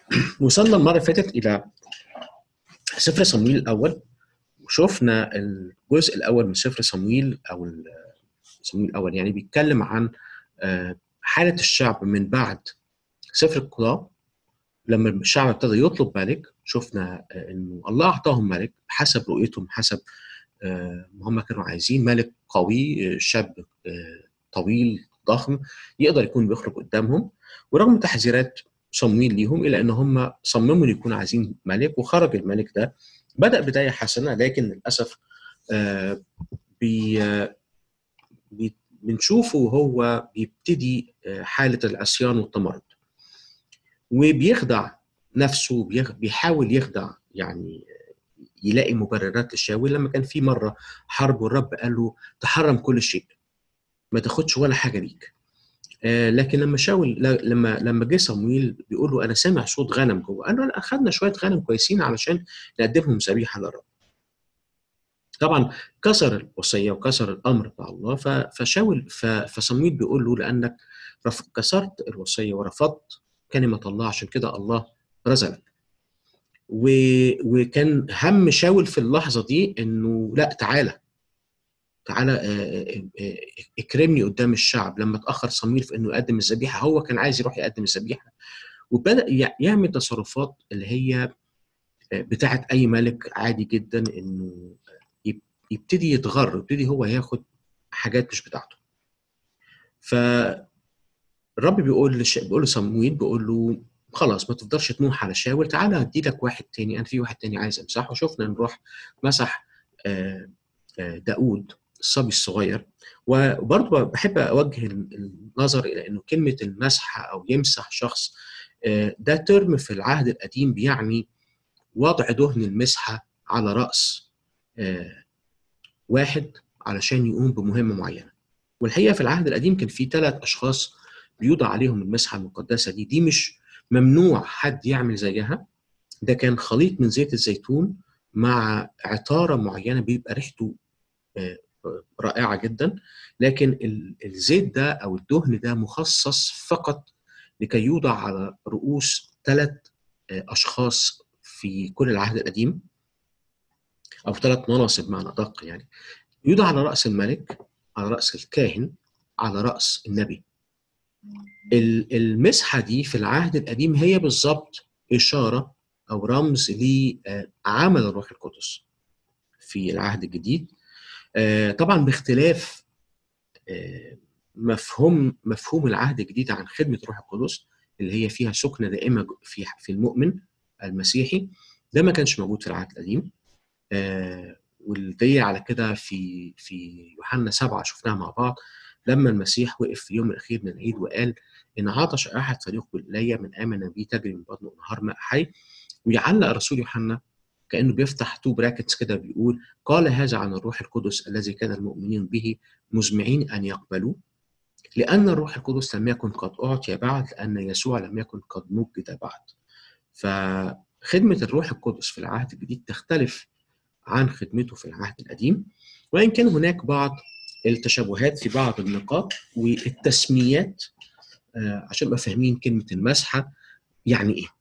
وصلنا المره اللي فاتت الى سفر صمويل الاول وشفنا الجزء الاول من سفر صمويل او ال- صمويل الاول يعني بيتكلم عن آه، حاله الشعب من بعد سفر القضاء لما الشعب ابتدى يطلب ملك شفنا آه، انه الله اعطاهم ملك حسب رؤيتهم حسب آه، ما هم كانوا عايزين ملك قوي آه، شاب آه، طويل ضخم يقدر يكون بيخرج قدامهم ورغم تحذيرات صمويل ليهم الا ان هم صمموا ان يكونوا عايزين ملك وخرج الملك ده بدا بدايه حسنه لكن للاسف آه، بي آه، بي- بنشوفه وهو بيبتدي آه، حاله العصيان والتمرد وبيخدع نفسه بيخ- بيحاول يخدع يعني يلاقي مبررات للشاول لما كان في مره حرب والرب قال له تحرم كل شيء ما تاخدش ولا حاجه ليك آه، لكن لما شاول ل- لما لما جه صمويل بيقول له انا سامع صوت غنم جوه قال له لا اخذنا شويه غنم كويسين علشان نقدمهم ذبيحه للرب طبعا كسر الوصيه وكسر الامر بتاع الله ف- فشاول ف- فصمويل بيقول له لانك رف- كسرت الوصيه ورفضت كلمه الله عشان كده الله رزقك و- وكان هم شاول في اللحظه دي انه لا تعالى تعالى آه، آه، آه، اكرمني قدام الشعب لما اتاخر صمويل في انه يقدم الذبيحه هو كان عايز يروح يقدم الذبيحه وبدا يع- يعمل تصرفات اللي هي آه، بتاعه اي ملك عادي جدا انه يب- يبتدي يتغر يبتدي هو ياخد حاجات مش بتاعته فالرب بيقول لش... بيقول لصمويل بيقول له خلاص ما تفضلش تنوح على شاول تعالى ادي لك واحد تاني انا في واحد تاني عايز امسحه شفنا نروح مسح آه، آه، داود الصبي الصغير وبرضه بحب اوجه النظر الى انه كلمه المسح او يمسح شخص آه، ده ترم في العهد القديم بيعني وضع دهن المسحه على راس آه، واحد علشان يقوم بمهمه معينه والحقيقه في العهد القديم كان في ثلاث اشخاص بيوضع عليهم المسحه المقدسه دي دي مش ممنوع حد يعمل زيها ده كان خليط من زيت الزيتون مع عطاره معينه بيبقى ريحته آه، رائعه جدا لكن ال- الزيت ده او الدهن ده مخصص فقط لكي يوضع على رؤوس ثلاث اشخاص في كل العهد القديم او ثلاث مناصب معنى ادق يعني يوضع على راس الملك على راس الكاهن على راس النبي ال- المسحه دي في العهد القديم هي بالظبط اشاره او رمز لعمل الروح القدس في العهد الجديد آه، طبعا باختلاف آه، مفهوم مفهوم العهد الجديد عن خدمه الروح القدس اللي هي فيها سكنه دائمه في في المؤمن المسيحي ده ما كانش موجود في العهد القديم آه، والدليل على كده في في يوحنا سبعه شفناها مع بعض لما المسيح وقف في اليوم الاخير من العيد وقال ان عطش احد فليقبل الي من امن بي تجري من بطنه انهار ماء حي ويعلق الرسول يوحنا كانه بيفتح تو براكتس كده بيقول قال هذا عن الروح القدس الذي كان المؤمنين به مزمعين ان يقبلوه لان الروح القدس لم يكن قد اعطي بعد لان يسوع لم يكن قد مجد بعد فخدمه الروح القدس في العهد الجديد تختلف عن خدمته في العهد القديم وان كان هناك بعض التشابهات في بعض النقاط والتسميات آه، عشان نبقى فاهمين كلمه المسحه يعني ايه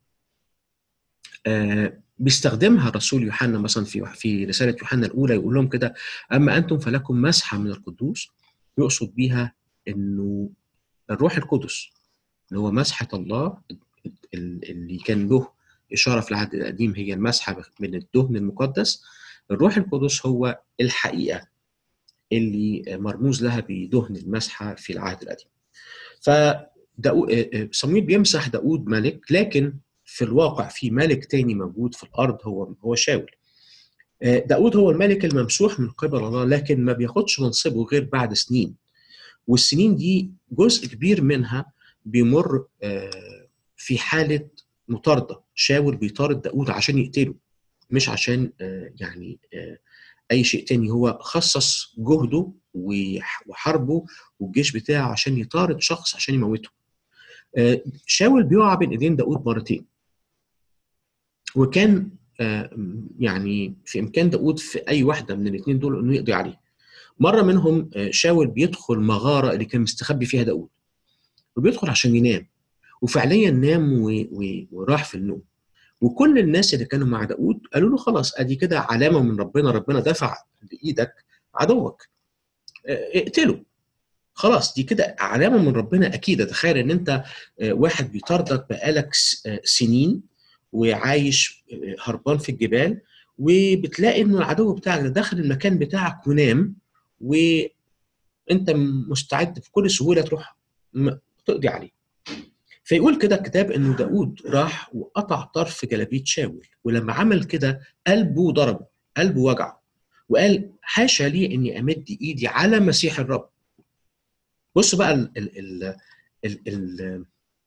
آه، بيستخدمها الرسول يوحنا مثلا في في رساله يوحنا الاولى يقول لهم كده اما انتم فلكم مسحه من القدوس يقصد بيها انه الروح القدس اللي هو مسحه الله ال- اللي كان له اشاره في العهد القديم هي المسحه من الدهن المقدس الروح القدس هو الحقيقه اللي مرموز لها بدهن المسحه في العهد القديم فداود صمويل بيمسح داود ملك لكن في الواقع في ملك تاني موجود في الارض هو هو شاول آه، داود هو الملك الممسوح من قبل الله لكن ما بياخدش منصبه غير بعد سنين والسنين دي جزء كبير منها بيمر آه، في حالة مطاردة شاول بيطارد داود عشان يقتله مش عشان آه، يعني آه، أي شيء تاني هو خصص جهده وح- وحربه والجيش بتاعه عشان يطارد شخص عشان يموته آه، شاول بيقع بين ايدين داود مرتين وكان آه، يعني في امكان داود في اي واحده من الاثنين دول انه يقضي عليه مره منهم آه، شاول بيدخل مغاره اللي كان مستخبي فيها داود وبيدخل عشان ينام وفعليا نام و... و... وراح في النوم وكل الناس اللي كانوا مع داود قالوا له خلاص ادي كده علامه من ربنا ربنا دفع بايدك عدوك اقتله خلاص دي كده علامه من ربنا اكيد تخيل ان انت واحد بيطاردك بقالك سنين وعايش هربان في الجبال وبتلاقي ان العدو بتاعك ده دخل المكان بتاعك ونام وانت مستعد بكل سهوله تروح تقضي عليه فيقول كده الكتاب انه داود راح وقطع طرف جلابيه شاول ولما عمل كده قلبه ضربه قلبه وجعه وقال حاشا لي اني امد ايدي على مسيح الرب بص بقى ال ال ال ال ال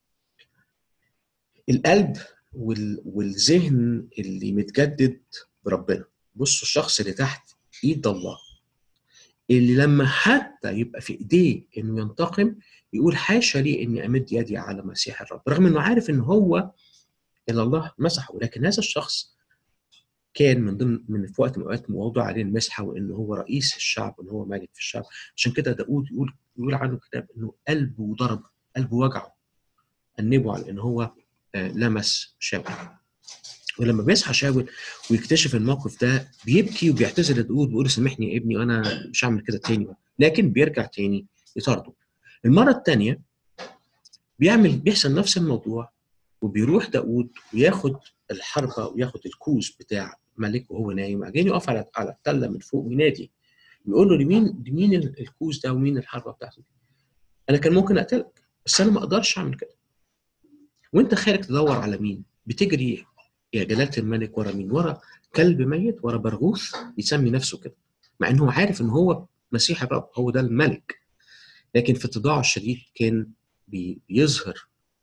القلب والذهن اللي متجدد بربنا بصوا الشخص اللي تحت ايد الله اللي لما حتى يبقى في ايديه انه ينتقم يقول حاشا لي اني امد يدي على مسيح الرب رغم انه عارف ان هو اللي الله مسحه لكن هذا الشخص كان من ضمن من في وقت من الاوقات موضوع عليه المسحه وانه هو رئيس الشعب وان هو ملك في الشعب عشان كده داود يقول يقول عنه الكتاب انه قلبه ضرب قلبه وجعه انبه على ان هو لمس شاول ولما بيصحى شاول ويكتشف الموقف ده بيبكي وبيعتذر لداود بيقول سامحني يا ابني وانا مش هعمل كده تاني لكن بيرجع تاني يطارده المره الثانيه بيعمل بيحصل نفس الموضوع وبيروح داود وياخد الحربة وياخد الكوز بتاع ملك وهو نايم بعدين يقف على على التله من فوق وينادي يقول له لمين لمين الكوز ده ومين الحربة بتاعته دي انا كان ممكن اقتلك بس انا ما اقدرش اعمل كده وانت خارج تدور على مين بتجري يا جلالة الملك ورا مين ورا كلب ميت ورا برغوث يسمي نفسه كده مع انه عارف ان هو مسيح الرب هو ده الملك لكن في اتضاعه الشديد كان بيظهر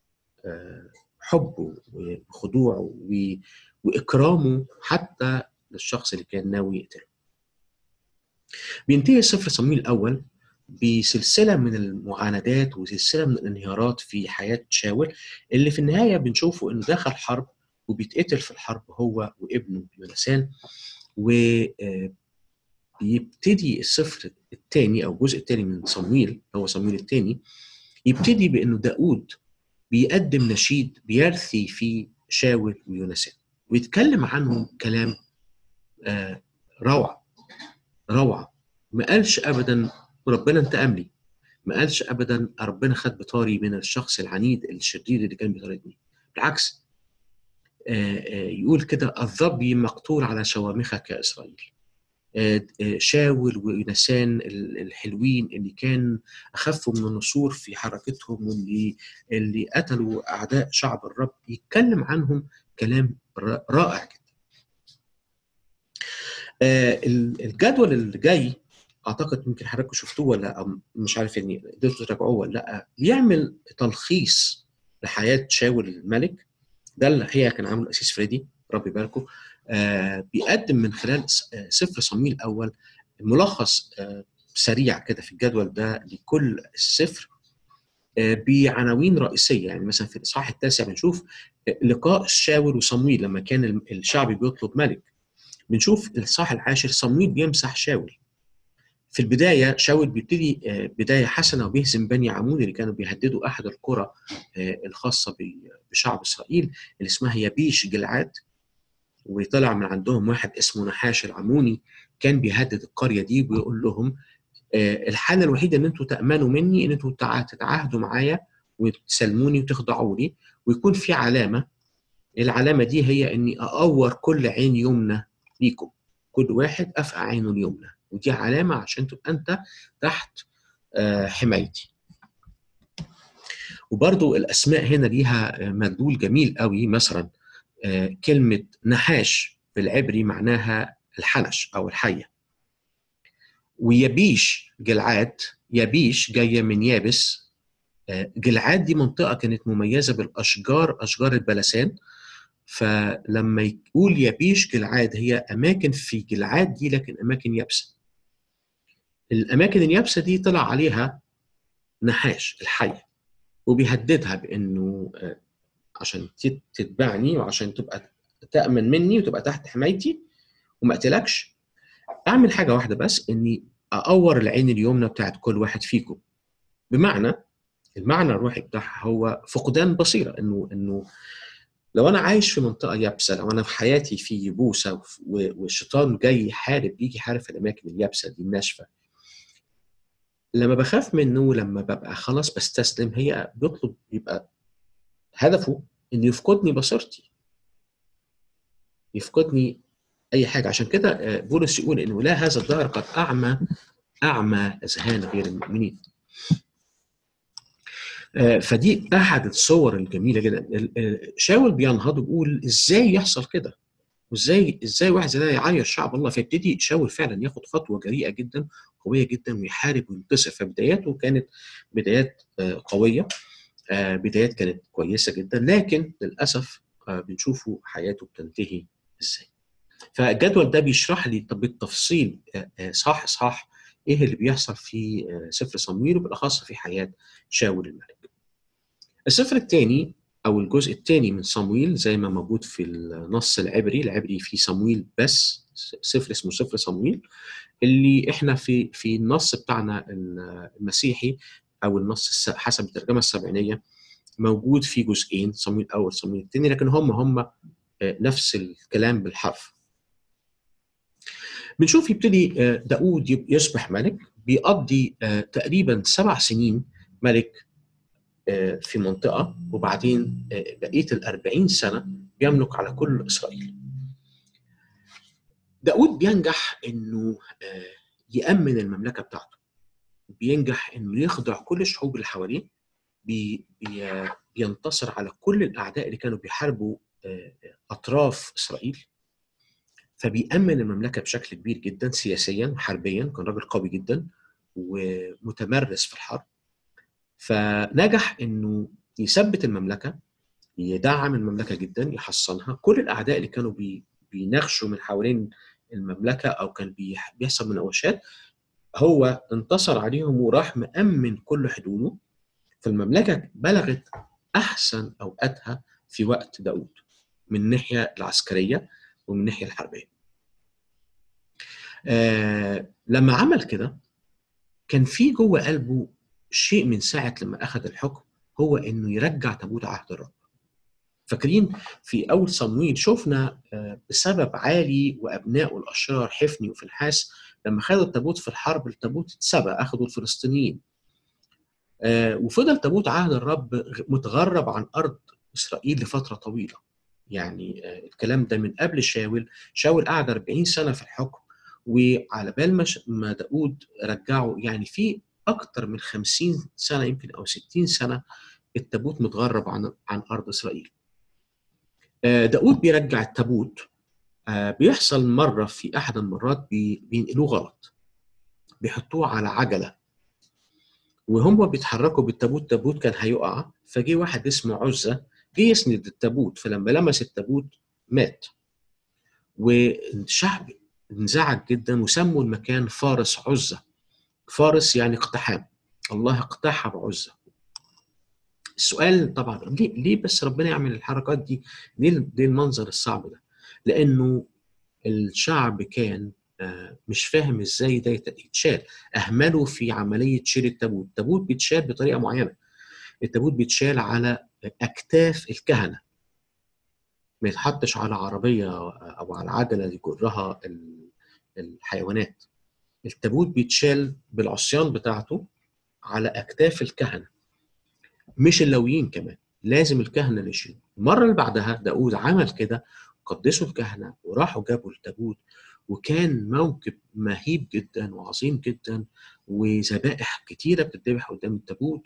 حبه وخضوعه واكرامه حتى للشخص اللي كان ناوي يقتله. بينتهي سفر صمويل الاول بسلسله من المعاندات وسلسله من الانهيارات في حياه شاول اللي في النهايه بنشوفه انه دخل حرب وبيتقتل في الحرب هو وابنه يونسان و بيبتدي السفر الثاني او الجزء الثاني من صمويل هو صمويل الثاني يبتدي بانه داود بيقدم نشيد بيرثي فيه شاول ويونسان ويتكلم عنهم كلام آه روعه روعه ما قالش ابدا ربنا انتقم لي ما قالش ابدا ربنا خد بطاري من الشخص العنيد الشرير اللي كان بيطاردني بالعكس آه آه يقول كده الظبي مقتول على شوامخك يا اسرائيل شاول ويونسان الحلوين اللي كان اخفوا من النصور في حركتهم واللي اللي قتلوا اعداء شعب الرب يتكلم عنهم كلام رائع جدا. الجدول اللي جاي اعتقد يمكن حضراتكم شفتوه ولا مش عارف اني قدرتوا تراجعوه ولا لا بيعمل تلخيص لحياه شاول الملك ده اللي هي كان عامله الاسيس فريدي ربي يباركه آه بيقدم من خلال سفر صمويل الاول ملخص آه سريع كده في الجدول ده لكل السفر آه بعناوين رئيسيه يعني مثلا في الاصحاح التاسع بنشوف لقاء شاول وصمويل لما كان الشعب بيطلب ملك بنشوف الاصحاح العاشر صمويل بيمسح شاول في البدايه شاول بيبتدي بدايه حسنه وبيهزم بني عمون اللي كانوا بيهددوا احد القرى الخاصه بشعب اسرائيل اللي اسمها يبيش جلعاد وطلع من عندهم واحد اسمه نحاش العموني كان بيهدد القريه دي ويقول لهم الحاله الوحيده ان انتوا تامنوا مني ان انتوا تتعاهدوا معايا وتسلموني وتخضعوا لي ويكون في علامه العلامه دي هي اني اقور كل عين يمنى ليكم كل واحد افقع عينه اليمنى ودي علامه عشان تبقى انت تحت حمايتي وبرضو الاسماء هنا ليها مدلول جميل قوي مثلا كلمه نحاش في العبري معناها الحنش او الحيه ويبيش جلعاد يبيش جايه من يابس جلعاد دي منطقه كانت مميزه بالاشجار اشجار البلسان فلما يقول يبيش جلعاد هي اماكن في جلعاد دي لكن اماكن يابسه الاماكن اليابسه دي طلع عليها نحاش الحيه وبيهددها بانه عشان تتبعني وعشان تبقى تامن مني وتبقى تحت حمايتي وما اقتلكش اعمل حاجه واحده بس اني اقور العين اليمنى بتاعت كل واحد فيكم بمعنى المعنى الروحي بتاعها هو فقدان بصيره انه انه لو انا عايش في منطقه يابسه لو انا في حياتي في يبوسه وف- و- والشيطان جاي يحارب بيجي يحارب في الاماكن اليابسه دي الناشفه لما بخاف منه لما ببقى خلاص بستسلم هي بيطلب يبقى هدفه انه يفقدني بصيرتي يفقدني اي حاجه عشان كده آه، بولس يقول انه لا هذا الدهر قد اعمى اعمى اذهان غير المؤمنين آه، فدي احد الصور الجميله جدا ال- ال- شاول بينهض ويقول ازاي يحصل كده وازاي ازاي واحد زي ده يعاير شعب الله فيبتدي شاول فعلا ياخد خطوه جريئه جدا قويه جدا ويحارب وينتصر فبداياته كانت بدايات آه، قويه آه، بدايات كانت كويسه جدا لكن للاسف آه، بنشوفه حياته بتنتهي ازاي فالجدول ده بيشرح لي طب بالتفصيل آه، آه، صح صح ايه اللي بيحصل في آه، سفر صمويل وبالاخص في حياه شاول الملك السفر الثاني او الجزء الثاني من صمويل زي ما موجود في النص العبري العبري في صمويل بس سفر اسمه سفر صمويل اللي احنا في في النص بتاعنا المسيحي او النص الس- حسب الترجمه السبعينيه موجود في جزئين صمويل الاول صمويل الثاني لكن هم هم آه، نفس الكلام بالحرف بنشوف يبتدي آه، داود يب- يصبح ملك بيقضي آه، تقريبا سبع سنين ملك آه، في منطقة وبعدين آه، بقية الأربعين سنة بيملك على كل إسرائيل داود بينجح إنه آه، يأمن المملكة بتاعته بينجح إنه يخضع كل الشعوب اللي حواليه بي بي بينتصر على كل الأعداء اللي كانوا بيحاربوا آه، أطراف إسرائيل فبيأمن المملكة بشكل كبير جدا سياسيا وحربيا كان راجل قوي جدا ومتمرس في الحرب فنجح انه يثبت المملكه يدعم المملكه جدا يحصنها كل الاعداء اللي كانوا بي بيناغشوا من حوالين المملكه او كان بيح- بيحصل مناوشات هو انتصر عليهم وراح مأمن كل حدوده فالمملكه بلغت احسن اوقاتها في وقت داود من الناحيه العسكريه ومن الناحيه الحربيه. آه لما عمل كده كان في جوه قلبه شيء من ساعه لما اخذ الحكم هو انه يرجع تابوت عهد الرب. فاكرين في اول صمويل شفنا آه، بسبب عالي وابنائه الاشرار حفني وفنحاس لما خدوا التابوت في الحرب التابوت اتسبى اخذوا الفلسطينيين آه، وفضل تابوت عهد الرب غ- متغرب عن ارض اسرائيل لفتره طويله يعني آه، الكلام ده من قبل شاول شاول قعد 40 سنه في الحكم وعلى بال ما ش- ما داود رجعه يعني في اكتر من 50 سنه يمكن او 60 سنه التابوت متغرب عن عن ارض اسرائيل آه، داود بيرجع التابوت آه، بيحصل مرة في أحد المرات بي- بينقلوه غلط بيحطوه على عجلة وهم بيتحركوا بالتابوت التابوت كان هيقع فجه واحد اسمه عزة جه يسند التابوت فلما لمس التابوت مات والشعب انزعج جدا وسموا المكان فارس عزة فارس يعني اقتحام الله اقتحم عزة السؤال طبعا ليه, ليه بس ربنا يعمل الحركات دي ليه, ليه المنظر الصعب ده لانه الشعب كان آه، مش فاهم ازاي ده يت- يتشال اهملوا في عمليه شيل التابوت التابوت بيتشال بطريقه معينه التابوت بيتشال على اكتاف الكهنه ما يتحطش على عربيه او على عجله يجرها ال- الحيوانات التابوت بيتشال بالعصيان بتاعته على اكتاف الكهنه مش اللويين كمان لازم الكهنه اللي يشيلوا المره اللي بعدها داود عمل كده قدسوا الكهنه وراحوا جابوا التابوت وكان موكب مهيب جدا وعظيم جدا وذبائح كتيره بتتذبح قدام التابوت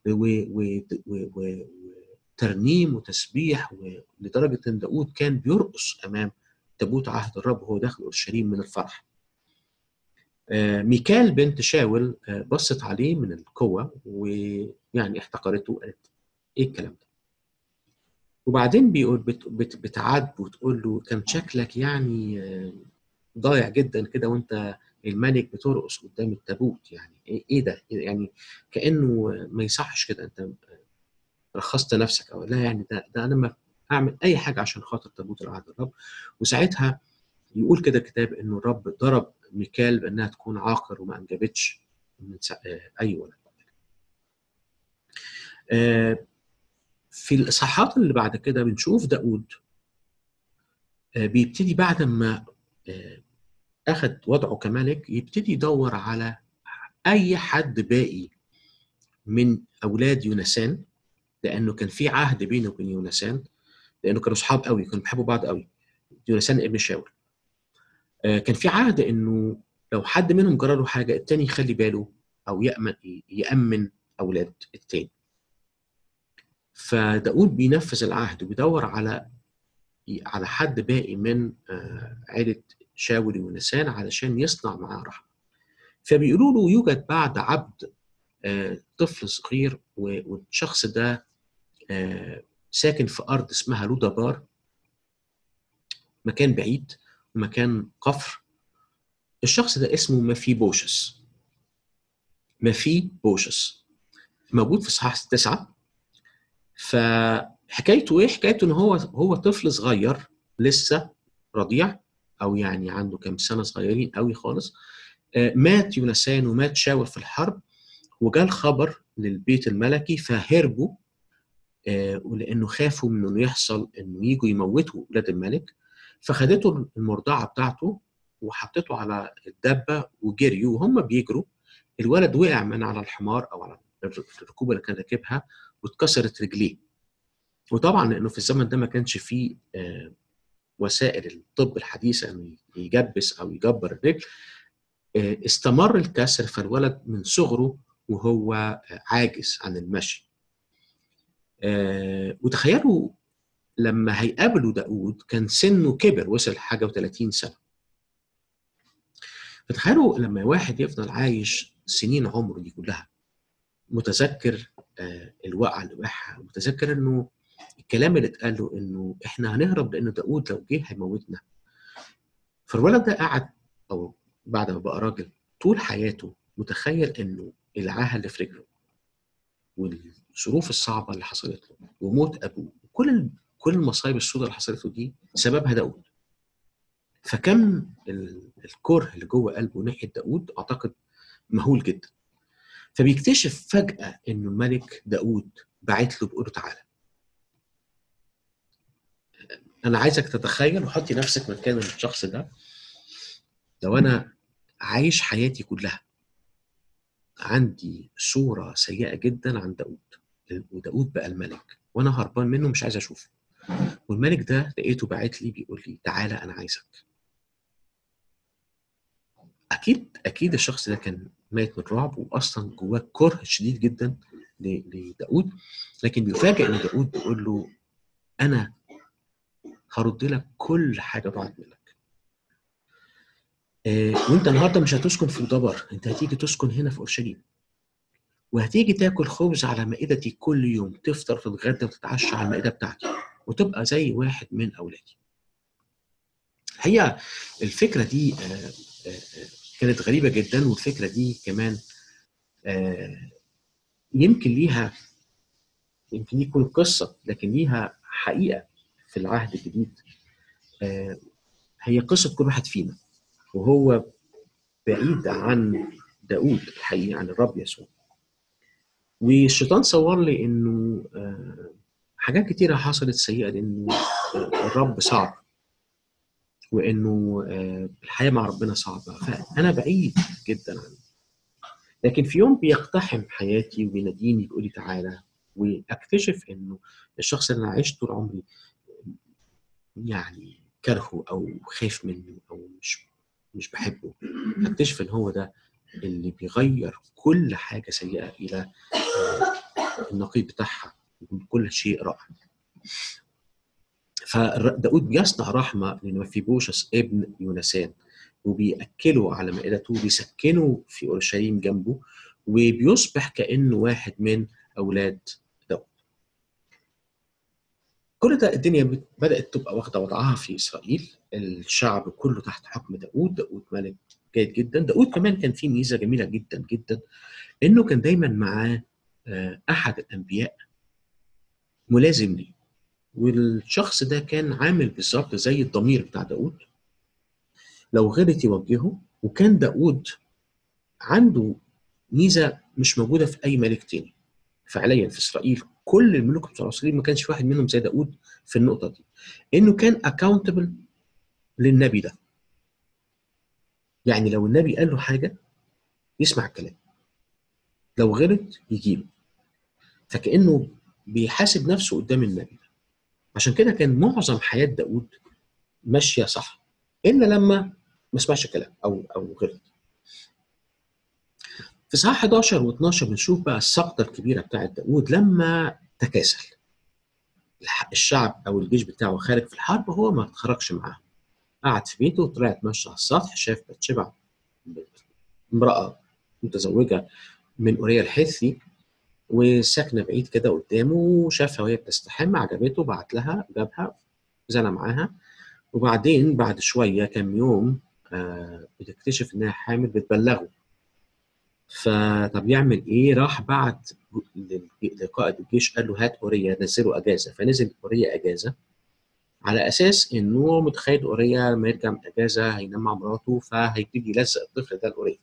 وترنيم وتسبيح و- لدرجه ان داود كان بيرقص امام تابوت عهد الرب وهو داخل اورشليم من الفرح. آه، ميكال بنت شاول آه، بصت عليه من القوه ويعني احتقرته وقالت ايه الكلام ده؟ وبعدين بيقول بت بت بتعاتبه وتقول له كان شكلك يعني آه، ضايع جدا كده وانت الملك بترقص قدام التابوت يعني ايه إيه ده؟ يعني كانه ما يصحش كده انت رخصت نفسك او لا يعني ده, ده انا ما اعمل اي حاجه عشان خاطر تابوت العهد الرب وساعتها يقول كده الكتاب انه الرب ضرب ميكال بانها تكون عاقر وما انجبتش من سا- آه، اي ولد آه، في الاصحاحات اللي بعد كده بنشوف داود آه، بيبتدي بعد ما آه، اخذ وضعه كملك يبتدي يدور على اي حد باقي من اولاد يونسان لانه كان في عهد بينه وبين يونسان لانه كانوا اصحاب قوي كانوا بيحبوا بعض قوي يونسان ابن شاول آه، كان في عهد انه لو حد منهم جرى له حاجه التاني يخلي باله او يامن يامن اولاد التاني فداود بينفذ العهد وبيدور على على حد باقي من آه، عيله شاول ونسان علشان يصنع معاه رحمه فبيقولوا له يوجد بعد عبد آه، طفل صغير و- والشخص ده آه، ساكن في ارض اسمها لودابار مكان بعيد ومكان قفر الشخص ده اسمه مفي بوشس مفي بوشس موجود في صحاح تسعة فحكايته ايه؟ حكايته ان هو هو طفل صغير لسه رضيع او يعني عنده كام سنه صغيرين قوي خالص آه، مات يونسان ومات شاول في الحرب وجاء الخبر للبيت الملكي فهربوا آه، ولانه خافوا من انه يحصل انه يجوا يموتوا ولاد الملك فخدته المرضعه بتاعته وحطته على الدبه وجريوا وهم بيجروا الولد وقع من على الحمار او على الركوبه اللي كان راكبها واتكسرت رجليه وطبعا لانه في الزمن ده ما كانش فيه آه، وسائل الطب الحديثه انه يجبس او يجبر الرجل آه، استمر الكسر فالولد من صغره وهو آه، عاجز عن المشي آه، وتخيلوا لما هيقابلوا داود كان سنه كبر وصل حاجه و30 سنه فتخيلوا لما واحد يفضل عايش سنين عمره دي كلها متذكر آه، الوقعه اللي وقعها متذكر انه الكلام اللي اتقال له انه احنا هنهرب لان داود لو جه هيموتنا فالولد ده قعد او بعد ما بقى راجل طول حياته متخيل انه العاهه اللي في رجله والظروف الصعبه اللي حصلت له وموت ابوه كل ال- كل المصايب السوداء اللي حصلت له دي سببها داود فكم ال- الكره اللي جوه قلبه ناحيه داود اعتقد مهول جدا فبيكتشف فجاه انه الملك داود باعت له بيقول له تعالى انا عايزك تتخيل وحطي نفسك مكان الشخص ده لو انا عايش حياتي كلها عندي صورة سيئة جدا عن داود وداود بقى الملك وانا هربان منه مش عايز اشوفه والملك ده لقيته باعت لي بيقول لي تعالى انا عايزك اكيد اكيد الشخص ده كان ميت من الرعب واصلا جواه كره شديد جدا ل- لداود لكن بيفاجئ ان داود بيقول له انا هرد لك كل حاجه ضاعت منك آه، وانت النهارده مش هتسكن في دبر انت هتيجي تسكن هنا في اورشليم وهتيجي تاكل خبز على مائدتي كل يوم تفطر وتتغدى وتتعشى على المائده بتاعتي وتبقى زي واحد من اولادي الحقيقه الفكره دي آه، آه، آه، كانت غريبه جدا والفكره دي كمان آه، يمكن ليها يمكن يكون قصه لكن ليها حقيقه في العهد الجديد آه، هي قصه كل واحد فينا وهو بعيد عن داود الحقيقه عن الرب يسوع والشيطان صور لي انه آه، حاجات كتيره حصلت سيئه لانه آه، الرب صعب وانه آه، الحياه مع ربنا صعبه فانا بعيد جدا عنه لكن في يوم بيقتحم حياتي وبيناديني بيقول لي تعالى واكتشف انه الشخص اللي انا عشت طول عمري يعني كرهه او خايف منه او مش مش بحبه اكتشف ان هو ده اللي بيغير كل حاجه سيئه الى آه، النقيض بتاعها يكون كل شيء رائع فداود بيصنع رحمه لمفيبوشس ابن يونسان وبيأكله على مائدته وبيسكنه في اورشليم جنبه وبيصبح كانه واحد من اولاد داود. كل ده الدنيا بت- بدات تبقى واخده وضعها في اسرائيل، الشعب كله تحت حكم داود، داود ملك جيد جدا، داود كمان كان فيه ميزه جميله جدا جدا انه كان دايما معاه آه، احد الانبياء ملازم ليه والشخص ده كان عامل بالظبط زي الضمير بتاع داود لو غلط يوجهه وكان داود عنده ميزه مش موجوده في اي ملك تاني فعليا في اسرائيل كل الملوك بتوع اسرائيل ما كانش واحد منهم زي داود في النقطه دي انه كان اكاونتبل للنبي ده يعني لو النبي قال له حاجه يسمع الكلام لو غلط يجيبه فكانه بيحاسب نفسه قدام النبي عشان كده كان معظم حياه داود ماشيه صح الا لما ما سمعش كلام او او غلط في صحاح 11 و12 بنشوف بقى السقطه الكبيره بتاعت داود لما تكاسل الشعب او الجيش بتاعه خارج في الحرب وهو ما اتخرجش معاهم قعد في بيته وطلع اتمشى على السطح شاف بتشبع امراه متزوجه من اوريا الحثي وساكنه بعيد كده قدامه وشافها وهي بتستحم عجبته بعت لها جابها زنى معاها وبعدين بعد شويه كام يوم آه بتكتشف انها حامل بتبلغه فطب يعمل ايه؟ راح بعت لقائد الجيش قال له هات اوريا نزله اجازه فنزل اوريا اجازه على اساس انه متخيل اوريا لما يرجع من الاجازه هينام مع مراته فهيبتدي يلزق الطفل ده لاوريا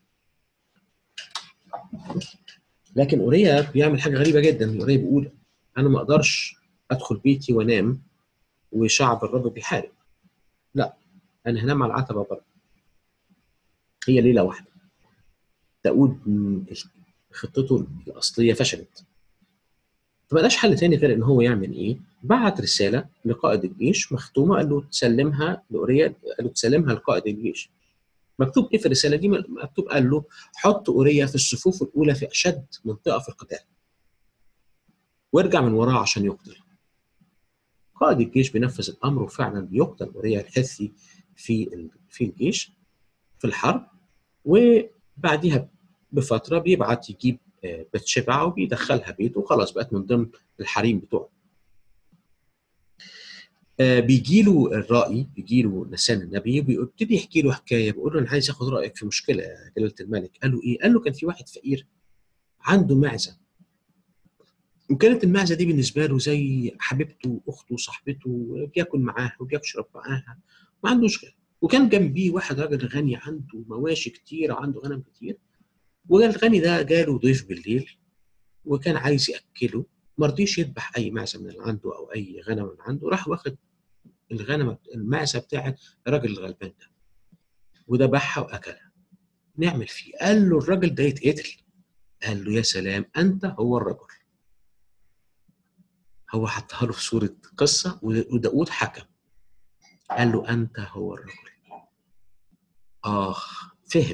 لكن اوريا بيعمل حاجه غريبه جدا اوريا بيقول انا ما اقدرش ادخل بيتي وانام وشعب الرب بيحارب لا انا هنام على العتبه بره هي ليله واحده داود خطته الاصليه فشلت فمالهاش حل تاني غير ان هو يعمل ايه؟ بعت رساله لقائد الجيش مختومه قال له تسلمها لاوريا قال له تسلمها لقائد الجيش مكتوب ايه في الرساله دي؟ مكتوب قال له حط اوريا في الصفوف الاولى في اشد منطقه في القتال وارجع من وراه عشان يقتل قائد الجيش بينفذ الامر وفعلا بيقتل اوريا الحثي في في الجيش في الحرب وبعديها بفتره بيبعت يجيب بتشبع وبيدخلها بيته وخلاص بقت من ضمن الحريم بتوعه بيجي له الرأي بيجي له نسان النبي بيبتدي يحكي له حكايه بيقول له انا عايز اخد رايك في مشكله يا جلاله الملك قال له ايه؟ قال له كان في واحد فقير عنده معزه وكانت المعزه دي بالنسبه له زي حبيبته واخته وصاحبته بياكل معاها وبيشرب معاها ما عندوش غير وكان جنبيه واحد راجل غني عنده مواشي كتير وعنده غنم كتير والغني ده جاله ضيف بالليل وكان عايز ياكله ما رضيش يذبح اي معزه من اللي عنده او اي غنم من عنده راح واخد الغنم المعزه بتاعت الراجل الغلبان ده وذبحها واكلها نعمل فيه قال له الراجل ده يتقتل قال له يا سلام انت هو الرجل هو حطها له في صوره قصه وداود حكم قال له انت هو الرجل اخ فهم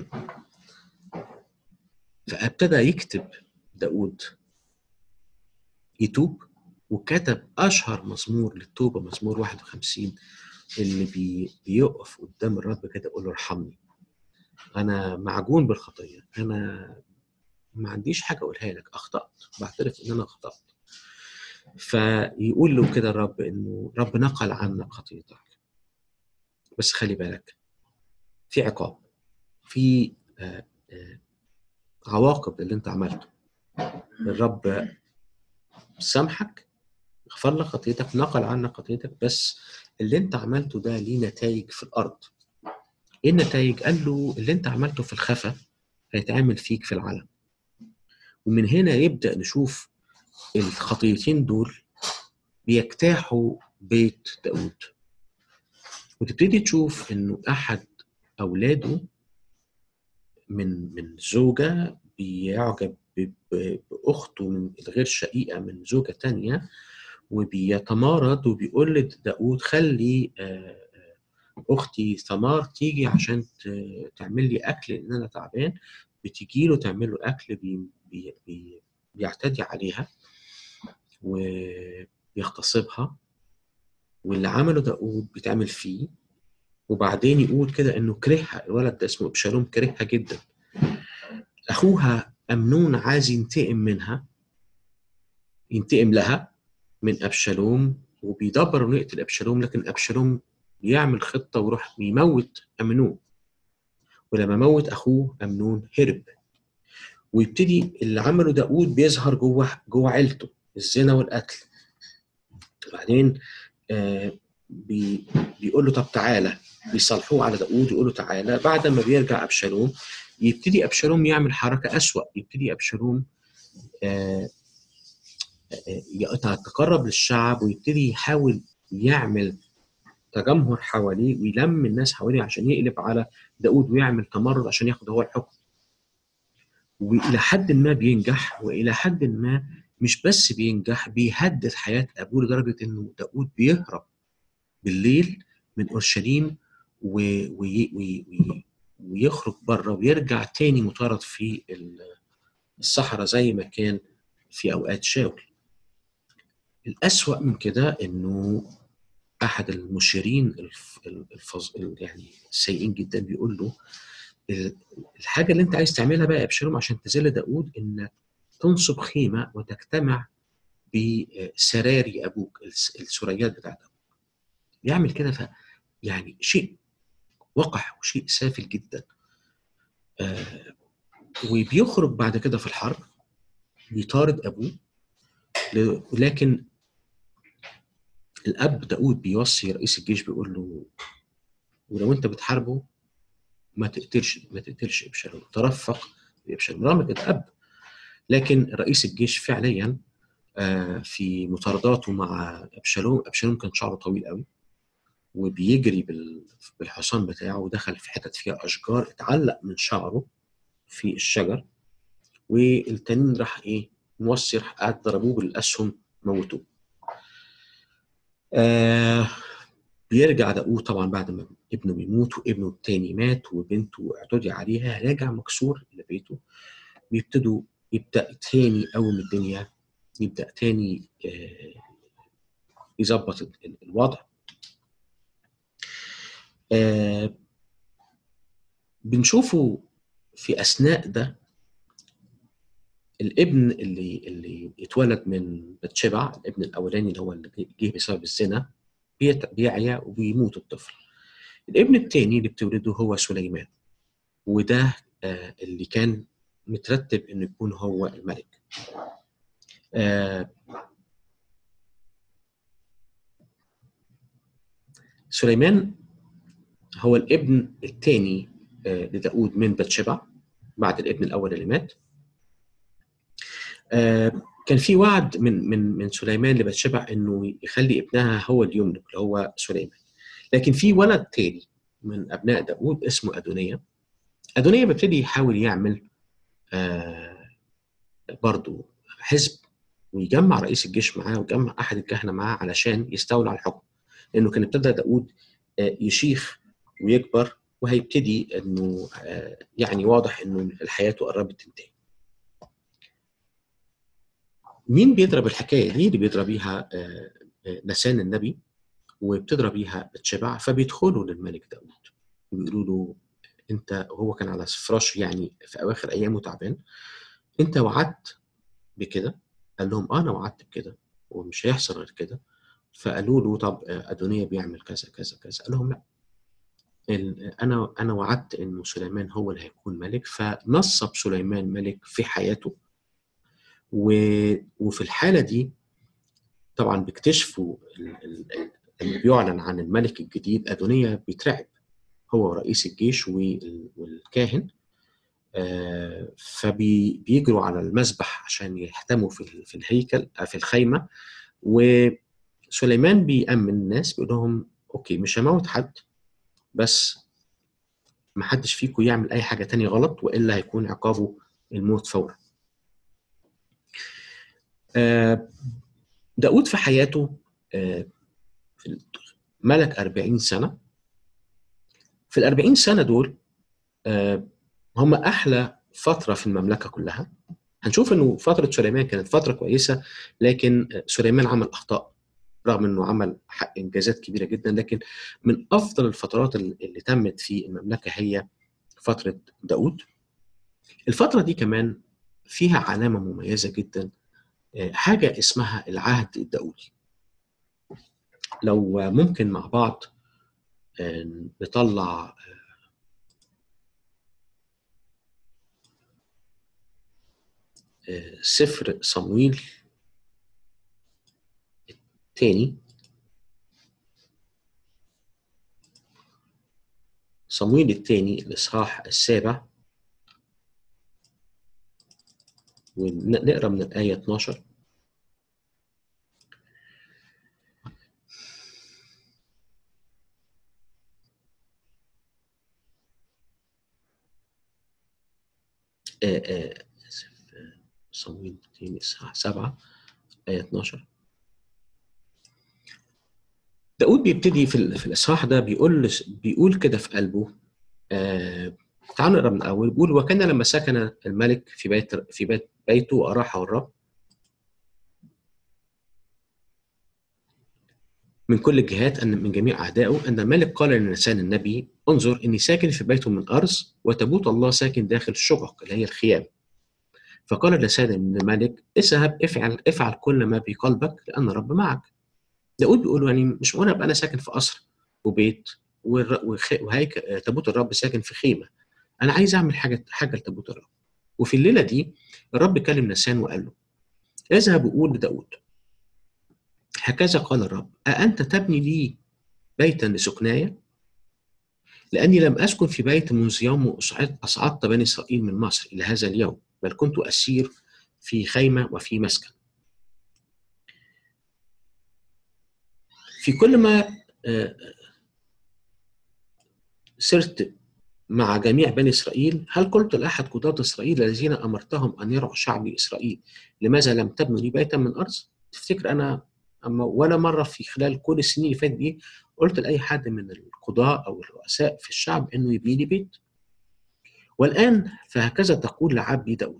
فابتدى يكتب داود يتوب وكتب اشهر مزمور للتوبه مزمور 51 اللي بي بيقف قدام الرب كده يقول له ارحمني انا معجون بالخطيه انا ما عنديش حاجه اقولها لك اخطات بعترف ان انا اخطات فيقول له كده الرب انه رب نقل عنك خطيتك بس خلي بالك في عقاب في آآ آآ عواقب للي انت عملته الرب سامحك غفر لك خطيتك نقل عنك خطيتك بس اللي انت عملته ده ليه نتائج في الارض ايه النتائج قال له اللي انت عملته في الخفا هيتعمل فيك في العلن ومن هنا يبدا نشوف الخطيتين دول بيجتاحوا بيت داود وتبتدي تشوف انه احد اولاده من من زوجه بيعجب باخته من الغير شقيقه من زوجه تانية وبيتمارض وبيقول لداود خلي اختي ثمار تيجي عشان تعمل لي اكل لان انا تعبان بتيجي له تعمل له اكل بي بي بي بيعتدي عليها وبيغتصبها واللي عمله داود بيتعمل فيه وبعدين يقول كده انه كرهها الولد ده اسمه ابشالوم كرهها جدا اخوها امنون عايز ينتقم منها ينتقم لها من ابشالوم وبيدبر انه يقتل ابشالوم لكن ابشالوم يعمل خطه ويروح يموت امنون ولما موت اخوه امنون هرب ويبتدي اللي عمله داود بيظهر جوه جوه عيلته الزنا والقتل بعدين آه بي بيقول له طب تعالى بيصالحوه على داود يقول له تعالى بعد ما بيرجع ابشالوم يبتدي ابشالوم يعمل حركه اسوا يبتدي ابشالوم آه يتقرب للشعب ويبتدي يحاول يعمل تجمهر حواليه ويلم الناس حواليه عشان يقلب على داود ويعمل تمرد عشان ياخد هو الحكم والى حد ما بينجح والى حد ما مش بس بينجح بيهدد حياه ابوه لدرجه انه داود بيهرب بالليل من اورشليم وي وي وي ويخرج بره ويرجع تاني مطارد في الصحراء زي ما كان في اوقات شاول الأسوأ من كده انه احد المشيرين الفز... يعني السيئين جدا بيقول له الحاجه اللي انت عايز تعملها بقى يا ابشالوم عشان تذل داود انك تنصب خيمه وتجتمع بسراري ابوك السريات بتاعت ابوك يعمل كده ف يعني شيء وقح وشيء سافل جدا آه وبيخرج بعد كده في الحرب بيطارد ابوه لكن الاب داود بيوصي رئيس الجيش بيقول له ولو انت بتحاربه ما تقتلش ما تقتلش ابشالوم ترفق بابشالوم رغم كده اب لكن رئيس الجيش فعليا في مطارداته مع ابشالوم ابشالوم كان شعره طويل قوي وبيجري بالحصان بتاعه ودخل في حتت فيها اشجار اتعلق من شعره في الشجر والتانيين راح ايه موصي راح قعد ضربوه بالاسهم موتوه آه بيرجع داود طبعا بعد ما ابنه بيموت وابنه التاني مات وبنته اعتدي عليها راجع مكسور لبيته بيبتدوا يبدا تاني اول الدنيا يبدا تاني آه يظبط الوضع آه بنشوفه في اثناء ده الابن اللي اللي اتولد من بتشبع الابن الاولاني اللي هو اللي جه بسبب الزنا بيعيا وبيموت الطفل الابن الثاني اللي بتولده هو سليمان وده آه اللي كان مترتب انه يكون هو الملك آه سليمان هو الابن الثاني آه لداود من بتشبع بعد الابن الاول اللي مات آه كان في وعد من من من سليمان لبتشبع انه يخلي ابنها هو اللي يملك اللي هو سليمان لكن في ولد تاني من ابناء داود اسمه ادونيا ادونيا بيبتدي يحاول يعمل آه برضه حزب ويجمع رئيس الجيش معاه ويجمع احد الكهنه معاه علشان يستولى على الحكم لانه كان ابتدى داود آه يشيخ ويكبر وهيبتدي انه آه يعني واضح انه حياته قربت تنتهي مين بيضرب الحكايه دي اللي بيضرب بيها نسان النبي وبتضرب بيها بتشبع فبيدخلوا للملك داود ويقولوا له انت هو كان على فراش يعني في اواخر ايامه تعبان انت وعدت بكده قال لهم انا وعدت بكده ومش هيحصل غير كده فقالوا له طب ادونيا بيعمل كذا كذا كذا قال لهم لا انا انا وعدت انه سليمان هو اللي هيكون ملك فنصب سليمان ملك في حياته و... وفي الحاله دي طبعا بيكتشفوا اللي بيعلن عن الملك الجديد ادونيا بيترعب هو رئيس الجيش والكاهن آه فبيجروا على المذبح عشان يحتموا في في الهيكل في الخيمه وسليمان بيأمن الناس بيقول لهم اوكي مش هموت حد بس ما حدش فيكم يعمل اي حاجه تانية غلط والا هيكون عقابه الموت فورا داود في حياته ملك 40 سنة في ال 40 سنة دول هم أحلى فترة في المملكة كلها هنشوف انه فترة سليمان كانت فترة كويسة لكن سليمان عمل أخطاء رغم انه عمل انجازات كبيرة جدا لكن من أفضل الفترات اللي تمت في المملكة هي فترة داود الفترة دي كمان فيها علامة مميزة جدا حاجة اسمها العهد الدولي لو ممكن مع بعض نطلع سفر صمويل الثاني صمويل الثاني الإصحاح السابع ونقرا من الآية 12 آه، آه، آسف، آه، صمويل الثاني الساعة 7 آية 12 داود بيبتدي في, ال- في الإصحاح ده بيقول بيقول كده في قلبه آه تعالوا نقرا من الأول بيقول وكان لما سكن الملك في بيت في بيت بيته وأراحه الرب من كل الجهات أن من جميع أعدائه أن الملك قال لنسان النبي انظر إني ساكن في بيت من أرز وتابوت الله ساكن داخل الشقق اللي هي الخيام فقال لسان الملك اذهب افعل افعل كل ما بقلبك لأن الرب معك داود بيقول له يعني مش معقول ابقى انا ساكن في قصر وبيت والر- وخ- وهيك تابوت الرب ساكن في خيمه انا عايز اعمل حاجه حاجه لتابوت الرب وفي الليله دي الرب كلم نسان وقال له اذهب وقول لداود هكذا قال الرب أأنت تبني لي بيتا لسكناي لأني لم أسكن في بيت منذ يوم أصعد- أصعدت بني إسرائيل من مصر إلى هذا اليوم بل كنت أسير في خيمة وفي مسكن في كل ما آه، سرت مع جميع بني إسرائيل هل قلت لأحد قضاة إسرائيل الذين أمرتهم أن يرعوا شعبي إسرائيل لماذا لم تبنوا لي بيتا من أرض؟ تفتكر أنا أما ولا مرة في خلال كل السنين اللي فاتت دي قلت لأي حد من القضاة أو الرؤساء في الشعب إنه يبني لي بيت والآن فهكذا تقول لعبدي داود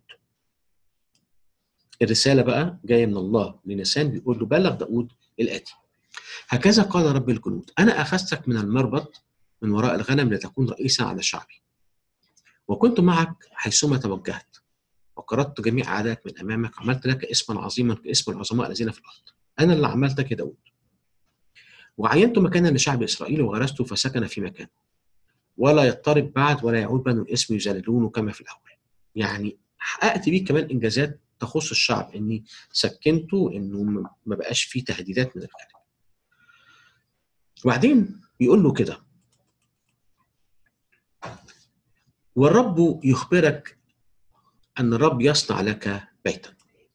الرسالة بقى جاية من الله لنسان بيقول له بلغ داود الآتي هكذا قال رب الجنود أنا أخذتك من المربط من وراء الغنم لتكون رئيسا على شعبي وكنت معك حيثما توجهت وقردت جميع أعدائك من أمامك عملت لك اسما عظيما كاسم العظماء الذين في الأرض أنا اللي عملتك يا داود وعينت مكانا لشعب إسرائيل وغرسته فسكن في مكانه ولا يضطرب بعد ولا يعود بنو الاسم يذللونه كما في الأول يعني حققت بيه كمان إنجازات تخص الشعب إني سكنته إنه م- ما بقاش فيه تهديدات من الخارج وبعدين بيقول له كده والرب يخبرك أن الرب يصنع لك بيتا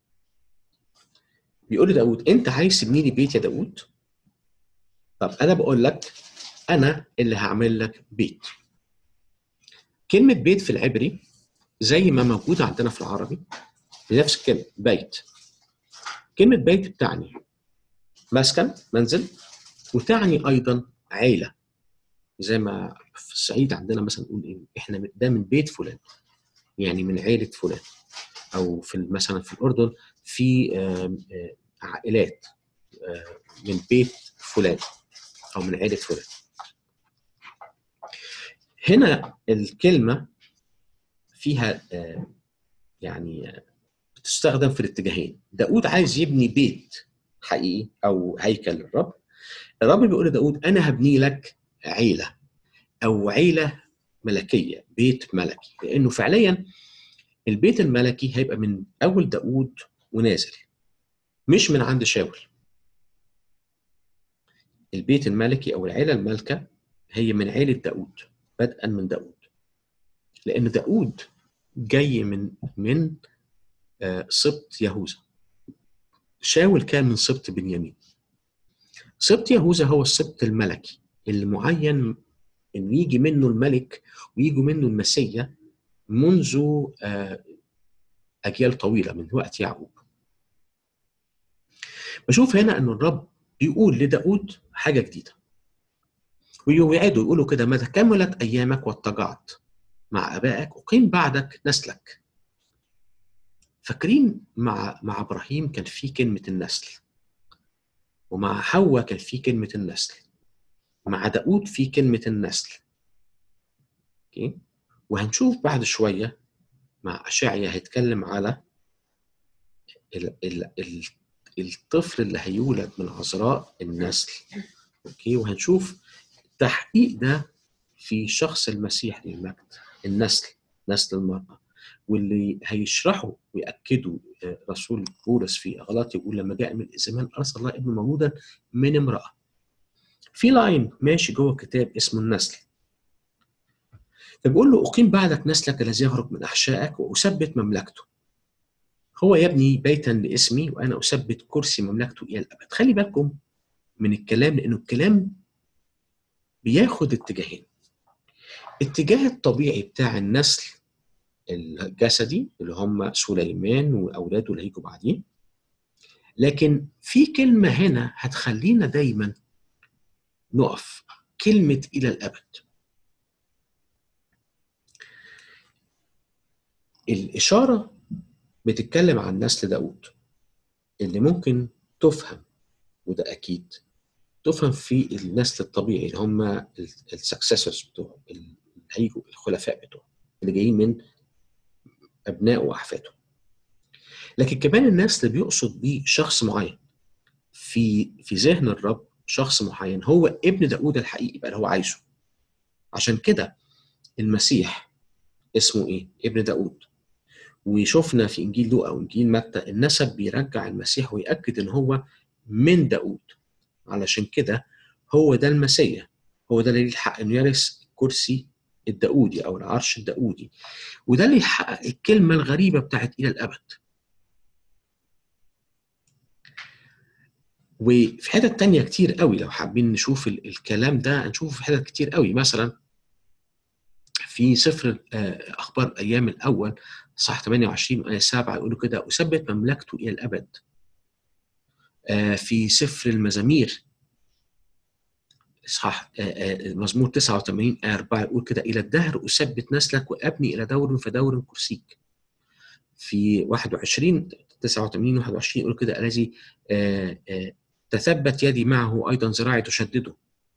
بيقول لداود أنت عايز تبني لي بيت يا داود طب أنا بقول لك أنا اللي هعمل لك بيت كلمة بيت في العبري زي ما موجودة عندنا في العربي بنفس الكلمة بيت كلمة بيت بتعني مسكن منزل وتعني أيضا عيلة زي ما في الصعيد عندنا مثلا نقول إيه إحنا من- ده من بيت فلان يعني من عيلة فلان أو في ال- مثلا في الأردن في آم، آه، عائلات آه، من بيت فلان أو من عيلة فلان هنا الكلمة فيها آه، يعني آه، بتستخدم في الاتجاهين داود عايز يبني بيت حقيقي أو هيكل للرب الرب بيقول لداود أنا هبني لك عيلة أو عيلة ملكية بيت ملكي لأنه فعليا البيت الملكي هيبقى من أول داود ونازل مش من عند شاول البيت الملكي أو العيلة المالكة هي من عيلة داود بدءا من داود لأن داود جاي من من آه، سبط يهوذا شاول كان من سبط بنيامين سبط يهوذا هو السبط الملكي اللي معين انه يجي منه الملك ويجي منه المسيا منذ آه، اجيال طويله من وقت يعقوب بشوف هنا ان الرب بيقول لداود حاجه جديده ويوعده يقولوا كده متى كملت ايامك واتجعت مع ابائك اقيم بعدك نسلك فاكرين مع مع ابراهيم كان في كلمه النسل ومع حواء كان في كلمه النسل مع داود في كلمه النسل اوكي وهنشوف بعد شويه مع اشعيا هيتكلم على ال ال ال الطفل اللي هيولد من عذراء النسل اوكي وهنشوف التحقيق ده في شخص المسيح للمجد النسل نسل المرأة واللي هيشرحه ويأكده آه، رسول بولس في غلاطي يقول لما جاء من الزمان أرسل الله ابن مولودا من امرأة في لاين ماشي جوه الكتاب اسمه النسل فبيقول له أقيم بعدك نسلك الذي يخرج من أحشائك وأثبت مملكته هو يبني بيتا لاسمي وأنا أثبت كرسي مملكته إلى الأبد خلي بالكم من الكلام لأنه الكلام بياخد اتجاهين اتجاه الطبيعي بتاع النسل الجسدي اللي هم سليمان واولاده اللي هيجوا بعدين لكن في كلمه هنا هتخلينا دايما نقف كلمه الى الابد الاشاره بتتكلم عن نسل داود اللي ممكن تفهم وده اكيد تفهم في النسل الطبيعي اللي هم السكسسورز بتوعه اللي هيجوا الخلفاء بتوعه اللي جايين من ابنائه واحفاده لكن كمان النسل بيقصد بيه شخص معين في في ذهن الرب شخص معين هو ابن داود الحقيقي بقى اللي هو عايزه عشان كده المسيح اسمه ايه ابن داود وشفنا في انجيل لوقا وانجيل متى النسب بيرجع المسيح ويأكد ان هو من داود علشان كده هو ده المسيح هو ده اللي ليه الحق انه يرث الكرسي الداودي او العرش الداودي وده اللي يحقق الكلمه الغريبه بتاعت الى الابد وفي حتت تانية كتير قوي لو حابين نشوف الكلام ده هنشوفه في حتت كتير قوي مثلا في سفر اخبار الايام الاول صح 28 آية 7 يقولوا كده أثبت مملكته إلى الأبد. في سفر المزامير إصحاح مزمور 89 آية 4 يقول كده إلى الدهر أثبت نسلك وأبني إلى دور فدور كرسيك. في 21 89 21 يقول كده الذي تثبت يدي معه أيضا ذراعي تشدده.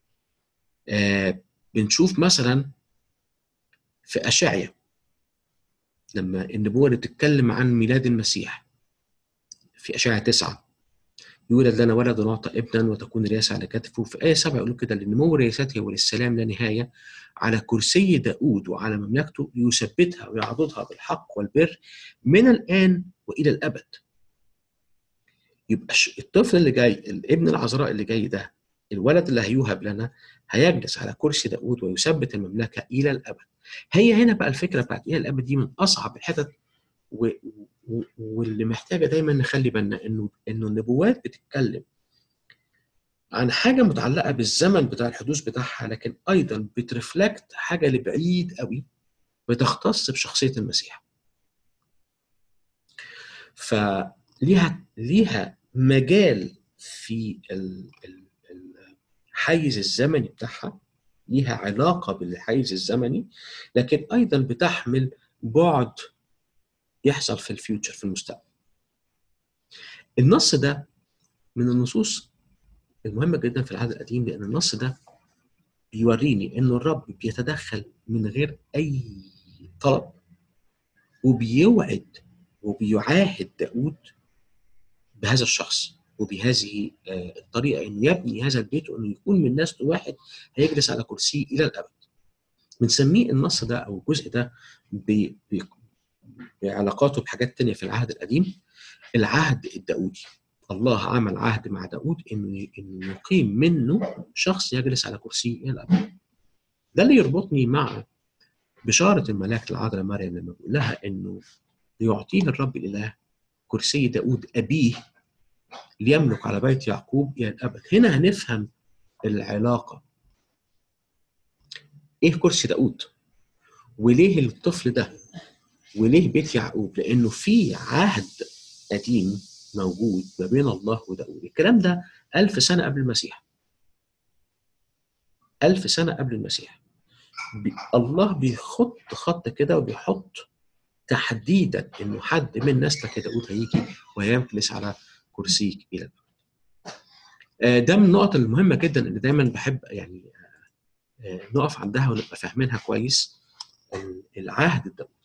بنشوف مثلا في أشعيا لما النبوة اللي بتتكلم عن ميلاد المسيح في أشعة تسعة يولد لنا ولد ونعطى ابنا وتكون رياسة على كتفه في آية سبعة يقول كده لنمو رياسته وللسلام لا نهاية على كرسي داود وعلى مملكته ليثبتها ويعضدها بالحق والبر من الآن وإلى الأبد يبقى الطفل اللي جاي الابن العذراء اللي جاي ده الولد اللي هيوهب لنا هيجلس على كرسي داود ويثبت المملكة إلى الأبد هي هنا بقى الفكره بتاعت ايه الابد دي من اصعب الحتت و... و... واللي محتاجه دايما نخلي بالنا انه انه النبوات بتتكلم عن حاجه متعلقه بالزمن بتاع الحدوث بتاعها لكن ايضا بترفلكت حاجه لبعيد قوي بتختص بشخصيه المسيح. فليها ليها مجال في الحيز الزمني بتاعها ليها علاقه بالحيز الزمني لكن ايضا بتحمل بعد يحصل في الفيوتشر في المستقبل. النص ده من النصوص المهمه جدا في العهد القديم لان النص ده بيوريني انه الرب بيتدخل من غير اي طلب وبيوعد وبيعاهد داود بهذا الشخص وبهذه الطريقه انه يبني هذا البيت وانه يكون من نسل واحد هيجلس على كرسيه الى الابد. بنسميه النص ده او الجزء ده ب... ب... بعلاقاته بحاجات تانية في العهد القديم العهد الداودي. الله عمل عهد مع داود انه انه يقيم منه شخص يجلس على كرسيه الى الابد. ده اللي يربطني مع بشاره الملاك العذراء مريم لما بيقول لها انه ليعطيه الرب الاله كرسي داود ابيه ليملك على بيت يعقوب الى الابد هنا هنفهم العلاقه ايه كرسي داود وليه الطفل ده وليه بيت يعقوب لانه في عهد قديم موجود ما بين الله وداود الكلام ده ألف سنة قبل المسيح ألف سنة قبل المسيح بي الله بيخط خط كده وبيحط تحديدا انه حد من نسلك يا داود هيجي وهيجلس على كرسيك الى الابد. ده من النقط المهمه جدا اللي دايما بحب يعني نقف عندها ونبقى فاهمينها كويس العهد الداودي.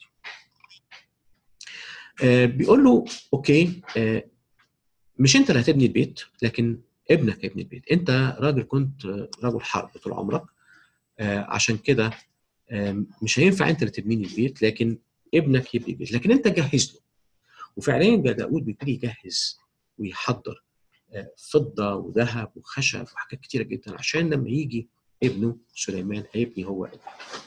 بيقول له اوكي مش انت اللي هتبني البيت لكن ابنك هيبني البيت، انت راجل كنت رجل حرب طول عمرك عشان كده مش هينفع انت اللي تبني البيت لكن ابنك يبني البيت، لكن انت جهز له. وفعليا داود بيبتدي يجهز ويحضر فضه وذهب وخشب وحاجات كتيره جدا عشان لما يجي ابنه سليمان هيبني هو ابنه.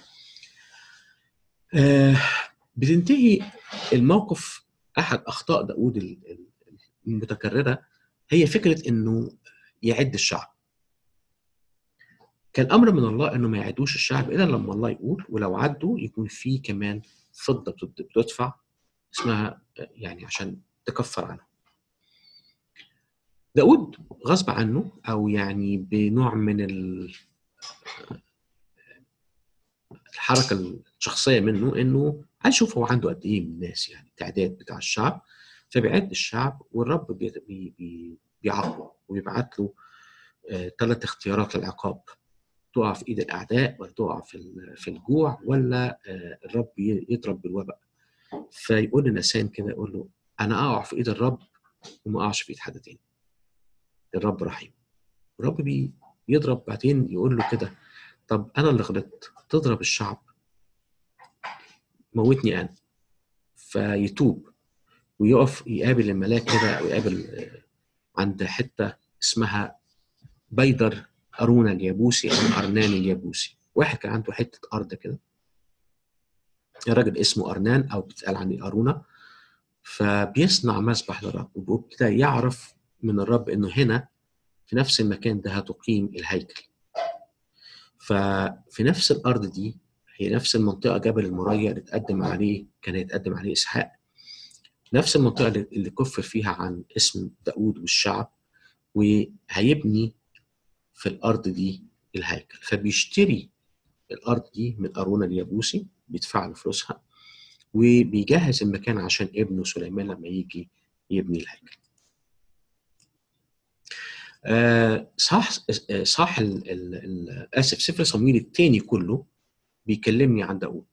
آه بتنتهي الموقف احد اخطاء داود المتكرره هي فكره انه يعد الشعب. كان امر من الله انه ما يعدوش الشعب الا لما الله يقول ولو عدوا يكون في كمان فضه بتد- بتدفع اسمها آه، يعني عشان تكفر عنها داود غصب عنه او يعني بنوع من ال- الحركه الشخصيه منه انه عايز يشوف هو عنده قد ايه من الناس يعني التعداد بتاع الشعب فبيعد الشعب والرب بي بي بي بيعاقبه وبيبعت له ثلاث اختيارات للعقاب تقع في ايد الاعداء ولا تقع في ال- في الجوع ولا آه، الرب ي- يضرب بالوباء فيقول لنسان كده يقول له انا اقع في ايد الرب وما اقعش في ايد حد تاني الرب رحيم الرب بي يضرب بعدين يقول له كده طب انا اللي غلطت تضرب الشعب موتني انا فيتوب ويقف يقابل الملاك كده او يقابل آه، عند حته اسمها بيدر أرونا اليابوسي أو أرنان اليابوسي واحد كان عنده حتة أرض كده الراجل اسمه أرنان أو بتتقال عنه أرونا فبيصنع مسبح للرب وبيبتدى يعرف من الرب إنه هنا في نفس المكان ده هتقيم الهيكل ففي نفس الأرض دي هي نفس المنطقة جبل المريا اللي اتقدم عليه كان يتقدم عليه إسحاق نفس المنطقة اللي اللي كفر فيها عن اسم داود والشعب وهيبني في الارض دي الهيكل فبيشتري الارض دي من ارونا اليابوسي بيدفع له فلوسها وبيجهز المكان عشان ابنه سليمان لما يجي يبني الهيكل. آه صح آه، صح ال- ال- ال- اسف سفر صمويل الثاني كله بيكلمني عن داود.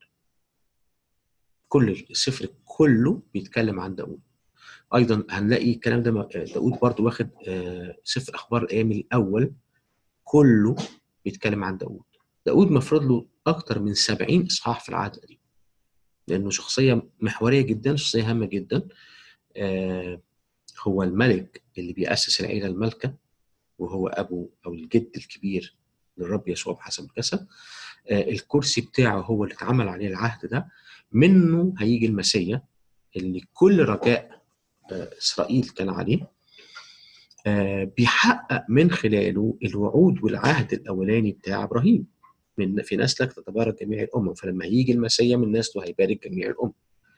كل السفر كله بيتكلم عن داود. ايضا هنلاقي الكلام ده م- داود برضو واخد آه، سفر اخبار الايام الاول كله بيتكلم عن داود داود مفروض له اكتر من 70 اصحاح في العهد القديم لانه شخصيه محوريه جدا شخصيه هامه جدا آه هو الملك اللي بيأسس العيله المالكه وهو ابو او الجد الكبير للرب يسوع بحسب الجسد آه الكرسي بتاعه هو اللي اتعمل عليه العهد ده منه هيجي المسيا اللي كل رجاء آه اسرائيل كان عليه آه، بيحقق من خلاله الوعود والعهد الاولاني بتاع ابراهيم من في نسلك تتبارك جميع الامم فلما هيجي المسيا من نسله هيبارك جميع الامم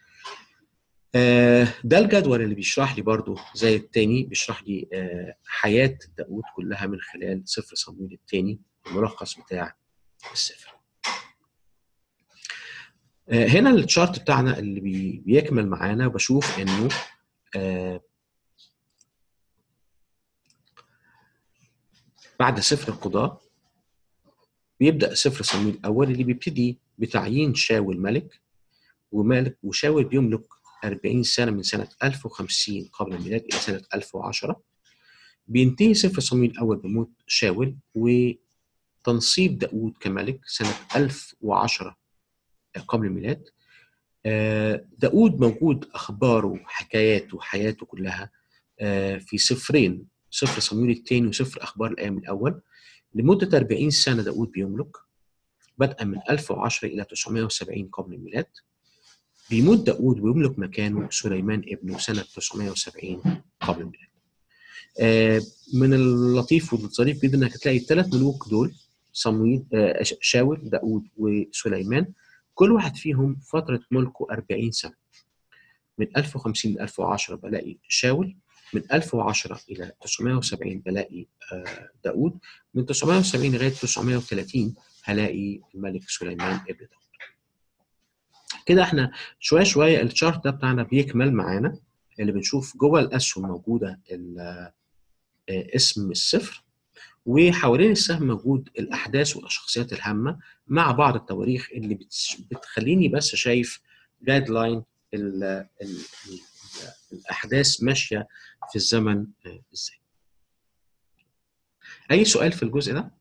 آه، ده الجدول اللي بيشرح لي برضو زي التاني بيشرح لي آه، حياة داود كلها من خلال سفر صمويل التاني الملخص بتاع السفر آه، هنا التشارت بتاعنا اللي بي- بيكمل معانا وبشوف انه آه، بعد سفر القضاء بيبدأ سفر صمويل الأول اللي بيبتدي بتعيين شاول ملك ومالك وشاول بيملك 40 سنة من سنة 1050 قبل الميلاد إلى سنة 1010 بينتهي سفر صمويل الأول بموت شاول وتنصيب داود كملك سنة 1010 قبل الميلاد آه، داود موجود أخباره حكاياته حياته كلها آه، في سفرين سفر صمويل الثاني وسفر أخبار الأيام الأول لمدة 40 سنة داود بيملك بدءا من 1010 إلى 970 قبل الميلاد بيموت داود ويملك مكانه سليمان ابنه سنة 970 قبل الميلاد آه، من اللطيف والظريف جدا انك تلاقي الثلاث ملوك دول صمويل آه، ش- شاول داود وسليمان كل واحد فيهم فترة ملكه 40 سنة من 1050 ل 1010 بلاقي شاول من 1010 إلى 970 بلاقي آه، داود من 970 لغاية 930 هلاقي الملك سليمان ابن داود كده احنا شويه شويه الشارت ده بتاعنا بيكمل معانا اللي بنشوف جوه الاسهم موجوده ال- آه، اسم الصفر وحوالين السهم موجود الاحداث والشخصيات الهامه مع بعض التواريخ اللي بتس- بتخليني بس شايف جايد لاين ال- ال- ال- الاحداث ماشيه في الزمن آه، ازاي اي سؤال في الجزء ده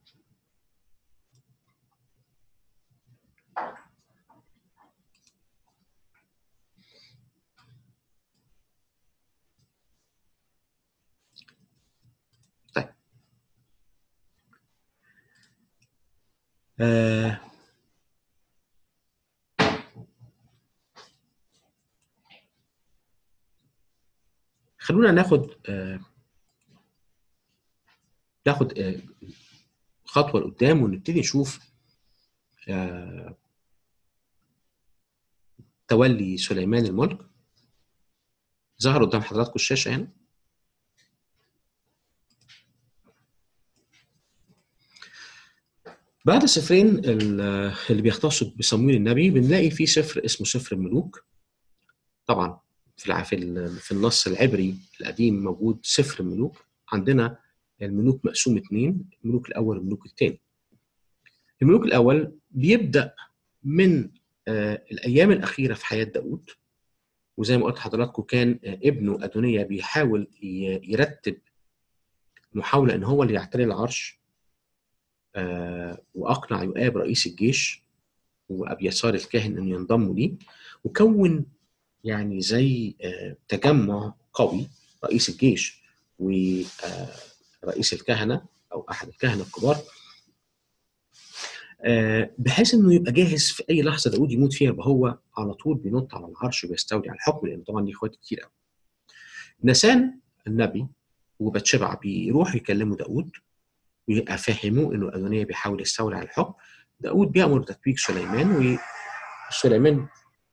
طيب آه خلونا ناخد آه ناخد آه خطوه لقدام ونبتدي نشوف آه تولي سليمان الملك ظهر قدام حضراتكم الشاشه هنا بعد السفرين ال- اللي بيختصوا بصمويل النبي بنلاقي في سفر اسمه سفر الملوك طبعا في الع- في ال- في النص العبري القديم موجود سفر الملوك عندنا الملوك مقسوم اتنين الملوك الاول والملوك الثاني الملوك الاول بيبدا من آه، الايام الاخيره في حياه داود وزي ما قلت لحضراتكم كان آه، ابنه ادونيا بيحاول ي- يرتب محاوله ان هو اللي يعتري العرش آه، واقنع يؤاب رئيس الجيش وابيسار الكاهن ان ينضموا ليه وكون يعني زي آه، تجمع قوي رئيس الجيش ورئيس الكهنه او احد الكهنه الكبار آه، بحيث انه يبقى جاهز في اي لحظه داود يموت فيها يبقى هو على طول بينط على العرش وبيستولي على الحكم لان طبعا ليه اخوات كتير قوي. نسان النبي وبتشبع بيروحوا يكلموا داود ويفهموه انه ادونيا بيحاول يستولي على الحكم داود بيامر بتتويج سليمان وسليمان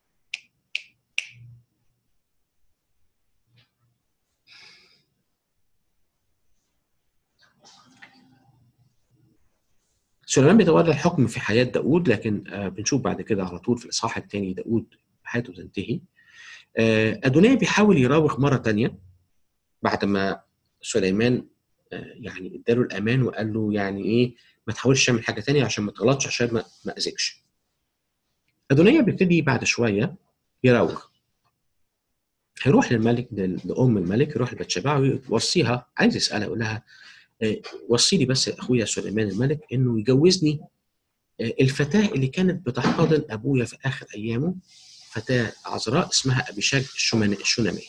سليمان بيتولى الحكم في حياة داود لكن آه، بنشوف بعد كده على طول في الإصحاح الثاني داود حياته تنتهي آه، أدونية بيحاول يراوغ مرة تانية بعد ما سليمان آه، يعني اداله الأمان وقال له يعني إيه ما تحاولش تعمل حاجة تانية عشان ما تغلطش عشان ما ما أذيكش أدونية بيبتدي بعد شوية يراوغ هيروح للملك لل- لأم الملك يروح لبتشبع ويوصيها عايز يسألها يقول لها آه، وصي لي بس اخويا سليمان الملك انه يجوزني آه، الفتاه اللي كانت بتحتضن ابويا في اخر ايامه فتاه عذراء اسمها ابيشاج الشمن- الشوناميه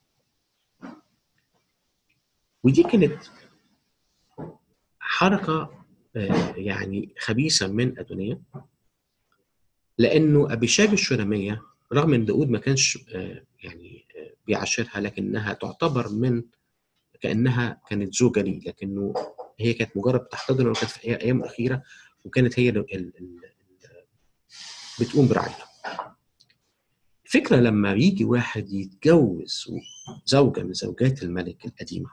ودي كانت حركه آه، يعني خبيثه من ادونيه لانه ابيشاج الشوناميه رغم ان داود ما كانش آه، يعني آه، بيعاشرها لكنها تعتبر من كانها كانت زوجه ليه لكنه هي كانت مجرد بتحتضنه وكانت في أي- ايام اخيره وكانت هي ال- ال- ال- بتقوم برعايته الفكره لما يجي واحد يتجوز زوجه من زوجات الملك القديمه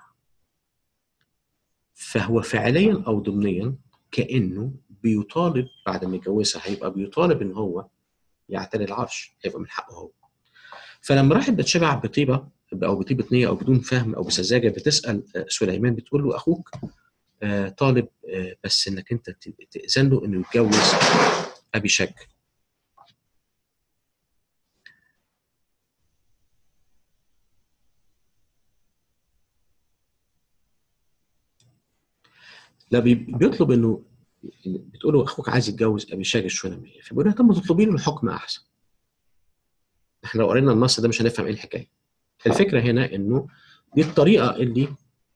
فهو فعليا او ضمنيا كانه بيطالب بعد ما يتجوزها هيبقى بيطالب ان هو يعتلي العرش هيبقى من حقه هو فلما راحت بتشبع بطيبه او بطيبه نيه او بدون فهم او بسذاجه بتسال آه، سليمان بتقول له اخوك آه، طالب آه، بس انك انت ت- تاذن له انه يتجوز ابي شك لا بي- بيطلب انه بتقول له اخوك عايز يتجوز ابي شاج الشوناميه فبيقول لها طب ما تطلبي له الحكم احسن احنا لو قرينا النص ده مش هنفهم ايه الحكايه الفكره هنا انه دي الطريقه اللي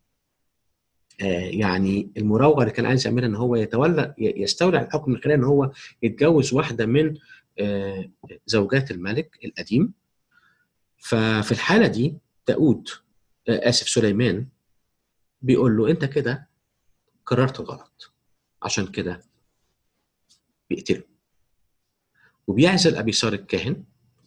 آه يعني المراوغه اللي كان عايز يعملها ان هو يتولى ي- يستولي على الحكم من خلال ان هو يتجوز واحده من آه زوجات الملك القديم ففي الحاله دي داود آه اسف سليمان بيقول له انت كده قررت غلط عشان كده بيقتله وبيعزل ابي سار الكاهن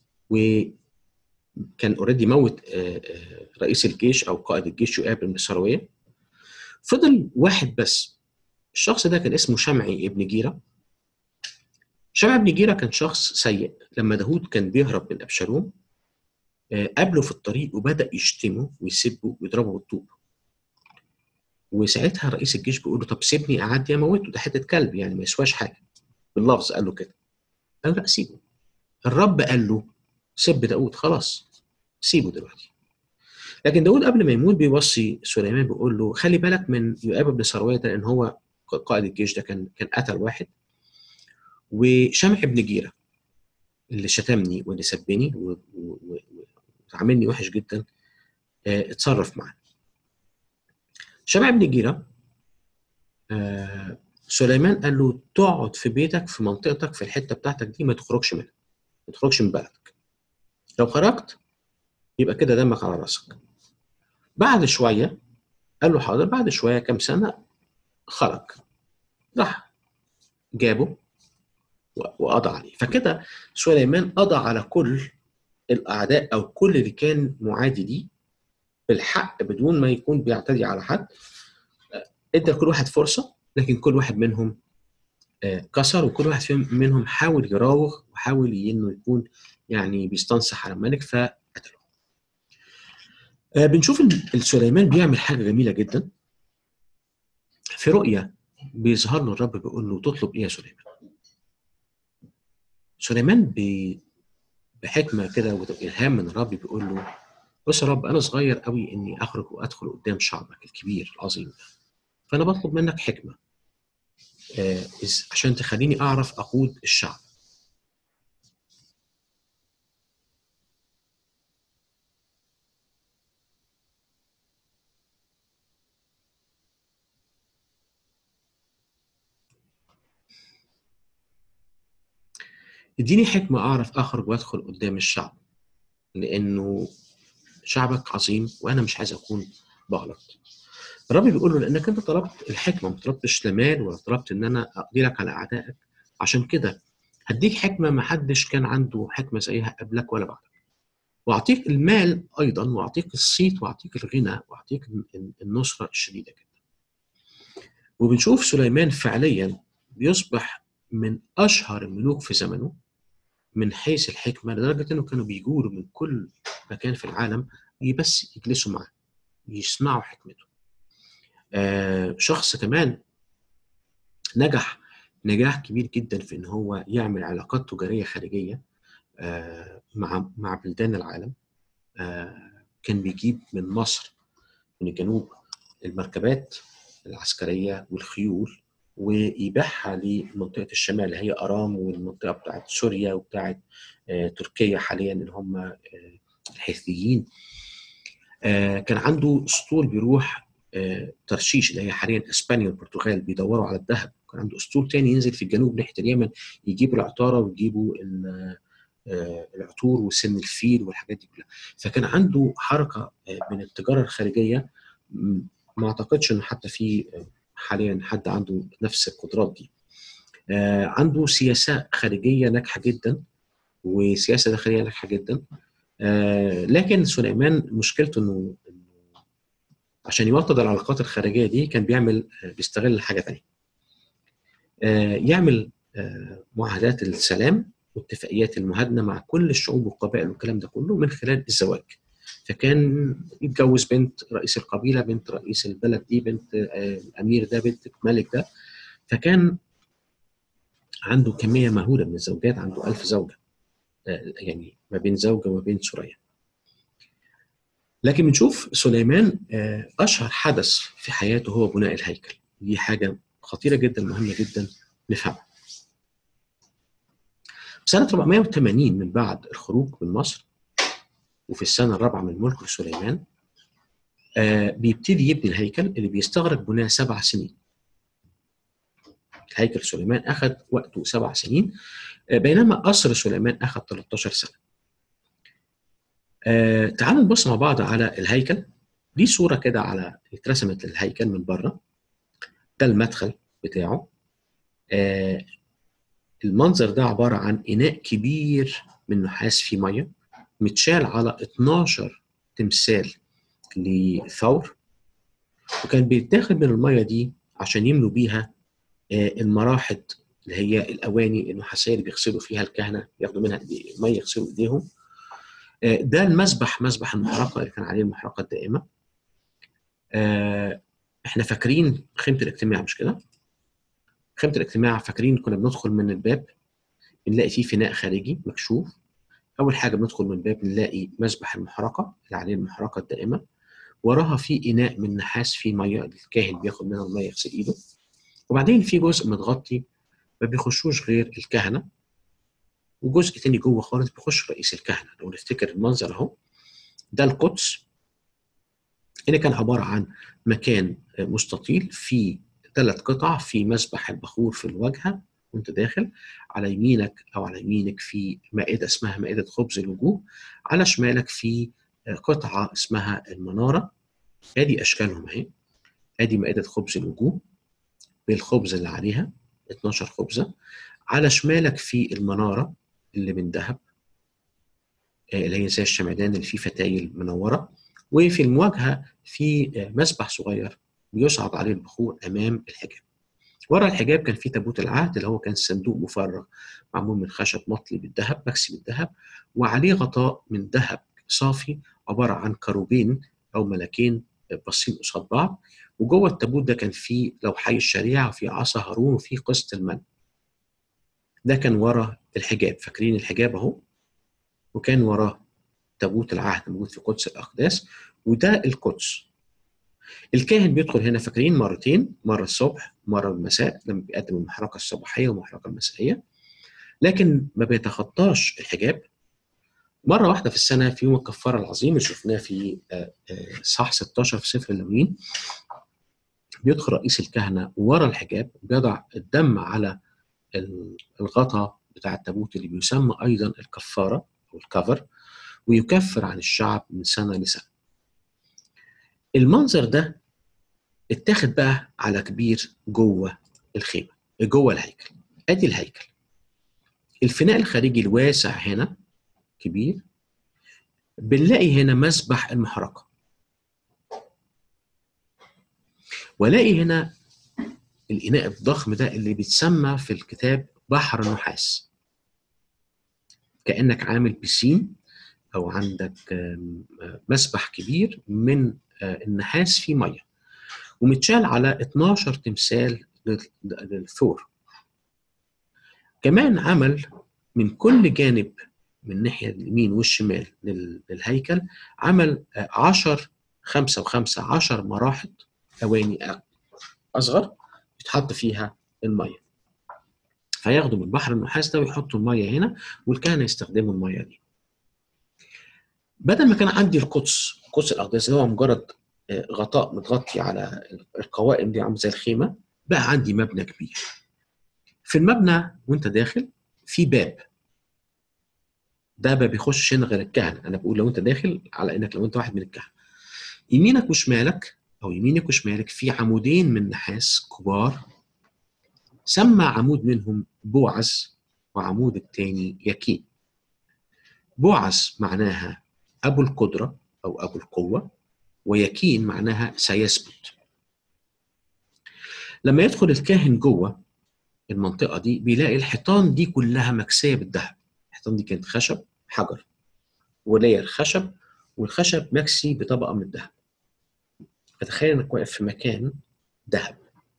وكان اوريدي موت آه، آه، رئيس الجيش او قائد الجيش يؤاب بن سرويه فضل واحد بس الشخص ده كان اسمه شمعي ابن جيرة شمعي ابن جيرة كان شخص سيء لما داود كان بيهرب من أبشالوم آه، قابله في الطريق وبدأ يشتمه ويسبه ويضربه بالطوب وساعتها رئيس الجيش بيقول له طب سيبني اعدي اموته ده حته كلب يعني ما يسواش حاجه باللفظ قال له كده قال له لا سيبه الرب قال له سب داود خلاص سيبه دلوقتي لكن داود قبل ما يموت بيوصي سليمان بيقول له خلي بالك من يؤاب بن سرويه ده لان هو قائد الجيش ده كان كان قتل واحد وشمع بن جيره اللي شتمني واللي سبني و- و- و- وعاملني وحش جدا آه، اتصرف معاه شمع بن جيره آه، سليمان قال له تقعد في بيتك في منطقتك في الحته بتاعتك دي ما تخرجش منها ما تخرجش من بلدك لو خرجت يبقى كده دمك على راسك بعد شويه قال له حاضر بعد شويه كام سنه خرج راح جابه و- وقضى عليه فكده سليمان قضى على كل الاعداء او كل اللي كان معادي ليه بالحق بدون ما يكون بيعتدي على حد ادى لكل واحد فرصه لكن كل واحد منهم كسر وكل واحد فيهم منهم حاول يراوغ وحاول انه يكون يعني بيستنصح على الملك فقتله. بنشوف ان سليمان بيعمل حاجه جميله جدا في رؤيه بيظهر له الرب بيقول له تطلب ايه يا سليمان؟ سليمان بي بحكمه كده والهام من الرب بيقول له بص يا رب انا صغير قوي اني اخرج وادخل قدام شعبك الكبير العظيم ده فانا بطلب منك حكمه آه عشان تخليني اعرف اقود الشعب اديني حكمة أعرف أخرج وأدخل قدام الشعب لأنه شعبك عظيم وأنا مش عايز أكون بغلط الرب بيقول له لأنك أنت طلبت الحكمة ما طلبتش لا مال ولا طلبت إن أنا أقضي لك على أعدائك عشان كده هديك حكمة ما حدش كان عنده حكمة زيها قبلك ولا بعدك وأعطيك المال أيضا وأعطيك الصيت وأعطيك الغنى وأعطيك النصرة الشديدة جدا وبنشوف سليمان فعليا بيصبح من أشهر الملوك في زمنه من حيث الحكمة لدرجة إنه كانوا بيجوروا من كل مكان في العالم بس يجلسوا معاه يسمعوا حكمته. آه شخص كمان نجح نجاح كبير جدا في إن هو يعمل علاقات تجارية خارجية آه مع مع بلدان العالم. آه كان بيجيب من مصر من الجنوب المركبات العسكرية والخيول ويبيعها لمنطقه الشمال اللي هي ارام والمنطقه بتاعت سوريا وبتاعت آه تركيا حاليا اللي هم آه الحيثيين آه كان عنده اسطول بيروح ترشيش اللي هي حاليا اسبانيا والبرتغال بيدوروا على الذهب كان عنده اسطول تاني ينزل في الجنوب ناحيه اليمن يجيبوا العطاره ويجيبوا العطور وسن الفيل والحاجات دي كلها فكان عنده حركه من التجاره الخارجيه ما اعتقدش انه حتى في حاليا حد عنده نفس القدرات دي آه عنده سياسة خارجية ناجحة جدا وسياسة داخلية ناجحة جدا آه لكن سليمان مشكلته انه عشان يوطد العلاقات الخارجية دي كان بيعمل آه بيستغل حاجة تانية آه يعمل آه معاهدات السلام واتفاقيات المهادنة مع كل الشعوب والقبائل والكلام ده كله من خلال الزواج فكان يتجوز بنت رئيس القبيلة بنت رئيس البلد دي بنت الأمير ده بنت الملك ده فكان عنده كمية مهولة من الزوجات عنده ألف زوجة يعني ما بين زوجة وما بين سوريا لكن بنشوف سليمان أشهر حدث في حياته هو بناء الهيكل دي حاجة خطيرة جدا مهمة جدا نفهمها سنة 480 من بعد الخروج من مصر وفي السنة الرابعة من ملك سليمان آه بيبتدي يبني الهيكل اللي بيستغرق بناء سبع سنين هيكل سليمان أخذ وقته سبع سنين آه بينما قصر سليمان أخذ 13 سنة آه تعالوا نبص مع بعض على الهيكل دي صورة كده على اترسمت للهيكل من بره ده المدخل بتاعه آه المنظر ده عبارة عن إناء كبير من نحاس فيه مية متشال على 12 تمثال لثور وكان بيتاخد من المية دي عشان يملوا بيها المراحض اللي هي الأواني النحاسية اللي بيغسلوا فيها الكهنة ياخدوا منها المية يغسلوا إيديهم ده المسبح مسبح المحرقة اللي كان عليه المحرقة الدائمة احنا فاكرين خيمة الاجتماع مش كده؟ خيمة الاجتماع فاكرين كنا بندخل من الباب بنلاقي فيه فناء خارجي مكشوف أول حاجة بندخل من الباب نلاقي مسبح المحرقة اللي عليه المحرقة الدائمة وراها في إناء من نحاس فيه مية الكاهن بياخد منها المية يغسل إيده وبعدين في جزء متغطي ما بيخشوش غير الكهنة وجزء تاني جوه خالص بيخش رئيس الكهنة لو نفتكر المنظر أهو ده القدس اللي كان عبارة عن مكان مستطيل فيه ثلاث قطع في مسبح البخور في الواجهة وانت داخل على يمينك او على يمينك في مائده اسمها مائده خبز الوجوه على شمالك في قطعه اسمها المناره ادي اشكالهم اهي ادي مائده خبز الوجوه بالخبز اللي عليها 12 خبزه على شمالك في المناره اللي من ذهب اللي هي زي الشمعدان اللي فيه فتايل منوره وفي المواجهه في مسبح صغير بيصعد عليه البخور امام الحجاب. ورا الحجاب كان في تابوت العهد اللي هو كان صندوق مفرغ معمول من خشب مطلي بالذهب مكسي بالذهب وعليه غطاء من ذهب صافي عباره عن كروبين او ملكين باصين قصاد بعض وجوه التابوت ده كان فيه لوحي الشريعه وفي عصا هارون وفي قسط المن. ده كان ورا الحجاب فاكرين الحجاب اهو وكان وراه تابوت العهد موجود في قدس الاقداس وده القدس الكاهن بيدخل هنا فاكرين مرتين مره الصبح مره المساء لما بيقدم المحرقه الصباحيه والمحرقه المسائيه لكن ما بيتخطاش الحجاب مره واحده في السنه في يوم الكفاره العظيم اللي شفناه في صح 16 في سفر اللوين بيدخل رئيس الكهنه ورا الحجاب بيضع الدم على الغطا بتاع التابوت اللي بيسمى ايضا الكفاره او الكفر ويكفر عن الشعب من سنه لسنه. المنظر ده اتاخد بقى على كبير جوه الخيمه جوه الهيكل ادي الهيكل الفناء الخارجي الواسع هنا كبير بنلاقي هنا مسبح المحرقه والاقي هنا الإناء الضخم ده اللي بيتسمى في الكتاب بحر النحاس كأنك عامل بسين أو عندك مسبح كبير من النحاس فيه مية ومتشال على 12 تمثال للثور كمان عمل من كل جانب من الناحية اليمين والشمال للهيكل عمل 10 خمسة وخمسة عشر مراحض أواني أصغر يتحط فيها الميه فياخدوا من بحر النحاس ده ويحطوا الميه هنا والكهنه يستخدموا الميه دي بدل ما كان عندي القدس قدس الاقداس اللي هو مجرد غطاء متغطي على القوائم دي عامل زي الخيمه بقى عندي مبنى كبير في المبنى وانت داخل في باب ده ما بيخشش هنا غير الكهنه انا بقول لو انت داخل على انك لو انت واحد من الكهنه يمينك وشمالك او يمينك وشمالك في عمودين من نحاس كبار سمى عمود منهم بوعز وعمود الثاني يكين بوعز معناها ابو القدره او ابو القوه ويكين معناها سيثبت لما يدخل الكاهن جوه المنطقه دي بيلاقي الحيطان دي كلها مكسيه بالذهب الحيطان دي كانت خشب حجر ولاير خشب والخشب مكسي بطبقه من الذهب فتخيل انك واقف في مكان ذهب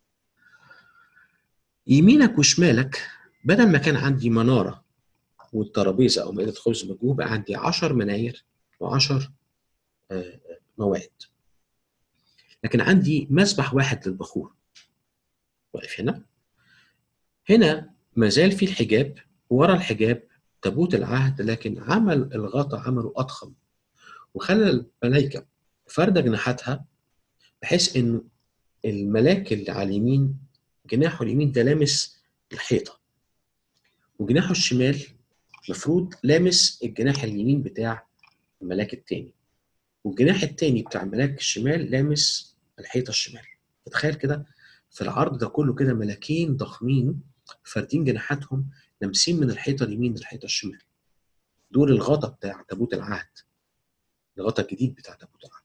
يمينك وشمالك بدل ما كان عندي مناره والترابيزه او مائده خبز مجهول بقى عندي 10 مناير و10 مواد لكن عندي مسبح واحد للبخور واقف هنا هنا ما زال في الحجاب ورا الحجاب تابوت العهد لكن عمل الغطا عمله اضخم وخلى الملائكه فارده جناحاتها بحيث انه الملاك اللي على اليمين جناحه اليمين ده لامس الحيطه وجناحه الشمال المفروض لامس الجناح اليمين بتاع الملاك التاني والجناح التاني بتاع الملاك الشمال لامس الحيطه الشمال فتخيل كده في العرض ده كله كده ملاكين ضخمين فاردين جناحاتهم لامسين من الحيطه اليمين للحيطه الشمال دول الغطا بتاع تابوت العهد الغطا الجديد بتاع تابوت العهد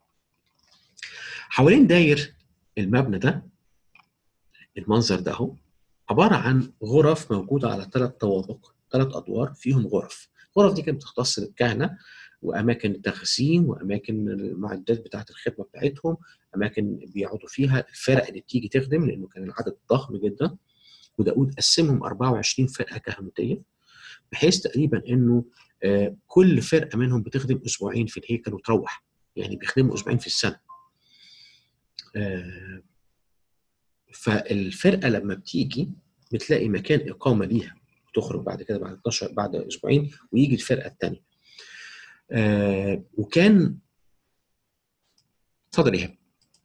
حوالين داير المبنى ده المنظر ده اهو عباره عن غرف موجوده على ثلاث طوابق ثلاث ادوار فيهم غرف الغرف دي كانت بتختص للكهنه واماكن التخزين واماكن المعدات بتاعه الخدمه بتاعتهم اماكن بيقعدوا فيها الفرق اللي بتيجي تخدم لانه كان العدد ضخم جدا وداود قسمهم 24 فرقه كهنوتيه بحيث تقريبا انه كل فرقه منهم بتخدم اسبوعين في الهيكل وتروح يعني بيخدموا اسبوعين في السنه فالفرقه لما بتيجي بتلاقي مكان اقامه ليها تخرج بعد كده بعد 12 بعد اسبوعين ويجي الفرقه الثانيه آه وكان اتفضل ايهاب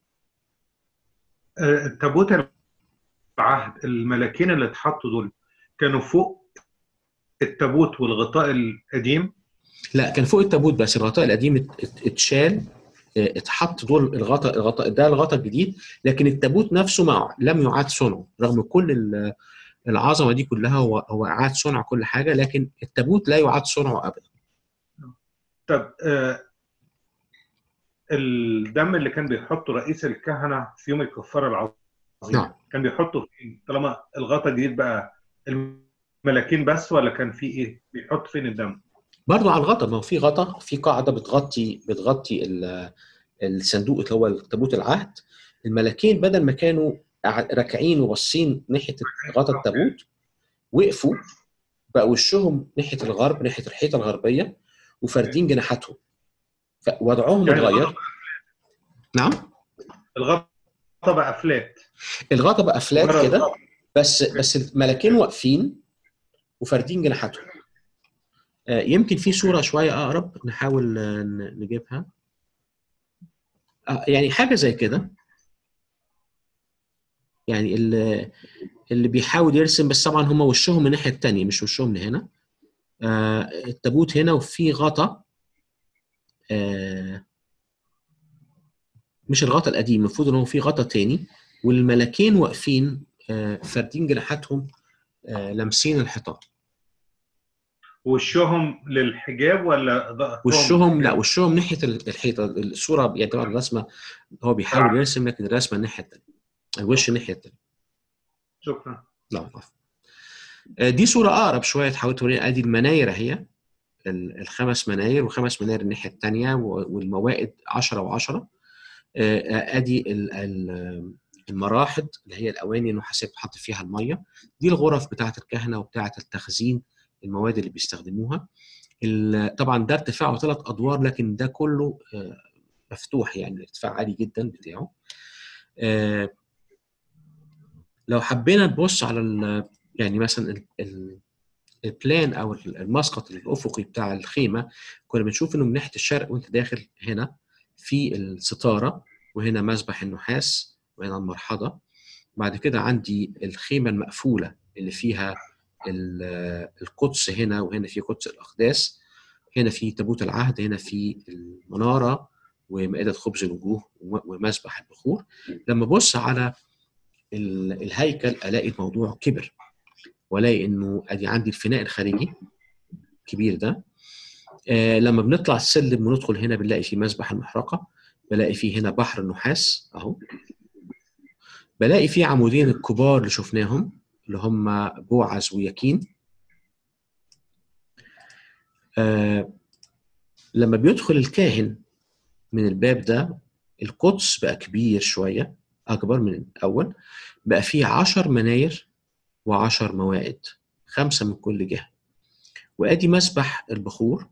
تابوت العهد الملاكين اللي اتحطوا دول كانوا فوق التابوت والغطاء القديم لا كان فوق التابوت بس الغطاء القديم اتشال اتحط دول الغطاء الغطاء ده الغطاء الجديد لكن التابوت نفسه ما لم يعاد صنعه رغم كل العظمه دي كلها هو هو اعاد صنع كل حاجه لكن التابوت لا يعاد صنعه ابدا طب آه الدم اللي كان بيحطه رئيس الكهنه في يوم الكفاره العظيم نعم كان بيحطه فين؟ طالما الغطا جديد بقى الملاكين بس ولا كان في ايه؟ بيحط فين الدم؟ برضو على الغطا ما هو في غطا في قاعده بتغطي بتغطي ال- الصندوق اللي هو تابوت العهد الملاكين بدل ما كانوا قاعد- راكعين وباصين ناحيه غطا التابوت وقفوا بقى وشهم ناحيه الغرب ناحيه الحيطه الغربيه وفاردين جناحاتهم فوضعهم يعني اتغير نعم الغطا بقى فلات الغطا بقى فلات مجرد كده غطا. بس بس الملاكين واقفين وفاردين جناحاتهم آه، يمكن في صوره شويه اقرب نحاول آه، ن- نجيبها آه، يعني حاجه زي كده يعني اللي اللي بيحاول يرسم بس طبعا هم وشهم من الناحيه الثانيه مش وشهم لهنا آه، التابوت هنا وفي غطا آه، مش الغطا القديم المفروض ان هو في غطا تاني والملاكين واقفين آه، فاردين جناحاتهم آه، لامسين الحيطان وشهم للحجاب ولا ظهرهم وشهم لا للحجاب؟ وشهم ناحيه الحيطه الصوره يعني طبعا الرسمه هو بيحاول يرسم لكن الرسمه الناحيه الثانيه الوش الناحيه الثانيه شكرا لا والله. آه، دي صوره اقرب شويه تحاول تورينا ادي المناير اهي ال- الخمس مناير وخمس مناير الناحيه الثانيه والموائد 10 و10 ادي ال- ال- المراحض اللي هي الاواني النحاسيه بتحط فيها الميه دي الغرف بتاعه الكهنه وبتاعه التخزين المواد اللي بيستخدموها ال- طبعا ده ارتفاعه ثلاث ادوار لكن ده كله آه، مفتوح يعني الارتفاع عالي جدا بتاعه آه، لو حبينا نبص على ال- يعني مثلا ال- ال- البلان او المسقط الافقي بتاع الخيمه كنا بنشوف انه من ناحيه الشرق وانت داخل هنا في الستاره وهنا مسبح النحاس وهنا المرحضه بعد كده عندي الخيمه المقفوله اللي فيها ال- القدس هنا وهنا في قدس الاقداس هنا في تابوت العهد هنا في المناره ومائده خبز الوجوه ومسبح البخور لما ابص على ال- الهيكل الاقي الموضوع كبر والاقي انه ادي عندي الفناء الخارجي الكبير ده آه لما بنطلع السلم وندخل هنا بنلاقي في مسبح المحرقه بلاقي فيه هنا بحر النحاس اهو بلاقي فيه عمودين الكبار اللي شفناهم اللي هم بوعز ويكين آه لما بيدخل الكاهن من الباب ده القدس بقى كبير شويه اكبر من الاول بقى فيه عشر مناير وعشر موائد خمسة من كل جهة وادي مسبح البخور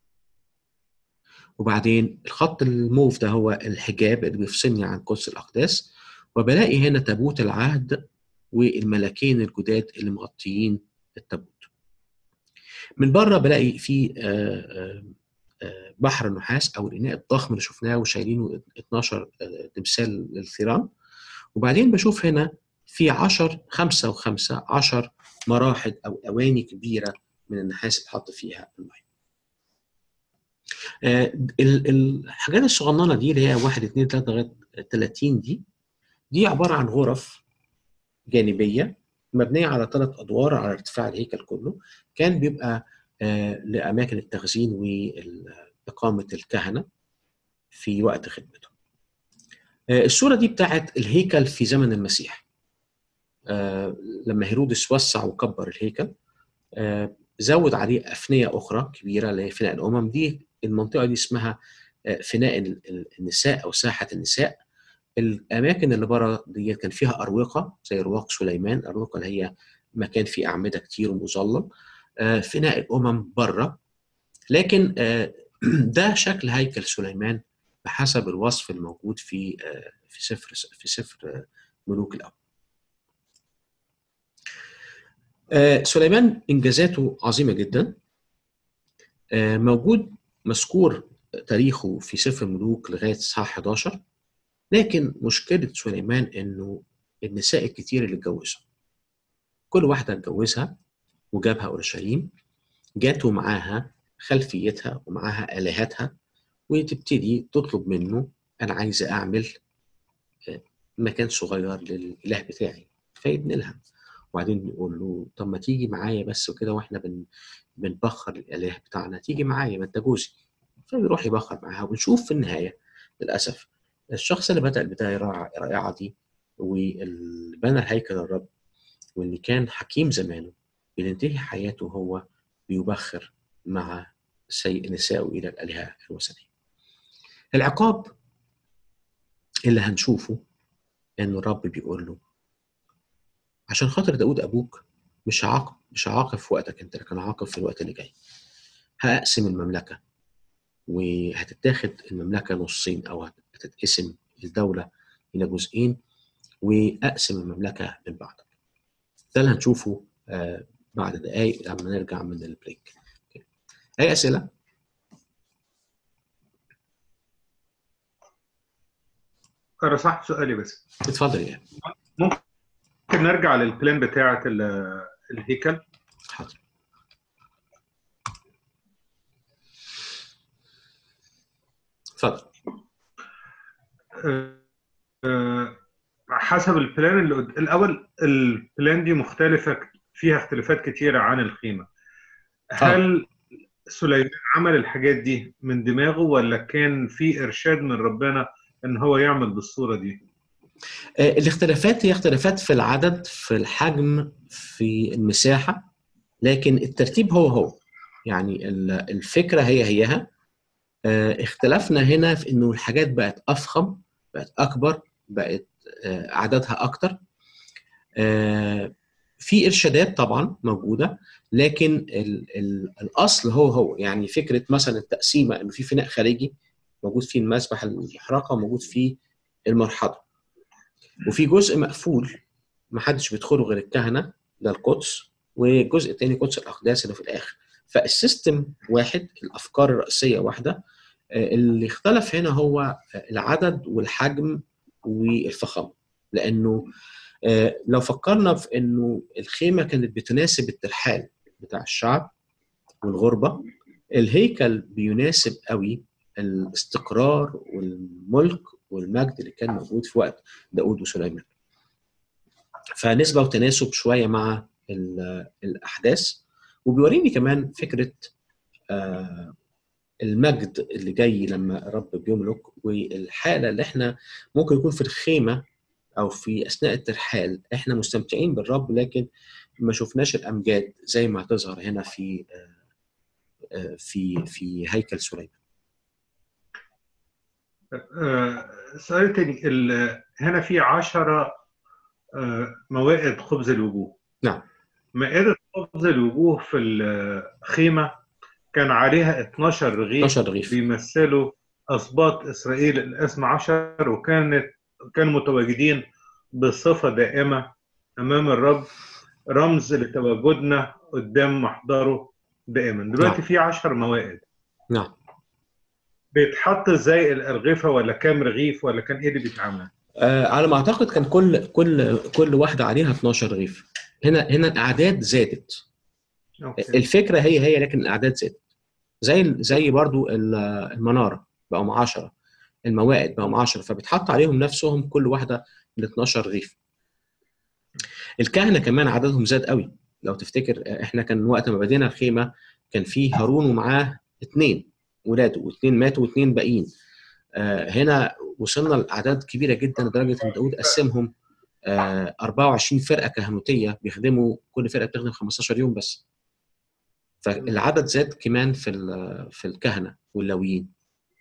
وبعدين الخط الموف ده هو الحجاب اللي بيفصلني عن قدس الأقداس وبلاقي هنا تابوت العهد والملكين الجداد اللي مغطيين التابوت من بره بلاقي في آه، آه، آه، بحر النحاس او الاناء الضخم اللي شفناه وشايلينه 12 آه، تمثال للثيران وبعدين بشوف هنا في 10 5 و5 10 مراحل او اواني كبيره من النحاس اتحط فيها الميه. آه، ال- الحاجات الصغننه دي اللي هي 1 2 3 لغايه 30 دي دي عباره عن غرف جانبيه مبنيه على ثلاث ادوار على ارتفاع الهيكل كله كان بيبقى آه، لاماكن التخزين واقامه الكهنه في وقت خدمتهم. آه، الصوره دي بتاعت الهيكل في زمن المسيح. آه، لما هيرودس وسع وكبر الهيكل آه، زود عليه افنيه اخرى كبيره اللي هي فناء الامم دي المنطقه دي اسمها آه، فناء ال- ال- النساء او ساحه النساء الاماكن اللي بره دي كان فيها اروقه زي رواق سليمان اروقه اللي هي مكان فيه اعمده كتير ومظلل آه، فناء الامم بره لكن آه، ده شكل هيكل سليمان بحسب الوصف الموجود في آه، في سفر في سفر آه، ملوك الاول آه، سليمان انجازاته عظيمه جدا آه، موجود مذكور تاريخه في سفر الملوك لغايه الساعه 11 لكن مشكله سليمان انه النساء الكتير اللي اتجوزها كل واحده اتجوزها وجابها اورشليم جاته معاها خلفيتها ومعاها الهتها وتبتدي تطلب منه انا عايزه اعمل آه، مكان صغير للاله بتاعي فيبني لها وبعدين يقول له طب ما تيجي معايا بس وكده واحنا بن بنبخر الاله بتاعنا تيجي معايا ما انت جوزي فبيروح يبخر معاها ونشوف في النهايه للاسف الشخص اللي بدا البدايه الرائعه الرائعة دي واللي بنى الهيكل الرب واللي كان حكيم زمانه بينتهي حياته وهو بيبخر مع سيء نساء الى الالهه الوثنيه. العقاب اللي هنشوفه ان الرب بيقول له عشان خاطر داود ابوك مش هعاقب مش هعاقب في وقتك انت لكن هعاقب في الوقت اللي جاي. هقسم المملكه وهتتاخد المملكه نصين او هتتقسم الدوله الى جزئين واقسم المملكه من بعضك. ده اللي هنشوفه آه بعد دقايق لما نرجع من البريك. اي اسئله؟ انا صح سؤالي بس اتفضل يا ممكن نرجع للبلان بتاعه ال- الهيكل حاضر اتفضل آه، آه، حسب البلان اللي قد... الاول البلان دي مختلفه ك- فيها اختلافات كتيره عن الخيمه هل سليمان عمل الحاجات دي من دماغه ولا كان في ارشاد من ربنا ان هو يعمل بالصوره دي آه، الاختلافات هي اختلافات في العدد في الحجم في المساحة لكن الترتيب هو هو يعني ال- الفكرة هي هيها آه، اختلفنا هنا في انه الحاجات بقت افخم بقت اكبر بقت آه، عددها اكتر آه، في ارشادات طبعا موجوده لكن ال ال الاصل هو هو يعني فكره مثلا التقسيمه انه في فناء خارجي موجود فيه المسبح المحرقه وموجود فيه المرحضه وفي جزء مقفول ما حدش بيدخله غير الكهنه ده القدس والجزء الثاني قدس الاقداس اللي في الاخر فالسيستم واحد الافكار الرئيسيه واحده آه، اللي اختلف هنا هو آه، العدد والحجم والفخامه لانه آه، لو فكرنا في انه الخيمه كانت بتناسب الترحال بتاع الشعب والغربه الهيكل بيناسب قوي الاستقرار والملك والمجد اللي كان موجود في وقت داود وسليمان فنسبه وتناسب شويه مع ال- الاحداث وبيوريني كمان فكره آه، المجد اللي جاي لما الرب بيملك والحاله اللي احنا ممكن يكون في الخيمه او في اثناء الترحال احنا مستمتعين بالرب لكن ما شفناش الامجاد زي ما هتظهر هنا في آه، آه، في في هيكل سليمان آه، سؤال تاني ال- هنا في عشرة آه، موائد خبز الوجوه نعم. مائدة خبز الوجوه في الخيمة كان عليها 12 رغيف 12 رغيف بيمثلوا أسباط إسرائيل الاثنى عشر وكانت كانوا متواجدين بصفة دائمة أمام الرب رمز لتواجدنا قدام محضره دائما دلوقتي نعم. في 10 موائد نعم بيتحط ازاي الأرغفة ولا كام رغيف ولا كان ايه اللي بيتعمل؟ آه على ما اعتقد كان كل كل كل واحده عليها 12 رغيف هنا هنا الاعداد زادت أوكي. الفكره هي هي لكن الاعداد زادت زي زي برضو ال- المناره بقوا 10 الموائد بقوا 10 فبيتحط عليهم نفسهم كل واحده ال 12 رغيف الكهنه كمان عددهم زاد قوي لو تفتكر آه، احنا كان وقت ما بدينا الخيمه كان في هارون ومعاه اثنين ولاده واثنين ماتوا واثنين باقيين آه، هنا وصلنا لاعداد كبيره جدا لدرجه ان داود قسمهم آه، 24 فرقه كهنوتيه بيخدموا كل فرقه بتخدم 15 يوم بس فالعدد زاد كمان في ال- في الكهنه واللاويين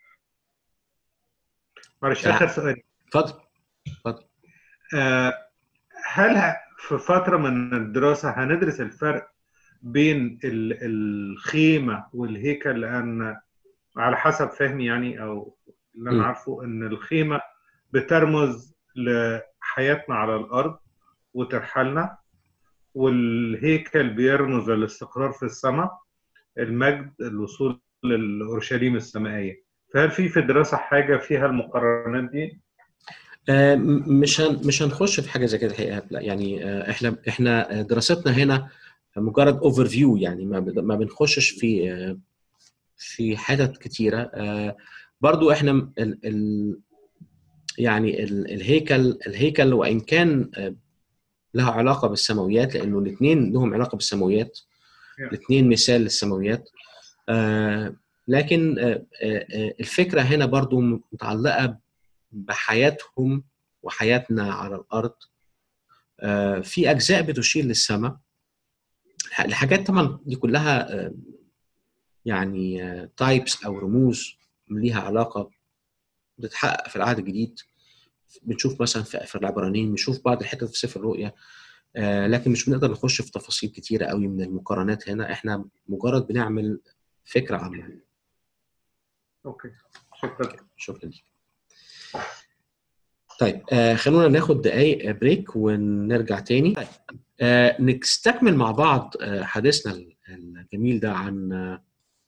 معلش لا. آخر سؤال اتفضل آه، هل ه- في فترة من الدراسة هندرس الفرق بين ال- الخيمة والهيكل لأن على حسب فهمي يعني أو اللي م. أنا عارفه إن الخيمة بترمز لحياتنا على الأرض وترحلنا والهيكل بيرمز للاستقرار في السماء المجد الوصول للأورشليم السمائية فهل في في الدراسة حاجة فيها المقارنات دي؟ آه، م- مش هن مش هنخش في حاجه زي كده الحقيقه لا يعني آه، احنا احنا دراستنا هنا مجرد اوفر فيو يعني ما بد- ما بنخشش في آه، في حتت كتيره آه، برضو احنا م- ال ال يعني ال الهيكل الهيكل وان كان آه، له علاقه بالسماويات لانه الاثنين لهم علاقه بالسماويات Yeah. الاثنين مثال للسماويات آه، لكن آه، آه، آه، الفكره هنا برضو متعلقه بحياتهم وحياتنا على الارض آه، في اجزاء بتشير للسماء الح- الحاجات طبعا دي كلها آه، يعني تايبس او رموز ليها علاقه بتتحقق في العهد الجديد بنشوف مثلا في في العبرانيين بنشوف بعض الحتت في سفر الرؤيا آه، لكن مش بنقدر نخش في تفاصيل كتيره قوي من المقارنات هنا احنا مجرد بنعمل فكره عامه اوكي شكرا شكرا ليك طيب آه خلونا ناخد دقايق بريك ونرجع تاني طيب آه نستكمل مع بعض آه حديثنا الجميل ده عن آه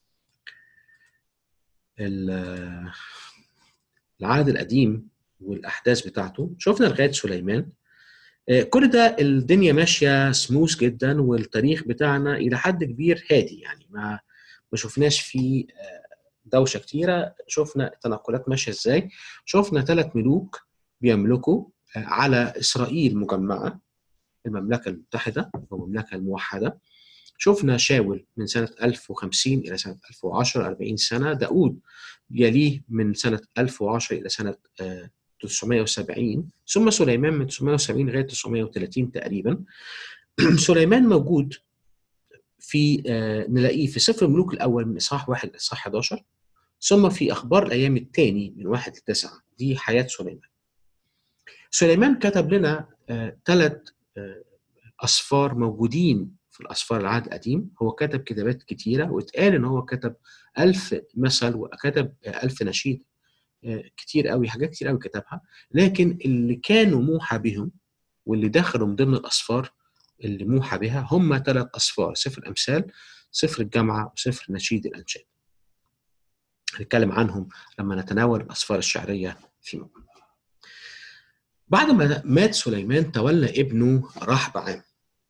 ال- آه، العهد القديم والاحداث بتاعته شفنا لغايه سليمان آه، كل ده الدنيا ماشيه سموث جدا والتاريخ بتاعنا الى حد كبير هادي يعني ما ما شفناش فيه آه، دوشه كتيره شفنا التنقلات ماشيه ازاي شفنا ثلاث ملوك بيملكوا آه، على اسرائيل مجمعه المملكه المتحده او المملكه الموحده شفنا شاول من سنه 1050 الى سنه 1010 40 سنه داود يليه من سنه 1010 الى سنه آه، 970 ثم سليمان من 970 لغايه 930 تقريبا سليمان موجود في آه، نلاقيه في سفر الملوك الاول من اصحاح واحد لاصحاح 11 ثم في اخبار الايام الثاني من واحد لتسعه دي حياه سليمان. سليمان كتب لنا ثلاث اسفار موجودين في الاسفار العهد القديم هو كتب كتابات كتيره واتقال ان هو كتب ألف مثل وكتب آه، ألف نشيد آه، كتير قوي حاجات كتير قوي كتبها لكن اللي كانوا موحى بهم واللي دخلوا من ضمن الاسفار اللي موحى بها هم ثلاث اسفار سفر الامثال سفر الجامعه وسفر نشيد الانشاد هنتكلم عنهم لما نتناول الاسفار الشعريه فيما بعد بعد ما مات سليمان تولى ابنه رحبعام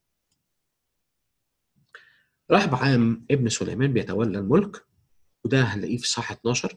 رحبعام ابن سليمان بيتولى الملك وده هنلاقيه في صح 12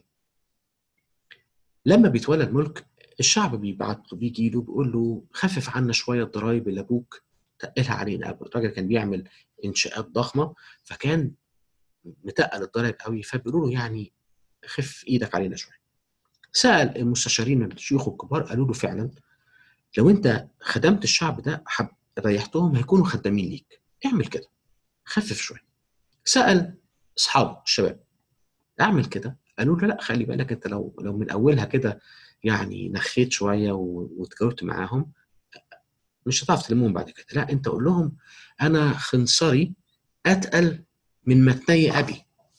لما بيتولى الملك الشعب بيبعت بيجي له بيقول له خفف عنا شويه الضرايب اللي ابوك تقلها علينا الراجل كان بيعمل انشاءات ضخمه فكان متقل الضرايب قوي فبيقولوا له يعني خف ايدك علينا شويه سال المستشارين الشيوخ الكبار قالوا له فعلا لو انت خدمت الشعب ده حب ريحتهم هيكونوا خدامين ليك اعمل كده خفف شويه سال اصحابه الشباب اعمل كده قالوا له لا خلي بالك انت لو لو من اولها كده يعني نخيت شويه و- واتجاوبت معاهم مش هتعرف تلمهم بعد كده لا انت قول لهم انا خنصري اتقل من متني ابي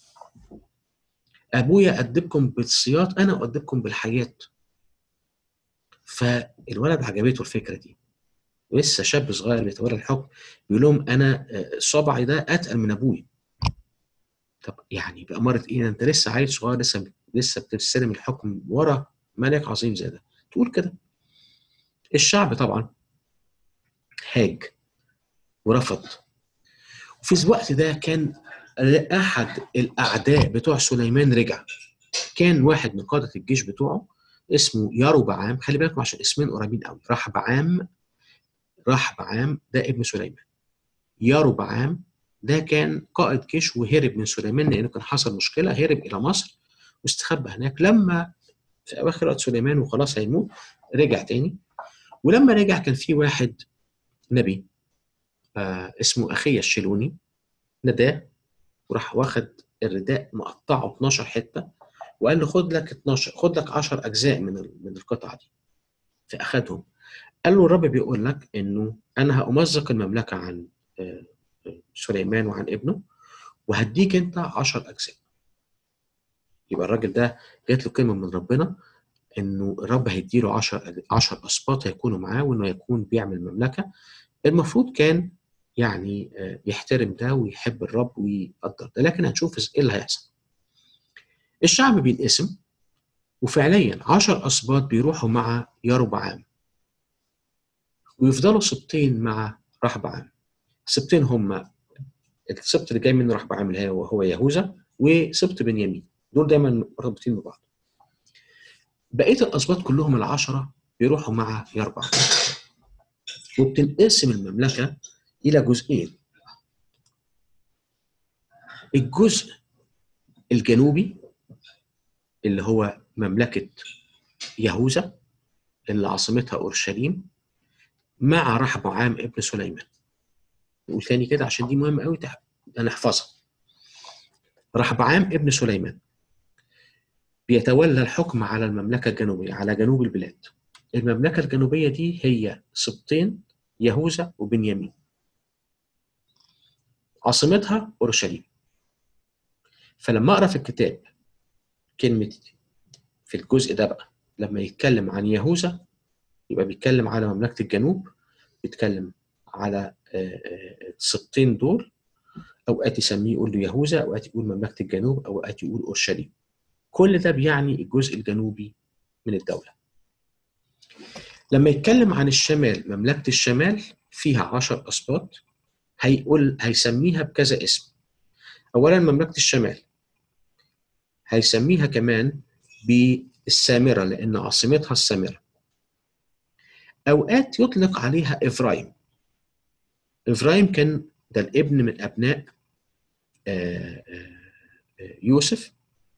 ابويا ادبكم بالصياط انا اؤدبكم بالحياه فالولد عجبته الفكره دي لسه شاب صغير بيتولى الحكم بيقول لهم انا آه، صبعي ده اتقل من ابويا طب يعني بأمارة ايه انت لسه عيل صغير لسه لسه بتستلم الحكم ورا ملك عظيم زي ده تقول كده الشعب طبعا هاج ورفض وفي الوقت ده كان احد الاعداء بتوع سليمان رجع كان واحد من قاده الجيش بتوعه اسمه ياربعام خلي بالكم عشان اسمين قريبين قوي رحبعام رحبعام ده ابن سليمان ياربعام ده كان قائد جيش وهرب من سليمان لانه كان حصل مشكله هرب الى مصر واستخبى هناك لما في اواخر وقت سليمان وخلاص هيموت رجع تاني ولما رجع كان في واحد نبي آه اسمه اخيا الشيلوني نداه وراح واخد الرداء مقطعه 12 حته وقال له خد لك 12 خد لك 10 اجزاء من ال- من القطعه دي فاخدهم قال له الرب بيقول لك انه انا هامزق المملكه عن آه، آه، سليمان وعن ابنه وهديك انت 10 اجزاء يبقى الراجل ده جات له كلمه من ربنا انه الرب هيديله 10 10 اسباط هيكونوا معاه وانه يكون بيعمل مملكه المفروض كان يعني آه، يحترم ده ويحب الرب ويقدر ده لكن هنشوف ايه اللي هيحصل الشعب بينقسم وفعليا 10 اسباط بيروحوا مع يربعام ويفضلوا سبطين مع رحبعام السبطين هم السبط اللي جاي من رحبعام اللي هو هو يهوذا وسبط بنيامين دول دايما مرتبطين ببعض بقيه الاسباط كلهم العشره بيروحوا مع يربعام وبتنقسم المملكه الى جزئين الجزء الجنوبي اللي هو مملكه يهوذا اللي عاصمتها اورشليم مع رحبعام ابن سليمان نقول تاني كده عشان دي مهمه قوي نحفظها رحبعام ابن سليمان بيتولى الحكم على المملكه الجنوبيه على جنوب البلاد المملكه الجنوبيه دي هي سبطين يهوذا وبنيامين عاصمتها اورشليم فلما اقرا في الكتاب كلمه في الجزء ده بقى لما يتكلم عن يهوذا يبقى بيتكلم على مملكه الجنوب بيتكلم على السبطين دول اوقات يسميه يقول له يهوذا اوقات يقول مملكه الجنوب اوقات يقول اورشليم كل ده بيعني الجزء الجنوبي من الدوله لما يتكلم عن الشمال مملكه الشمال فيها عشر اسباط هيقول هيسميها بكذا اسم اولا مملكه الشمال هيسميها كمان بالسامره لان عاصمتها السامره اوقات يطلق عليها افرايم افرايم كان ده الابن من ابناء يوسف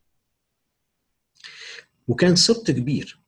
وكان سبط كبير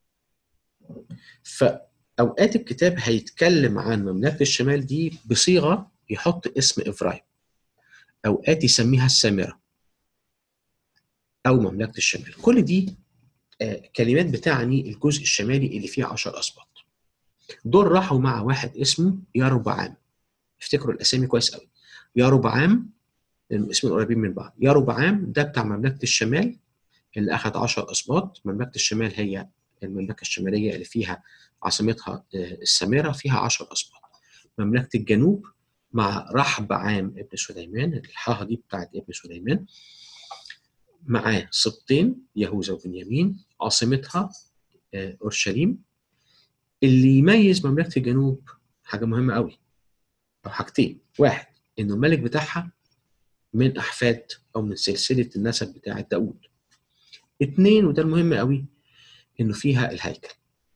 فاوقات الكتاب هيتكلم عن مملكه الشمال دي بصيغه يحط اسم افرايم اوقات يسميها السامره او مملكه الشمال كل دي كلمات بتعني الجزء الشمالي اللي فيه عشر اسباط دول راحوا مع واحد اسمه يربعام افتكروا الاسامي كويس قوي يربعام لان اسمين قريبين من بعض يربعام ده بتاع مملكه الشمال اللي اخذ 10 اسباط مملكه الشمال هي المملكه الشماليه اللي فيها عاصمتها السامره فيها 10 اسباط مملكه الجنوب مع رحب عام ابن سليمان الحاها دي بتاعت ابن سليمان معاه سبطين يهوذا وبنيامين عاصمتها اورشليم اللي يميز مملكه الجنوب حاجه مهمه قوي او حاجتين واحد انه الملك بتاعها من احفاد او من سلسله النسب بتاعه داوود اتنين وده المهم قوي انه فيها الهيكل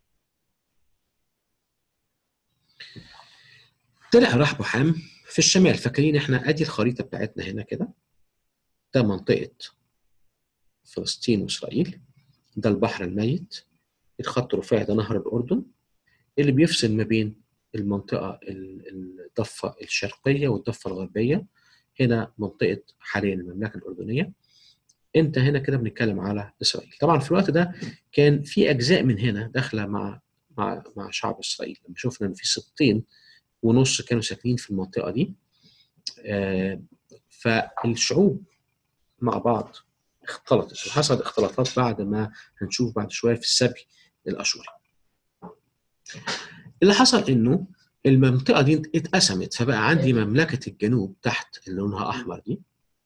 طلع رحبحام في الشمال فاكرين احنا ادي الخريطه بتاعتنا هنا كده ده منطقه فلسطين واسرائيل ده البحر الميت الخط الرفيع ده نهر الاردن اللي بيفصل ما بين المنطقه الضفه الشرقيه والضفه الغربيه هنا منطقه حاليا المملكه الاردنيه انت هنا كده بنتكلم على اسرائيل طبعا في الوقت ده كان في اجزاء من هنا داخله مع مع مع شعب اسرائيل لما شفنا ان في سبطين ونص كانوا ساكنين في المنطقه دي آه فالشعوب مع بعض اختلطت وحصلت اختلاطات بعد ما هنشوف بعد شويه في السبي الاشوري اللي حصل انه المنطقه دي اتقسمت فبقى عندي مملكه الجنوب تحت اللي لونها احمر دي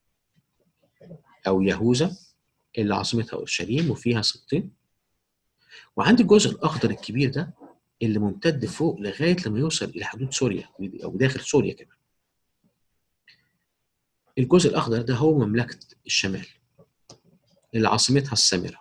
او يهوذا اللي عاصمتها اورشليم وفيها سبطين وعندي الجزء الاخضر الكبير ده اللي ممتد فوق لغايه لما يوصل الى حدود سوريا او داخل سوريا كمان الجزء الاخضر ده هو مملكه الشمال اللي عاصمتها السامره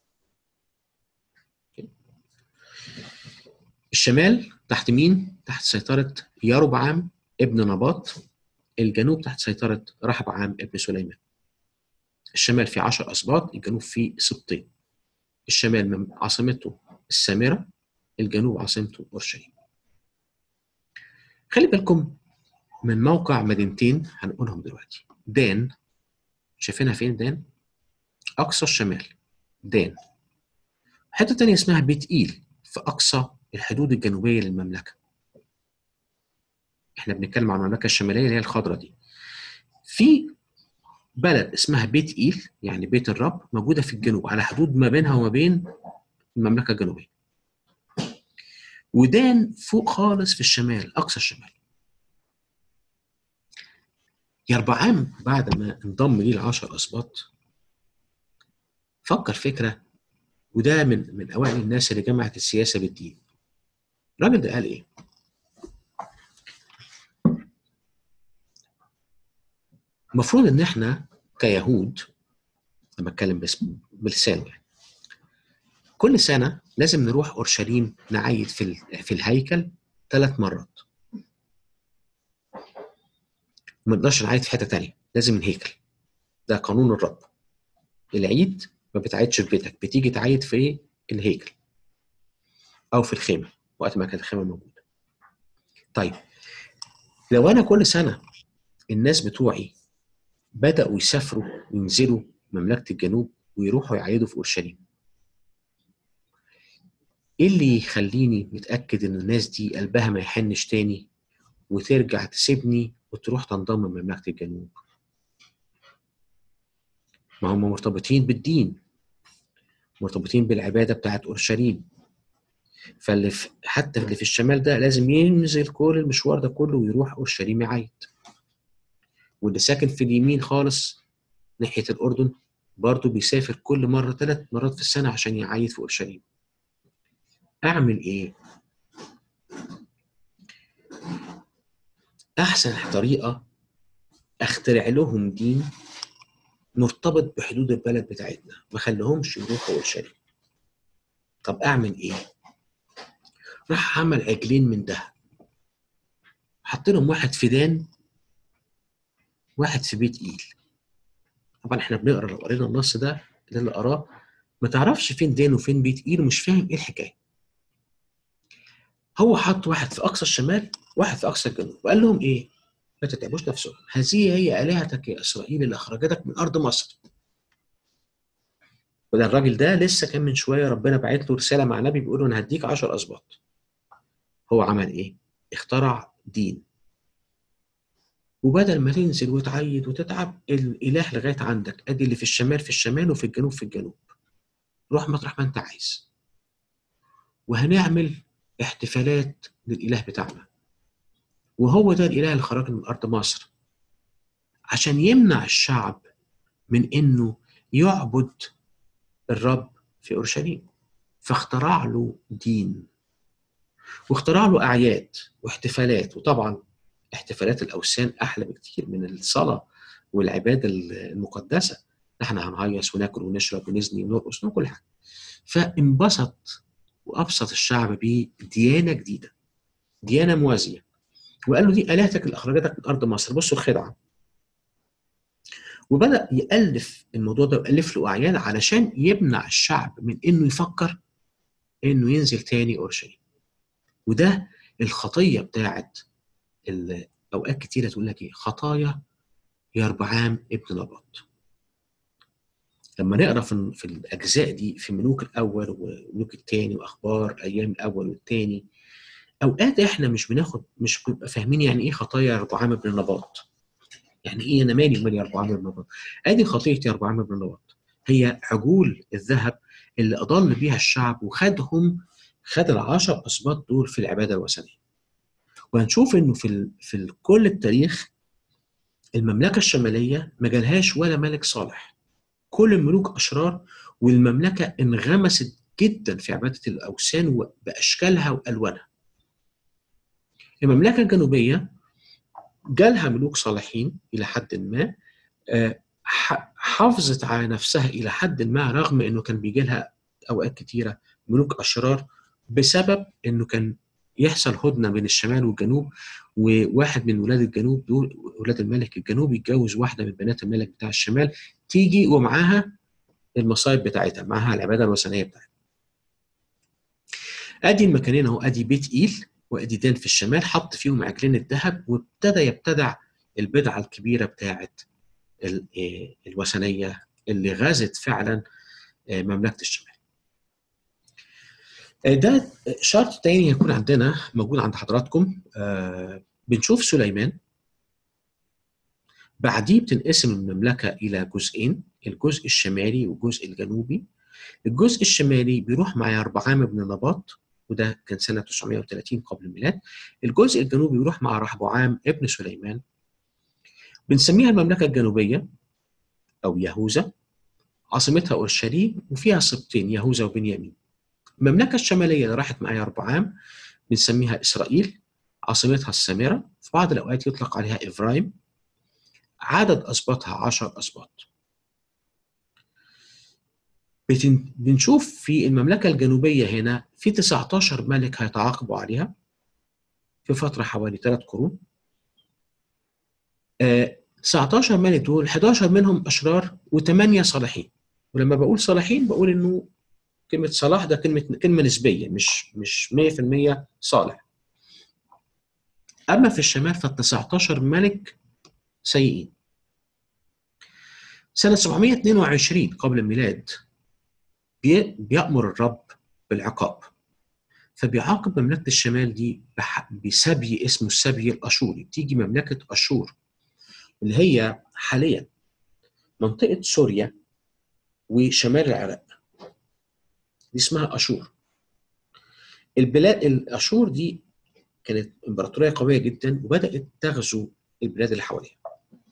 الشمال تحت مين؟ تحت سيطرة يربعام ابن نباط الجنوب تحت سيطرة رحبعام ابن سليمان الشمال فيه عشر أسباط الجنوب فيه سبطين الشمال عاصمته السامرة الجنوب عاصمته أورشليم خلي بالكم من موقع مدينتين هنقولهم دلوقتي دان شايفينها فين دان؟ أقصى الشمال دان حتة تانية اسمها بيت إيل في أقصى الحدود الجنوبية للمملكة احنا بنتكلم عن المملكة الشمالية اللي هي الخضراء دي في بلد اسمها بيت إيل يعني بيت الرب موجودة في الجنوب على حدود ما بينها وما بين المملكة الجنوبية ودان فوق خالص في الشمال أقصى الشمال يربعام بعد ما انضم ليه العشر أسباط فكر فكرة وده من من أوائل الناس اللي جمعت السياسة بالدين الراجل ده قال ايه؟ المفروض ان احنا كيهود لما اتكلم باسم بلسان يعني كل سنه لازم نروح اورشليم نعيد في في الهيكل ثلاث مرات ما نقدرش نعيد في حته تانية لازم الهيكل ده قانون الرب العيد ما بتعيدش في بيتك بتيجي تعيد في الهيكل او في الخيمه وقت ما كانت الخيمه موجوده طيب لو انا كل سنه الناس بتوعي بداوا يسافروا وينزلوا مملكه الجنوب ويروحوا يعيدوا في اورشليم ايه اللي يخليني متاكد ان الناس دي قلبها ما يحنش تاني وترجع تسيبني وتروح تنضم لمملكه الجنوب ما هم مرتبطين بالدين مرتبطين بالعباده بتاعت اورشليم فاللي في حتى اللي في الشمال ده لازم ينزل كل المشوار ده كله ويروح اورشليم يعيد واللي ساكن في اليمين خالص ناحيه الاردن برضه بيسافر كل مره ثلاث مرات في السنه عشان يعيد في اورشليم اعمل ايه احسن طريقه اخترع لهم دين مرتبط بحدود البلد بتاعتنا ما خليهمش يروحوا اورشليم طب اعمل ايه راح عمل عجلين من دهب حط لهم واحد في دان واحد في بيت ايل طبعا احنا بنقرا لو قرينا النص ده اللي انا قراه ما تعرفش فين دان وفين بيت ايل ومش فاهم ايه الحكايه هو حط واحد في اقصى الشمال واحد في اقصى الجنوب وقال لهم ايه لا تتعبوش نفسكم هذه هي الهتك يا اسرائيل اللي اخرجتك من ارض مصر وده الراجل ده لسه كان من شويه ربنا بعت له رساله مع نبي بيقول له انا هديك 10 اسباط هو عمل ايه؟ اخترع دين وبدل ما تنزل وتعيد وتتعب الاله لغايه عندك ادي اللي في الشمال في الشمال وفي الجنوب في الجنوب روح مطرح ما انت عايز وهنعمل احتفالات للاله بتاعنا وهو ده الاله اللي خرجنا من ارض مصر عشان يمنع الشعب من انه يعبد الرب في اورشليم فاخترع له دين واخترع له اعياد واحتفالات وطبعا احتفالات الاوثان احلى بكتير من الصلاه والعباده المقدسه احنا هنهيص وناكل ونشرب ونزني ونرقص وكل حاجه فانبسط وابسط الشعب بديانه جديده ديانه موازيه وقال له دي الهتك اللي اخرجتك من ارض مصر بصوا الخدعه وبدا يالف الموضوع ده ويالف له اعياد علشان يمنع الشعب من انه يفكر انه ينزل تاني اورشليم وده الخطيه بتاعت اوقات كتيره تقول لك ايه خطايا يربعام ابن نبط لما نقرا في, في الاجزاء دي في ملوك الاول وملوك الثاني واخبار ايام الاول والثاني اوقات احنا مش بناخد مش بنبقى فاهمين يعني ايه خطايا يربعام ابن نبط يعني ايه انا مالي ومال يربعام ابن نبط ادي خطيه يربعام ابن نبط هي عجول الذهب اللي اضل بيها الشعب وخدهم خد العشر اسباط دول في العباده الوثنيه وهنشوف انه في ال... في كل التاريخ المملكه الشماليه ما جالهاش ولا ملك صالح كل الملوك اشرار والمملكه انغمست جدا في عباده الاوثان باشكالها والوانها المملكه الجنوبيه جالها ملوك صالحين الى حد ما حافظت على نفسها الى حد ما رغم انه كان بيجي لها اوقات كتيره ملوك اشرار بسبب انه كان يحصل هدنه بين الشمال والجنوب وواحد من ولاد الجنوب دول ولاد الملك الجنوبي يتجوز واحده من بنات الملك بتاع الشمال تيجي ومعاها المصايب بتاعتها معاها العباده الوثنيه بتاعتها. ادي المكانين اهو ادي بيت ايل وادي دان في الشمال حط فيهم عجلين الذهب وابتدى يبتدع البدعه الكبيره بتاعت الوثنيه اللي غزت فعلا مملكه الشمال. ده شرط تاني يكون عندنا موجود عند حضراتكم آه بنشوف سليمان بعديه بتنقسم المملكة إلى جزئين الجزء الشمالي والجزء الجنوبي الجزء الشمالي بيروح مع يربعام بن نباط وده كان سنة 930 قبل الميلاد الجزء الجنوبي بيروح مع رحبعام ابن سليمان بنسميها المملكة الجنوبية أو يهوذا عاصمتها أورشليم وفيها سبطين يهوذا وبنيامين المملكة الشمالية اللي راحت معايا أربع عام بنسميها إسرائيل عاصمتها السامرة في بعض الأوقات يطلق عليها إفرايم عدد أسباطها عشر أسباط بتن... بنشوف في المملكة الجنوبية هنا في 19 ملك هيتعاقبوا عليها في فترة حوالي ثلاث قرون آه 19 ملك دول 11 منهم أشرار و8 صالحين ولما بقول صالحين بقول انه كلمه صلاح ده كلمه كلمه نسبيه مش مش 100% صالح اما في الشمال فال 19 ملك سيئين سنة 722 قبل الميلاد بي- بيأمر الرب بالعقاب فبيعاقب مملكة الشمال دي بح- بسبي اسمه السبي الأشوري بتيجي مملكة أشور اللي هي حاليا منطقة سوريا وشمال العراق دي اسمها أشور البلاد الأشور دي كانت إمبراطورية قوية جدا وبدأت تغزو البلاد اللي حواليها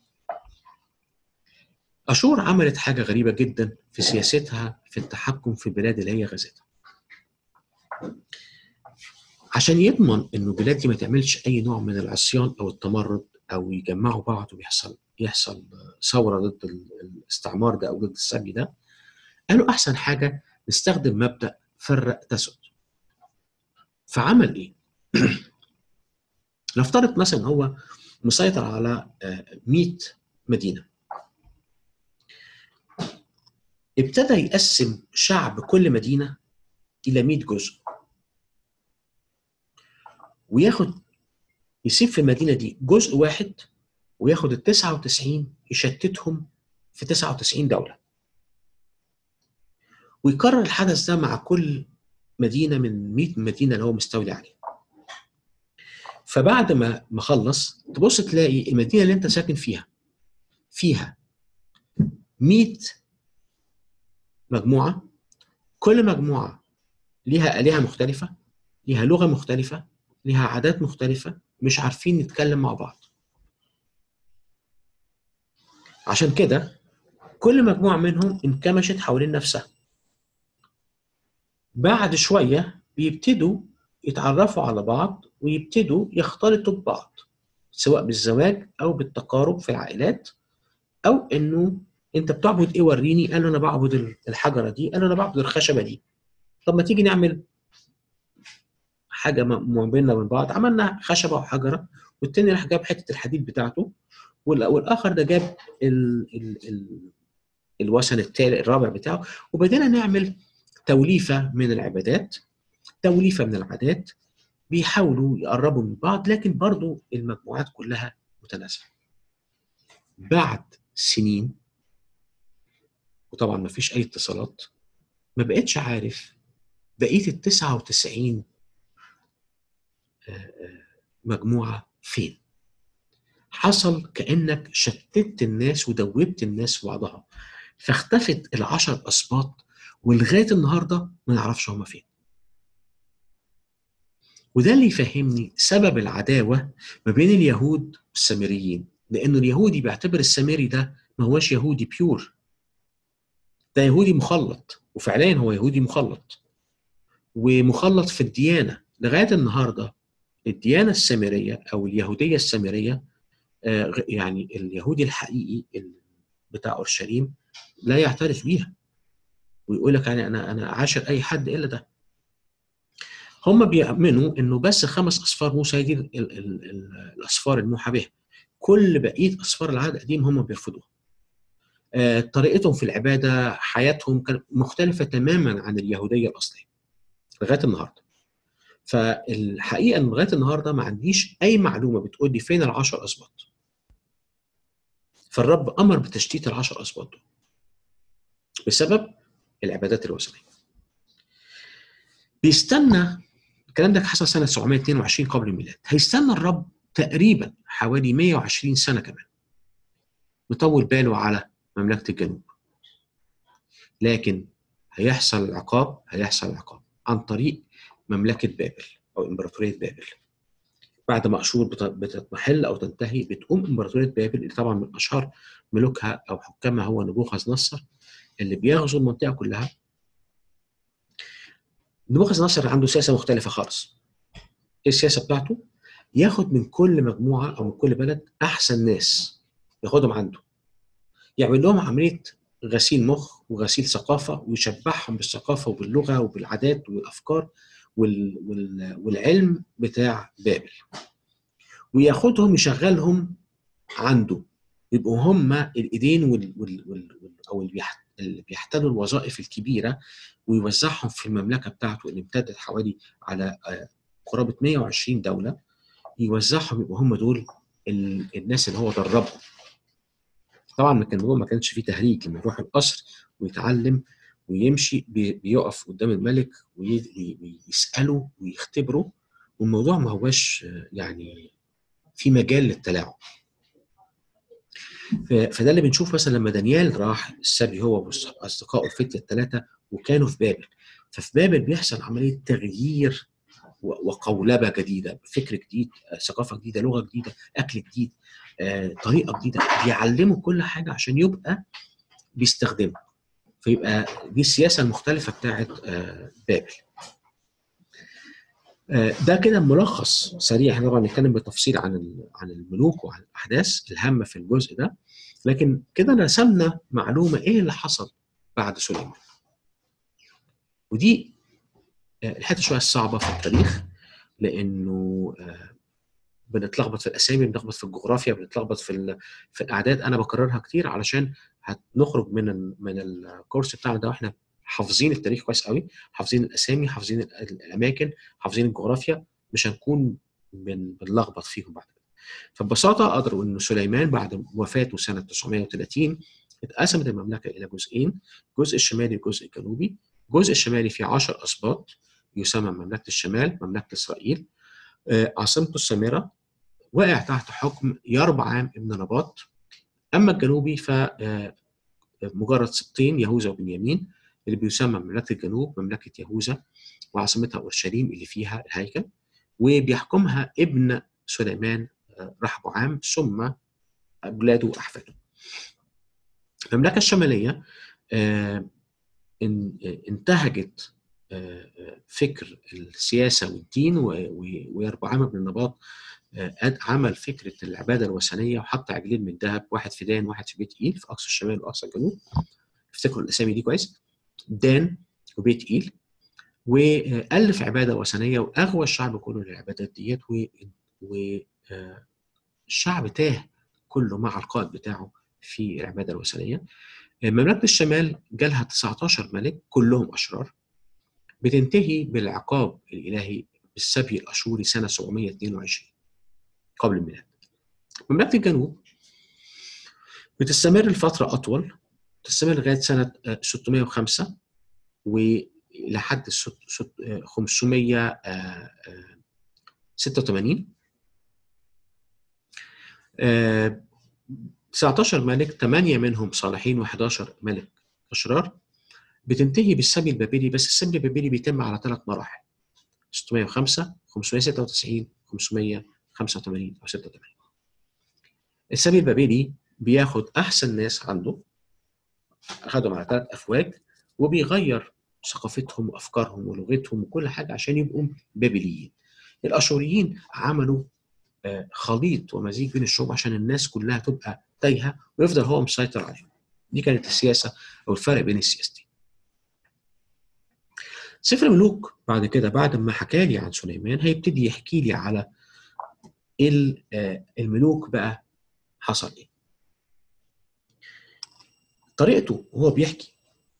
أشور عملت حاجة غريبة جدا في سياستها في التحكم في البلاد اللي هي غزتها عشان يضمن انه البلاد دي ما تعملش اي نوع من العصيان او التمرد او يجمعوا بعض ويحصل يحصل ثوره ضد ال- الاستعمار ده او ضد السبي ده قالوا احسن حاجه نستخدم مبدا فرق تسد فعمل ايه؟ نفترض مثلا هو مسيطر على آه، 100 مدينه ابتدى يقسم شعب كل مدينه الى 100 جزء وياخد يسيب في المدينه دي جزء واحد وياخد ال 99 يشتتهم في 99 دوله ويكرر الحدث ده مع كل مدينه من 100 مدينه اللي هو مستولي عليها فبعد ما ما خلص تبص تلاقي المدينه اللي انت ساكن فيها فيها 100 مجموعه كل مجموعه ليها آلهة مختلفة ليها لغة مختلفة ليها عادات مختلفة مش عارفين نتكلم مع بعض عشان كده كل مجموعة منهم انكمشت حوالين نفسها بعد شوية بيبتدوا يتعرفوا على بعض ويبتدوا يختلطوا ببعض سواء بالزواج أو بالتقارب في العائلات أو إنه أنت بتعبد إيه وريني قال له أنا بعبد الحجرة دي قال له أنا بعبد الخشبة دي طب ما تيجي نعمل حاجه ما بيننا وبين بعض عملنا خشبه وحجره والتاني راح جاب حته الحديد بتاعته وال- والاخر ده جاب ال ال ال الوثن التالي الرابع بتاعه وبدينا نعمل توليفه من العبادات توليفه من العادات بيحاولوا يقربوا من بعض لكن برضو المجموعات كلها متنازعه بعد سنين وطبعا ما فيش اي اتصالات ما بقتش عارف بقيه ال 99 آه، آه، مجموعه فين حصل كانك شتت الناس ودوبت الناس في بعضها فاختفت العشر اسباط ولغايه النهارده ما نعرفش هما فين وده اللي يفهمني سبب العداوه ما بين اليهود والسامريين لانه اليهودي بيعتبر السامري ده ما هوش يهودي بيور ده يهودي مخلط وفعليا هو يهودي مخلط ومخلط في الديانه لغايه النهارده الديانه السامريه او اليهوديه السامريه آه، غ- يعني اليهودي الحقيقي ال- بتاع اورشليم لا يعترف بيها ويقول لك انا انا انا عاشر اي حد الا ده هم بيؤمنوا انه بس خمس اصفار موسى هي دي ال- ال- ال- الاصفار الموحى بها كل بقيه اصفار العهد القديم هم بيرفضوها آه، طريقتهم في العباده حياتهم كانت مختلفه تماما عن اليهوديه الاصليه لغايه النهارده فالحقيقه ان لغايه النهارده ما عنديش اي معلومه بتقول لي فين العشر اسباط فالرب امر بتشتيت العشر اسباط دول بسبب العبادات الوثنيه بيستنى الكلام ده حصل سنه 722 قبل الميلاد هيستنى الرب تقريبا حوالي 120 سنه كمان مطول باله على مملكه الجنوب لكن هيحصل العقاب هيحصل العقاب عن طريق مملكه بابل او امبراطوريه بابل بعد ما اشور بت- بتتمحل او تنتهي بتقوم امبراطوريه بابل اللي طبعا من اشهر ملوكها او حكامها هو نبوخذ نصر اللي بيغزو المنطقه كلها نبوخذ نصر عنده سياسه مختلفه خالص ايه السياسه بتاعته ياخد من كل مجموعه او من كل بلد احسن ناس ياخدهم عنده يعمل لهم عمليه غسيل مخ وغسيل ثقافه ويشبعهم بالثقافه وباللغه وبالعادات والافكار وال... وال... والعلم بتاع بابل وياخدهم يشغلهم عنده يبقوا هم الايدين وال... وال... وال... وال... او اللي بيح- اللي بيحتلوا الوظائف الكبيره ويوزعهم في المملكه بتاعته اللي امتدت حوالي على آه، قرابه 120 دوله يوزعهم يبقوا هم دول ال- الناس اللي هو دربهم. طبعا ما كان ما كانش فيه تهريج لما يروح القصر ويتعلم ويمشي بي- بيقف قدام الملك وي- وي- ويساله ويختبره والموضوع ما هواش آه، يعني في مجال للتلاعب. ف- فده اللي بنشوف مثلا لما دانيال راح السبي هو واصدقائه الفتيه الثلاثه وكانوا في بابل ففي بابل بيحصل عمليه تغيير و- وقولبه جديده فكر جديد آه، ثقافه جديده لغه جديده اكل جديد آه، طريقه جديده بيعلموا كل حاجه عشان يبقى بيستخدمها فيبقى دي السياسه المختلفه بتاعت آه، بابل آه، ده كده ملخص سريع احنا طبعا نتكلم بالتفصيل عن ال- عن الملوك وعن الاحداث الهامه في الجزء ده لكن كده رسمنا معلومه ايه اللي حصل بعد سليمان ودي آه، الحته شويه الصعبه في التاريخ لانه آه، بنتلخبط في الاسامي بنتلخبط في الجغرافيا بنتلخبط في ال- في الاعداد انا بكررها كتير علشان هنخرج من ال- من الكورس بتاعنا ده واحنا حافظين التاريخ كويس قوي حافظين الاسامي حافظين ال- الاماكن حافظين الجغرافيا مش هنكون بن- بنلخبط فيهم بعد كده فببساطه اقدر اقول ان سليمان بعد وفاته سنه 930 اتقسمت المملكه الى جزئين الجزء الشمالي والجزء الجنوبي الجزء الشمالي فيه 10 اسباط يسمى مملكه الشمال مملكه اسرائيل آه، عاصمته السامره وقع تحت حكم يربعام ابن نباط اما الجنوبي ف آه، مجرد سبطين يهوذا وبنيامين اللي بيسمى مملكه الجنوب مملكه يهوذا وعاصمتها اورشليم اللي فيها الهيكل وبيحكمها ابن سليمان آه، رحبعام ثم اولاده واحفاده. المملكه الشماليه آه، ان- آه، انتهجت آه، آه، فكر السياسه والدين و- و- ويربعام بن النباط آه، قد- عمل فكره العباده الوثنيه وحط عجلين من ذهب واحد في دان واحد في بيت ايل في اقصى الشمال واقصى الجنوب افتكروا الاسامي دي كويس دان وبيت ايل والف عباده وثنيه واغوى الشعب كله للعبادات ديت والشعب تاه كله مع القائد بتاعه في العباده الوثنيه مملكه الشمال جالها 19 ملك كلهم اشرار بتنتهي بالعقاب الالهي بالسبي الاشوري سنه 722 قبل الميلاد. مملكه الجنوب بتستمر لفتره اطول تستمر لغايه سنه آه، 605 ولحد الست- ست- آه، 586 آه، 19 ملك 8 منهم صالحين و11 ملك اشرار بتنتهي بالسبي البابلي بس السبي البابلي بيتم على ثلاث مراحل 605 596 585 او 86 السبي البابلي بياخد احسن ناس عنده اخدهم على ثلاث افواج وبيغير ثقافتهم وافكارهم ولغتهم وكل حاجه عشان يبقوا بابليين الاشوريين عملوا آه، خليط ومزيج بين الشعوب عشان الناس كلها تبقى تايهه ويفضل هو مسيطر عليهم دي كانت السياسه او الفرق بين السياستين سفر الملوك بعد كده بعد ما حكى لي عن سليمان هيبتدي يحكي لي على ال- آه، الملوك بقى حصل ايه طريقته وهو بيحكي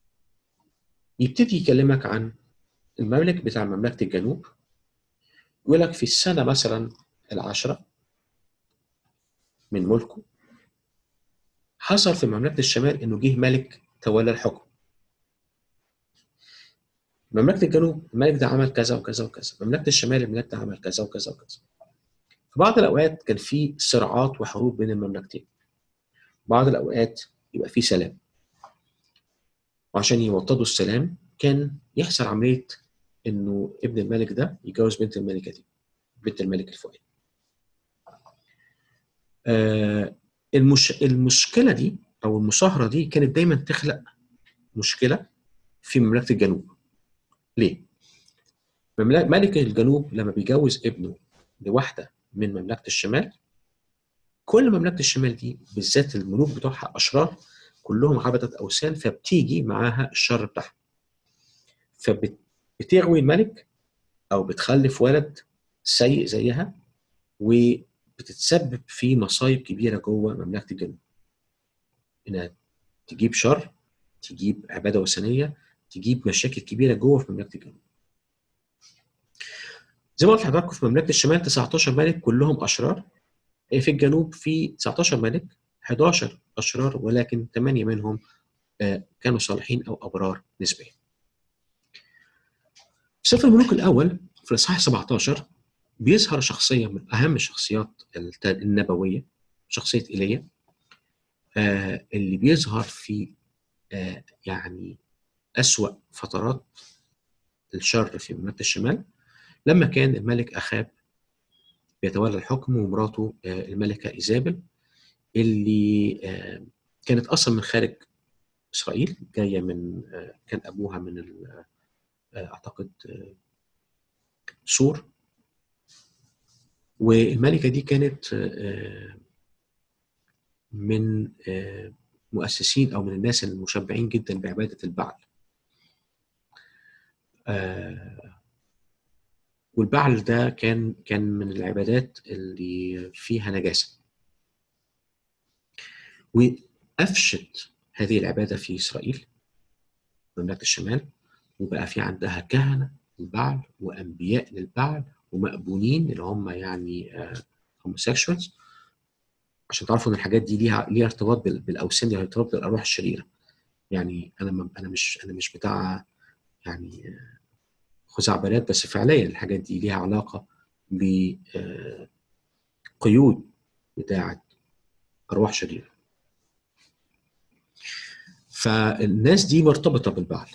يبتدي يكلمك عن المملك بتاع مملكة الجنوب يقول لك في السنة مثلا العشرة من ملكه حصل في مملكة الشمال إنه جه ملك تولى الحكم مملكة الجنوب الملك ده عمل كذا وكذا وكذا مملكة الشمال الملك ده عمل كذا وكذا وكذا في بعض الأوقات كان في صراعات وحروب بين المملكتين بعض الأوقات يبقى في سلام وعشان يوطدوا السلام كان يحصل عملية إنه ابن الملك ده يتجوز بنت الملكة دي بنت الملك الفؤاد آه المش... المشكلة دي أو المصاهرة دي كانت دايما تخلق مشكلة في مملكة الجنوب ليه؟ مملك... ملك الجنوب لما بيجوز ابنه لواحدة من مملكة الشمال كل مملكة الشمال دي بالذات الملوك بتوعها أشرار كلهم عبدة أوثان فبتيجي معاها الشر بتاعها فبتغوي الملك أو بتخلف ولد سيء زيها وبتتسبب في مصايب كبيرة جوه مملكة الجنوب إنها تجيب شر تجيب عباده وثنيه تجيب مشاكل كبيره جوه في مملكه الجنوب زي ما قلت لحضراتكم في مملكه الشمال 19 ملك كلهم اشرار في الجنوب في 19 ملك 11 اشرار ولكن 8 منهم كانوا صالحين او ابرار نسبيا. في سفر الملوك الاول في الاصحاح 17 بيظهر شخصيه من اهم الشخصيات النبويه شخصيه ايليا اللي بيظهر في يعني اسوا فترات الشر في مملكه الشمال لما كان الملك اخاب بيتولى الحكم ومراته الملكه ايزابل اللي كانت اصلا من خارج اسرائيل جايه من كان ابوها من اعتقد سور والملكه دي كانت من مؤسسين او من الناس المشبعين جدا بعباده البعل والبعل ده كان كان من العبادات اللي فيها نجاسه وافشت هذه العباده في اسرائيل مملكه الشمال وبقى في عندها كهنه للبعل وانبياء للبعل ومأبونين اللي هم يعني هوموسيكشوالز عشان تعرفوا ان الحاجات دي ليها ليها ارتباط بالاوثان ليها ارتباط بالارواح الشريره يعني انا انا مش انا مش بتاع يعني خزعبلات بس فعليا الحاجات دي ليها علاقه بقيود بتاعه ارواح شريره فالناس دي مرتبطه بالبعل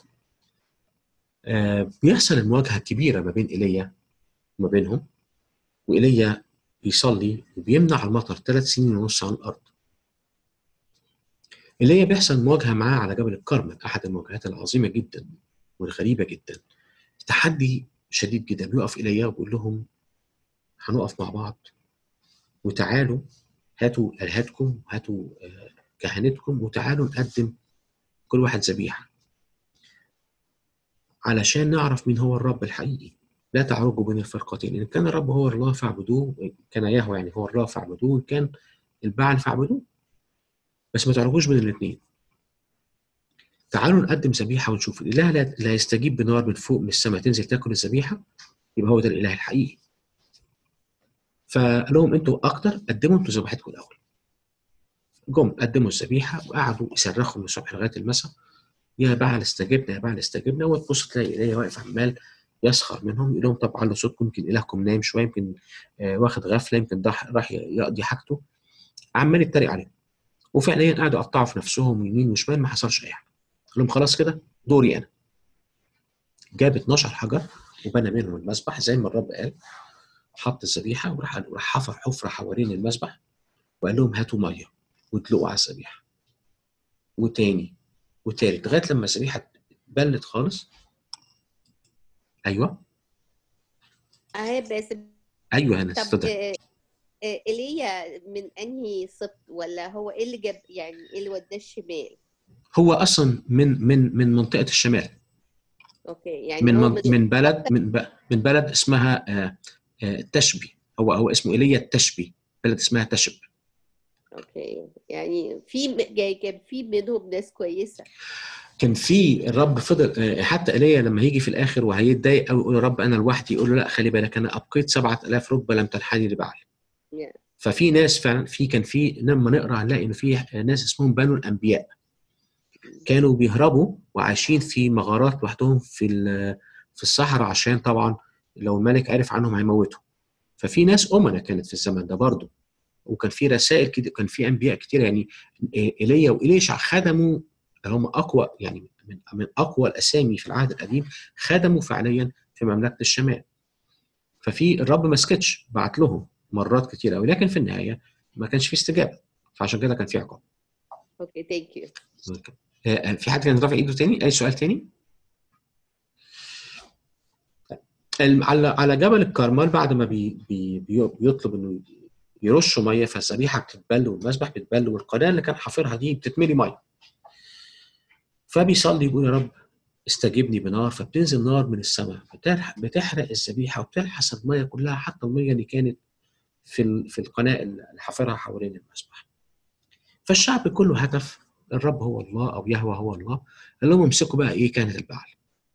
بيحصل المواجهه الكبيره ما بين ايليا وما بينهم وايليا بيصلي وبيمنع المطر ثلاث سنين ونص عن الارض ايليا بيحصل مواجهه معاه على جبل الكرمل احد المواجهات العظيمه جدا والغريبه جدا تحدي شديد جدا بيقف ايليا وبيقول لهم هنقف مع بعض وتعالوا هاتوا الهتكم هاتوا كهنتكم وتعالوا نقدم كل واحد ذبيحه علشان نعرف مين هو الرب الحقيقي لا تعرجوا بين الفرقتين ان كان الرب هو الله فاعبدوه كان يهوه يعني هو الله فاعبدوه كان البعل فاعبدوه بس ما تعرجوش بين الاثنين تعالوا نقدم ذبيحه ونشوف الاله لا يستجيب بنار من فوق من السماء تنزل تاكل الذبيحه يبقى هو ده الاله الحقيقي فقال لهم انتوا اكتر قدموا انتوا ذبيحتكم الاول جم قدموا الذبيحه وقعدوا يصرخوا من الصبح لغايه المساء يا بعل استجبنا يا بعل استجبنا وتبص تلاقي ايليا واقف عمال يسخر منهم يقول لهم طب علوا صوتكم يمكن الهكم نايم شويه يمكن آه واخد غفله يمكن راح يقضي حاجته عمال يتريق عليهم وفعليا قعدوا يقطعوا في نفسهم يمين وشمال ما حصلش اي حاجه قال لهم خلاص كده دوري انا جاب 12 حجر وبنى منهم المسبح زي ما الرب قال حط الذبيحه وراح راح حفر حفره حوالين المسبح وقال لهم هاتوا ميه وادلقوا على الذبيحه وتاني وتالت لغايه لما الذبيحه بلت خالص ايوه اه بس ايوه انا طب ايليا من انهي سبط ولا هو ايه اللي جاب يعني ايه اللي وداه الشمال؟ هو اصلا من من من منطقه الشمال اوكي يعني من هو من, من بلد من من بلد اسمها آه آه تشبي هو هو اسمه ايليا التشبي بلد اسمها تشب اوكي يعني في كان في منهم ناس كويسه كان في الرب فضل حتى ايليا لما هيجي في الاخر وهيتضايق قوي يقول يا رب انا لوحدي يقول له لا خلي بالك انا ابقيت 7000 ركبه لم تنحني لبعل yeah. ففي ناس فعلا في كان في لما نقرا هنلاقي انه في ناس اسمهم بنو الانبياء كانوا بيهربوا وعايشين في مغارات لوحدهم في في الصحراء عشان طبعا لو الملك عرف عنهم هيموتهم ففي ناس امنا كانت في الزمن ده برضه وكان في رسائل كده كان في انبياء كتير يعني ايليا واليشع خدموا هم اقوى يعني من من اقوى الاسامي في العهد القديم خدموا فعليا في مملكه الشمال ففي الرب ما سكتش بعت لهم مرات كتير قوي لكن في النهايه ما كانش في استجابه فعشان كده كان في عقاب اوكي ثانك يو في حد كان رافع ايده تاني اي سؤال تاني على على جبل الكرمل بعد ما بي بي بيطلب انه يرشوا ميه فالذبيحه بتتبل والمذبح بيتبل والقناه اللي كان حافرها دي بتتملي ميه فبيصلي يقول يا رب استجبني بنار فبتنزل نار من السماء بتحرق الذبيحه وبتلحس الميه كلها حتى الميه اللي كانت في في القناه اللي حافرها حوالين المذبح فالشعب كله هتف الرب هو الله او يهوه هو الله قال لهم امسكوا بقى ايه كانت البعل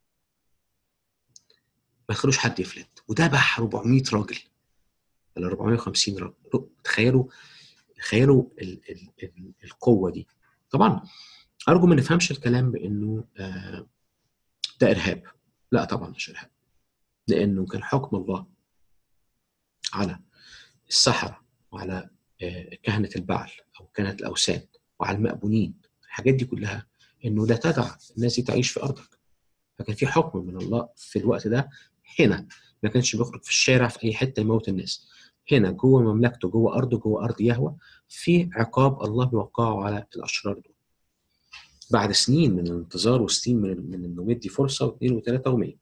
ما تخلوش حد يفلت وذبح 400 راجل ولا 450 راجل تخيلوا تخيلوا ال ال ال القوه دي طبعا ارجو ما نفهمش الكلام بانه آه ده ارهاب لا طبعا مش ارهاب لانه كان حكم الله على السحرة وعلى آه، كهنة البعل أو كهنة الأوثان وعلى المأبونين الحاجات دي كلها إنه لا تدع الناس دي تعيش في أرضك فكان في حكم من الله في الوقت ده هنا ما كانش بيخرج في الشارع في أي حتة يموت الناس هنا جوه مملكته جوه أرضه جوه أرض يهوه في عقاب الله بيوقعه على الأشرار دول بعد سنين من الانتظار وسنين من من انه مدي فرصه واثنين وثلاثه ومية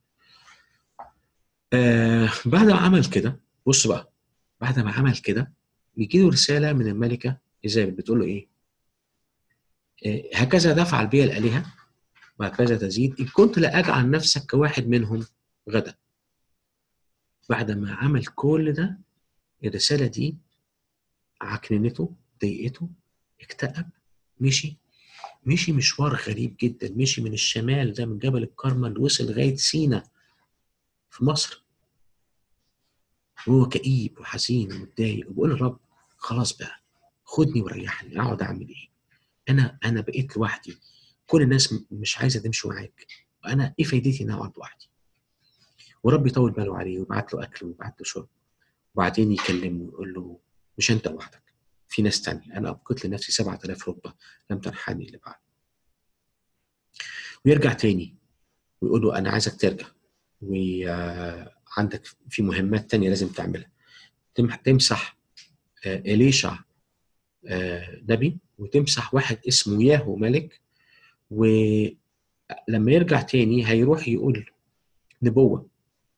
آه بعد ما عمل كده بص بقى بعد ما عمل كده بيجي له رساله من الملكه ايزابل بتقول له ايه؟ آه هكذا تفعل بي الالهه وهكذا تزيد ان كنت لا اجعل نفسك كواحد منهم غدا بعد ما عمل كل ده الرساله دي عكننته ضايقته اكتئب مشي مشي مشوار غريب جدا مشي من الشمال ده من جبل الكرمل وصل لغايه سينا في مصر وهو كئيب وحزين ومتضايق وبقول للرب خلاص بقى خدني وريحني اقعد اعمل ايه انا انا بقيت لوحدي كل الناس م- مش عايزه تمشي معاك وانا ايه فايدتي ان اقعد لوحدي ورب يطول باله عليه ويبعت له اكل ويبعت له شرب وبعدين يكلمه ويقول له مش انت لوحدك في ناس تانية انا ابقيت لنفسي 7000 ركبه لم تنحني لبعد ويرجع تاني ويقول له انا عايزك ترجع وعندك في مهمات تانية لازم تعملها تم- تمسح آه، إليشع آه، نبي وتمسح واحد اسمه ياهو ملك ولما يرجع تاني هيروح يقول نبوة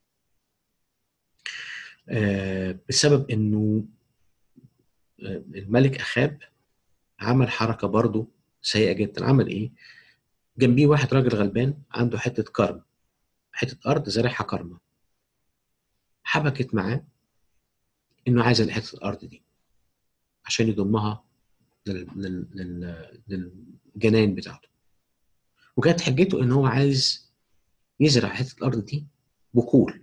آه، بسبب انه آه، الملك اخاب عمل حركة برضه سيئة جدا عمل ايه جنبيه واحد راجل غلبان عنده حتة كرم حتة أرض زارعها كرمة حبكت معاه إنه عايز حتة الأرض دي عشان يضمها لل... لل... لل... للجناين بتاعته وكانت حجته إن هو عايز يزرع حتة الأرض دي بكول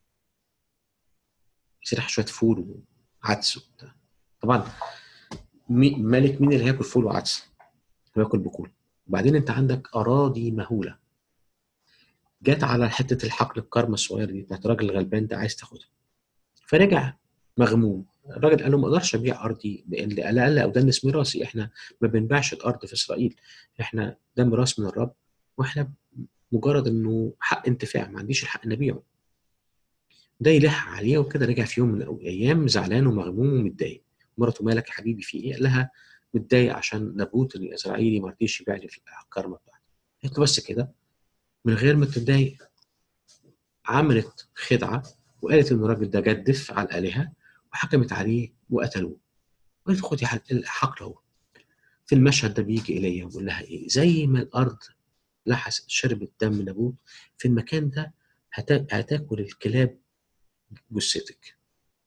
يزرع شوية فول وعدس وبتاع طبعا مي... ملك مين اللي هياكل فول وعدس؟ وياكل بكول وبعدين انت عندك اراضي مهوله جت على حته الحقل الكرمه الصغيره دي بتاعت الراجل الغلبان ده عايز تاخدها فرجع مغموم الراجل قال له ما اقدرش ابيع ارضي لان على الاقل او ده الناس ميراثي احنا ما بنبيعش الارض في اسرائيل احنا ده ميراث من الرب واحنا مجرد انه حق انتفاع ما عنديش الحق ان ابيعه ده يلح عليه وكده رجع في يوم من الايام زعلان ومغموم ومتضايق مراته مالك يا حبيبي في ايه؟ قال لها متضايق عشان نابوت الاسرائيلي ما رضيش يبيع لي الكرمه بتاعتي قالت له بس كده من غير ما تتضايق عملت خدعه وقالت ان الراجل ده جدف على الالهه وحكمت عليه وقتلوه قالت له خدي حقل اهو في المشهد ده بيجي الي ويقول لها ايه زي ما الارض لحست شربت دم نابوت في المكان ده هتا- هتاكل الكلاب جثتك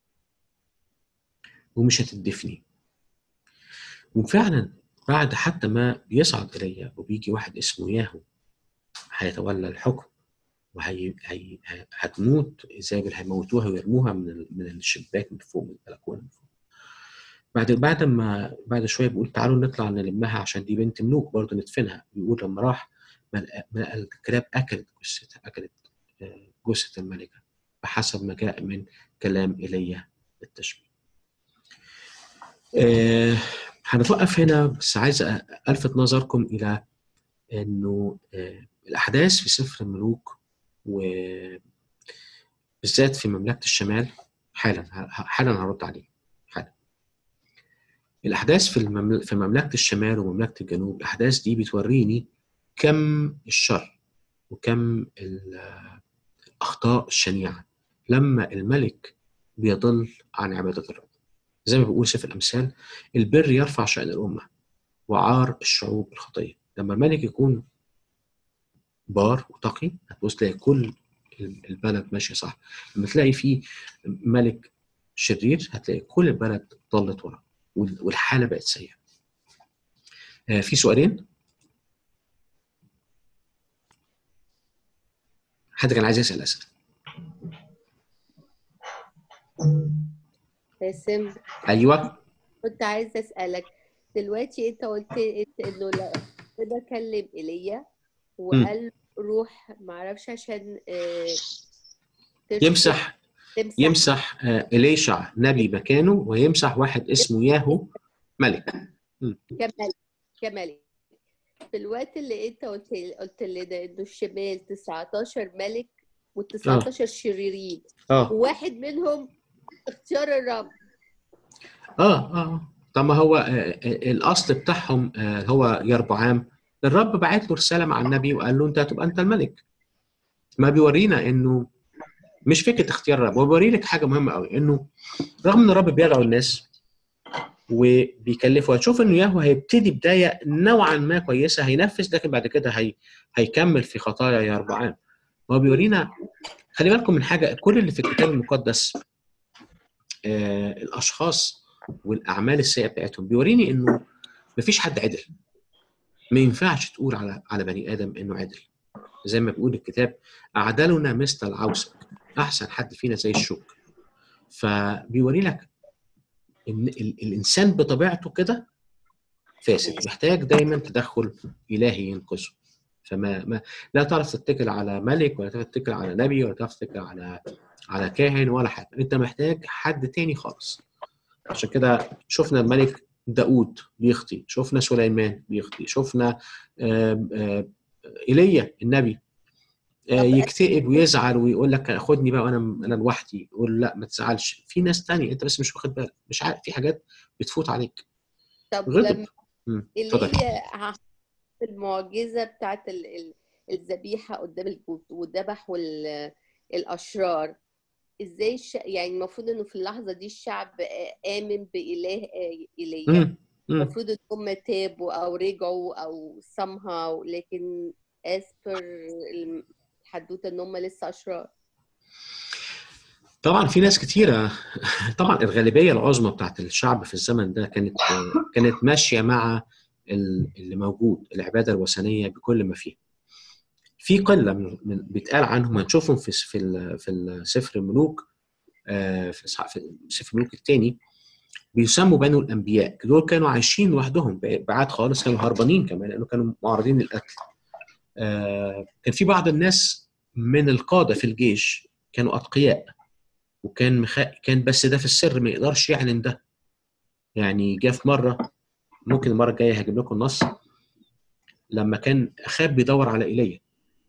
ومش هتدفني وفعلا بعد حتى ما بيصعد إلي وبيجي واحد اسمه ياهو هيتولى الحكم وهي هي هي- هتموت ايزابل هيموتوها ويرموها من ال- من الشباك من فوق من البلكونه من فوق بعد بعد ما بعد شويه بيقول تعالوا نطلع نلمها عشان دي بنت ملوك برضه ندفنها بيقول لما راح ما لقى- ما لقى الكلاب اكلت جثتها اكلت آه، جثه الملكه بحسب ما جاء من كلام ايليا التشبيه. آه، هنتوقف هنا بس عايز أ- الفت نظركم الى انه آه، الاحداث في سفر الملوك وبالذات في مملكه الشمال حالا ه- حالا هرد عليه حالا الاحداث في الممل... في مملكه الشمال ومملكه الجنوب الاحداث دي بتوريني كم الشر وكم ال- الاخطاء الشنيعه لما الملك بيضل عن عباده الرب زي ما بيقول سفر الامثال البر يرفع شان الامه وعار الشعوب الخطيه لما الملك يكون بار وتقي هتبص تلاقي كل البلد ماشيه صح لما تلاقي فيه ملك شرير هتلاقي كل البلد ضلت ورا وال- والحاله بقت سيئه آه، في سؤالين حد كان عايز يسال اسئله باسم ايوه كنت عايزة أسألك دلوقتي أنت قلت إنت إنه لا ربنا كلم إيليا وقال له روح معرفش عشان آه، تشفي- يمسح تمسح يمسح آه، إليشع نبي مكانه ويمسح واحد اسمه ياهو ملك كمل كمل في الوقت اللي أنت قلت قلت لنا إنه الشمال 19 ملك وال19 شريرين اه وواحد منهم اختيار الرب اه اه طب ما هو آه، آه، الاصل بتاعهم آه، هو يربعام الرب بعت له رساله مع النبي وقال له انت هتبقى انت الملك ما بيورينا انه مش فكره اختيار الرب هو بيوري لك حاجه مهمه قوي انه رغم ان الرب بيدعو الناس وبيكلفه هتشوف انه ياهو هيبتدي بدايه نوعا ما كويسه هينفذ لكن بعد كده هي هيكمل في خطايا يربعام هو بيورينا خلي بالكم من حاجه كل اللي في الكتاب المقدس آه الاشخاص والاعمال السيئه بتاعتهم بيوريني انه مفيش حد عدل ما ينفعش تقول على على بني ادم انه عدل زي ما بيقول الكتاب اعدلنا مثل العوسك احسن حد فينا زي الشوك فبيوري لك ان ال- الانسان بطبيعته كده فاسد محتاج دايما تدخل الهي ينقذه فما ما لا تعرف تتكل على ملك ولا تعرف تتكل على نبي ولا تعرف تتكل على على كاهن ولا حاجه انت محتاج حد تاني خالص عشان كده شفنا الملك داود بيخطي شفنا سليمان بيخطي شفنا آم، آم، ايليا النبي آه، طب- يكتئب ويزعل ويقول لك خدني بقى وانا انا لوحدي يقول لا ما تزعلش في ناس تانية انت بس مش واخد بالك مش عارف في حاجات بتفوت عليك طب غضب لما مم، اتفضل ايليا ع- المعجزة بتاعت ال- ال- الذبيحة قدام الجود وذبحوا ال- الأشرار ازاي الش... يعني المفروض انه في اللحظة دي الشعب آ- آمن بإله آ- إيليا مم، مم. المفروض ان هم تابوا او رجعوا او somehow لكن as per الحدوتة ان هم لسه أشرار طبعا في ناس كتيرة طبعا الغالبية العظمى بتاعت الشعب في الزمن ده كانت كانت ماشية مع ال- اللي موجود العبادة الوثنية بكل ما فيها في قلة من من- بيتقال عنهم هنشوفهم في س- في ال- في السفر الملوك آه، في إصحاح- في سفر الملوك الثاني بيسموا بنو الانبياء دول كانوا عايشين لوحدهم بعاد خالص كانوا هربانين كمان لانه كانوا معرضين للقتل آه، كان في بعض الناس من القاده في الجيش كانوا اتقياء وكان مخ... كان بس ده في السر ما يقدرش يعلن ده يعني جه في مره ممكن المره الجايه هجيب لكم النص لما كان اخاب بيدور على ايليا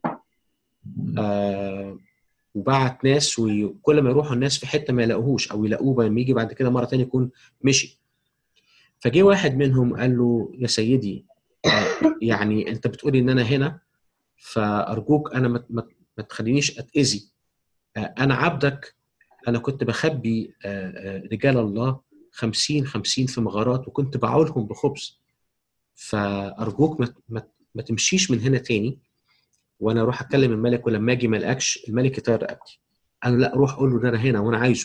آه وبعت ناس وكل ما يروحوا الناس في حته ما يلاقوهوش او يلاقوه لما يجي بعد كده مره تانية يكون مشي فجه واحد منهم قال له يا سيدي آه، يعني انت بتقولي ان انا هنا فارجوك انا ما ما- ما تخلينيش اتاذي آه، انا عبدك انا كنت بخبي آه، آه، رجال الله خمسين خمسين في مغارات وكنت بعولهم بخبز فارجوك ما ما ما تمشيش من هنا تاني وانا اروح اتكلم الملك ولما اجي ما الاقيكش الملك يطير رقبتي قال له لا روح قول له ده انا هنا وانا عايزه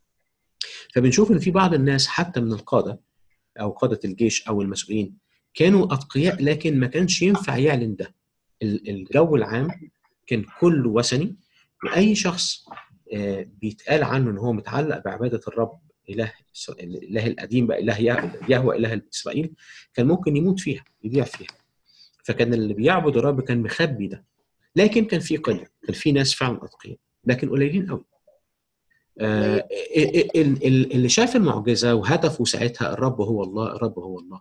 فبنشوف ان في بعض الناس حتى من القاده او قاده الجيش او المسؤولين كانوا اتقياء لكن ما كانش ينفع يعلن ده ال- الجو العام كان كله وثني واي شخص آه، بيتقال عنه ان هو متعلق بعباده الرب اله الاله القديم بقى اله يه- يهوه اله اسرائيل كان ممكن يموت فيها يضيع فيها فكان اللي بيعبد الرب كان مخبي ده لكن كان في قله كان في ناس فعلا اتقياء لكن قليلين قوي آه ال- ال- ال- اللي شاف المعجزه وهدفه ساعتها الرب هو الله الرب هو الله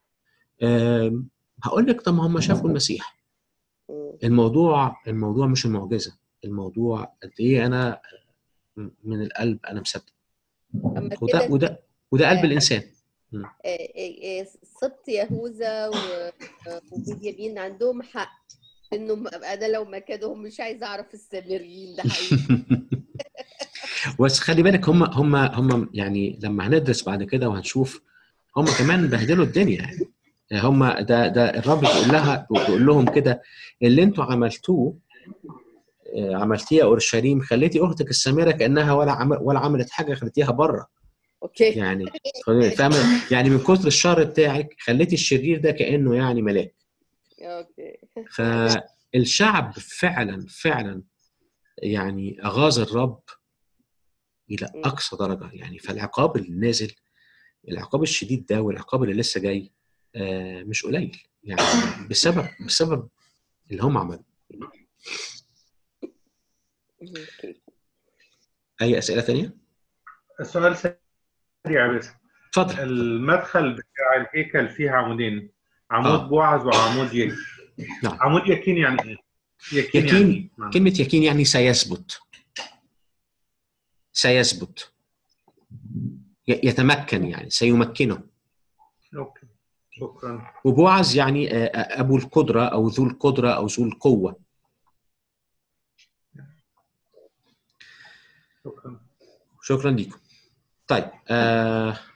آه هقول لك طب ما هم شافوا المسيح مم. الموضوع الموضوع مش المعجزه الموضوع قد ايه انا من القلب انا مصدق أما وده كده وده وده قلب آه، الانسان آه، آه، آه، سبط يهوذا و- آه، وبنيامين عندهم حق انه م- انا لو مكانهم مش عايزه اعرف السامريين ده حقيقي بس خلي بالك هم هم هم يعني لما هندرس بعد كده وهنشوف هم كمان بهدلوا الدنيا يعني هم ده ده الرب بيقول لها بيقول لهم كده اللي انتوا عملتوه آه، عملتيه يا اورشليم خليتي اختك السميره كانها ولا عمل ولا عملت حاجه خليتيها بره اوكي يعني فاهمه يعني من كتر الشر بتاعك خليتي الشرير ده كانه يعني ملاك اوكي فالشعب فعلا فعلا يعني اغاظ الرب الى مم. اقصى درجه يعني فالعقاب اللي نازل العقاب الشديد ده والعقاب اللي لسه جاي آه، مش قليل يعني بسبب بسبب اللي هم عملوه اوكي اي اسئله ثانيه؟ السؤال سريع بس اتفضل المدخل بتاع الهيكل فيه عمودين عمود آه. بوعز وعمود يكين نعم. عمود يكين يعني ايه؟ يكين, يكين. يعني إيه؟ معنى. كلمه يكين يعني سيثبت سيثبت ي- يتمكن يعني سيمكنه اوكي شكرا وبوعز يعني آه، آه، ابو القدره او ذو القدره او ذو القوه شكرا شكرا لكم طيب آه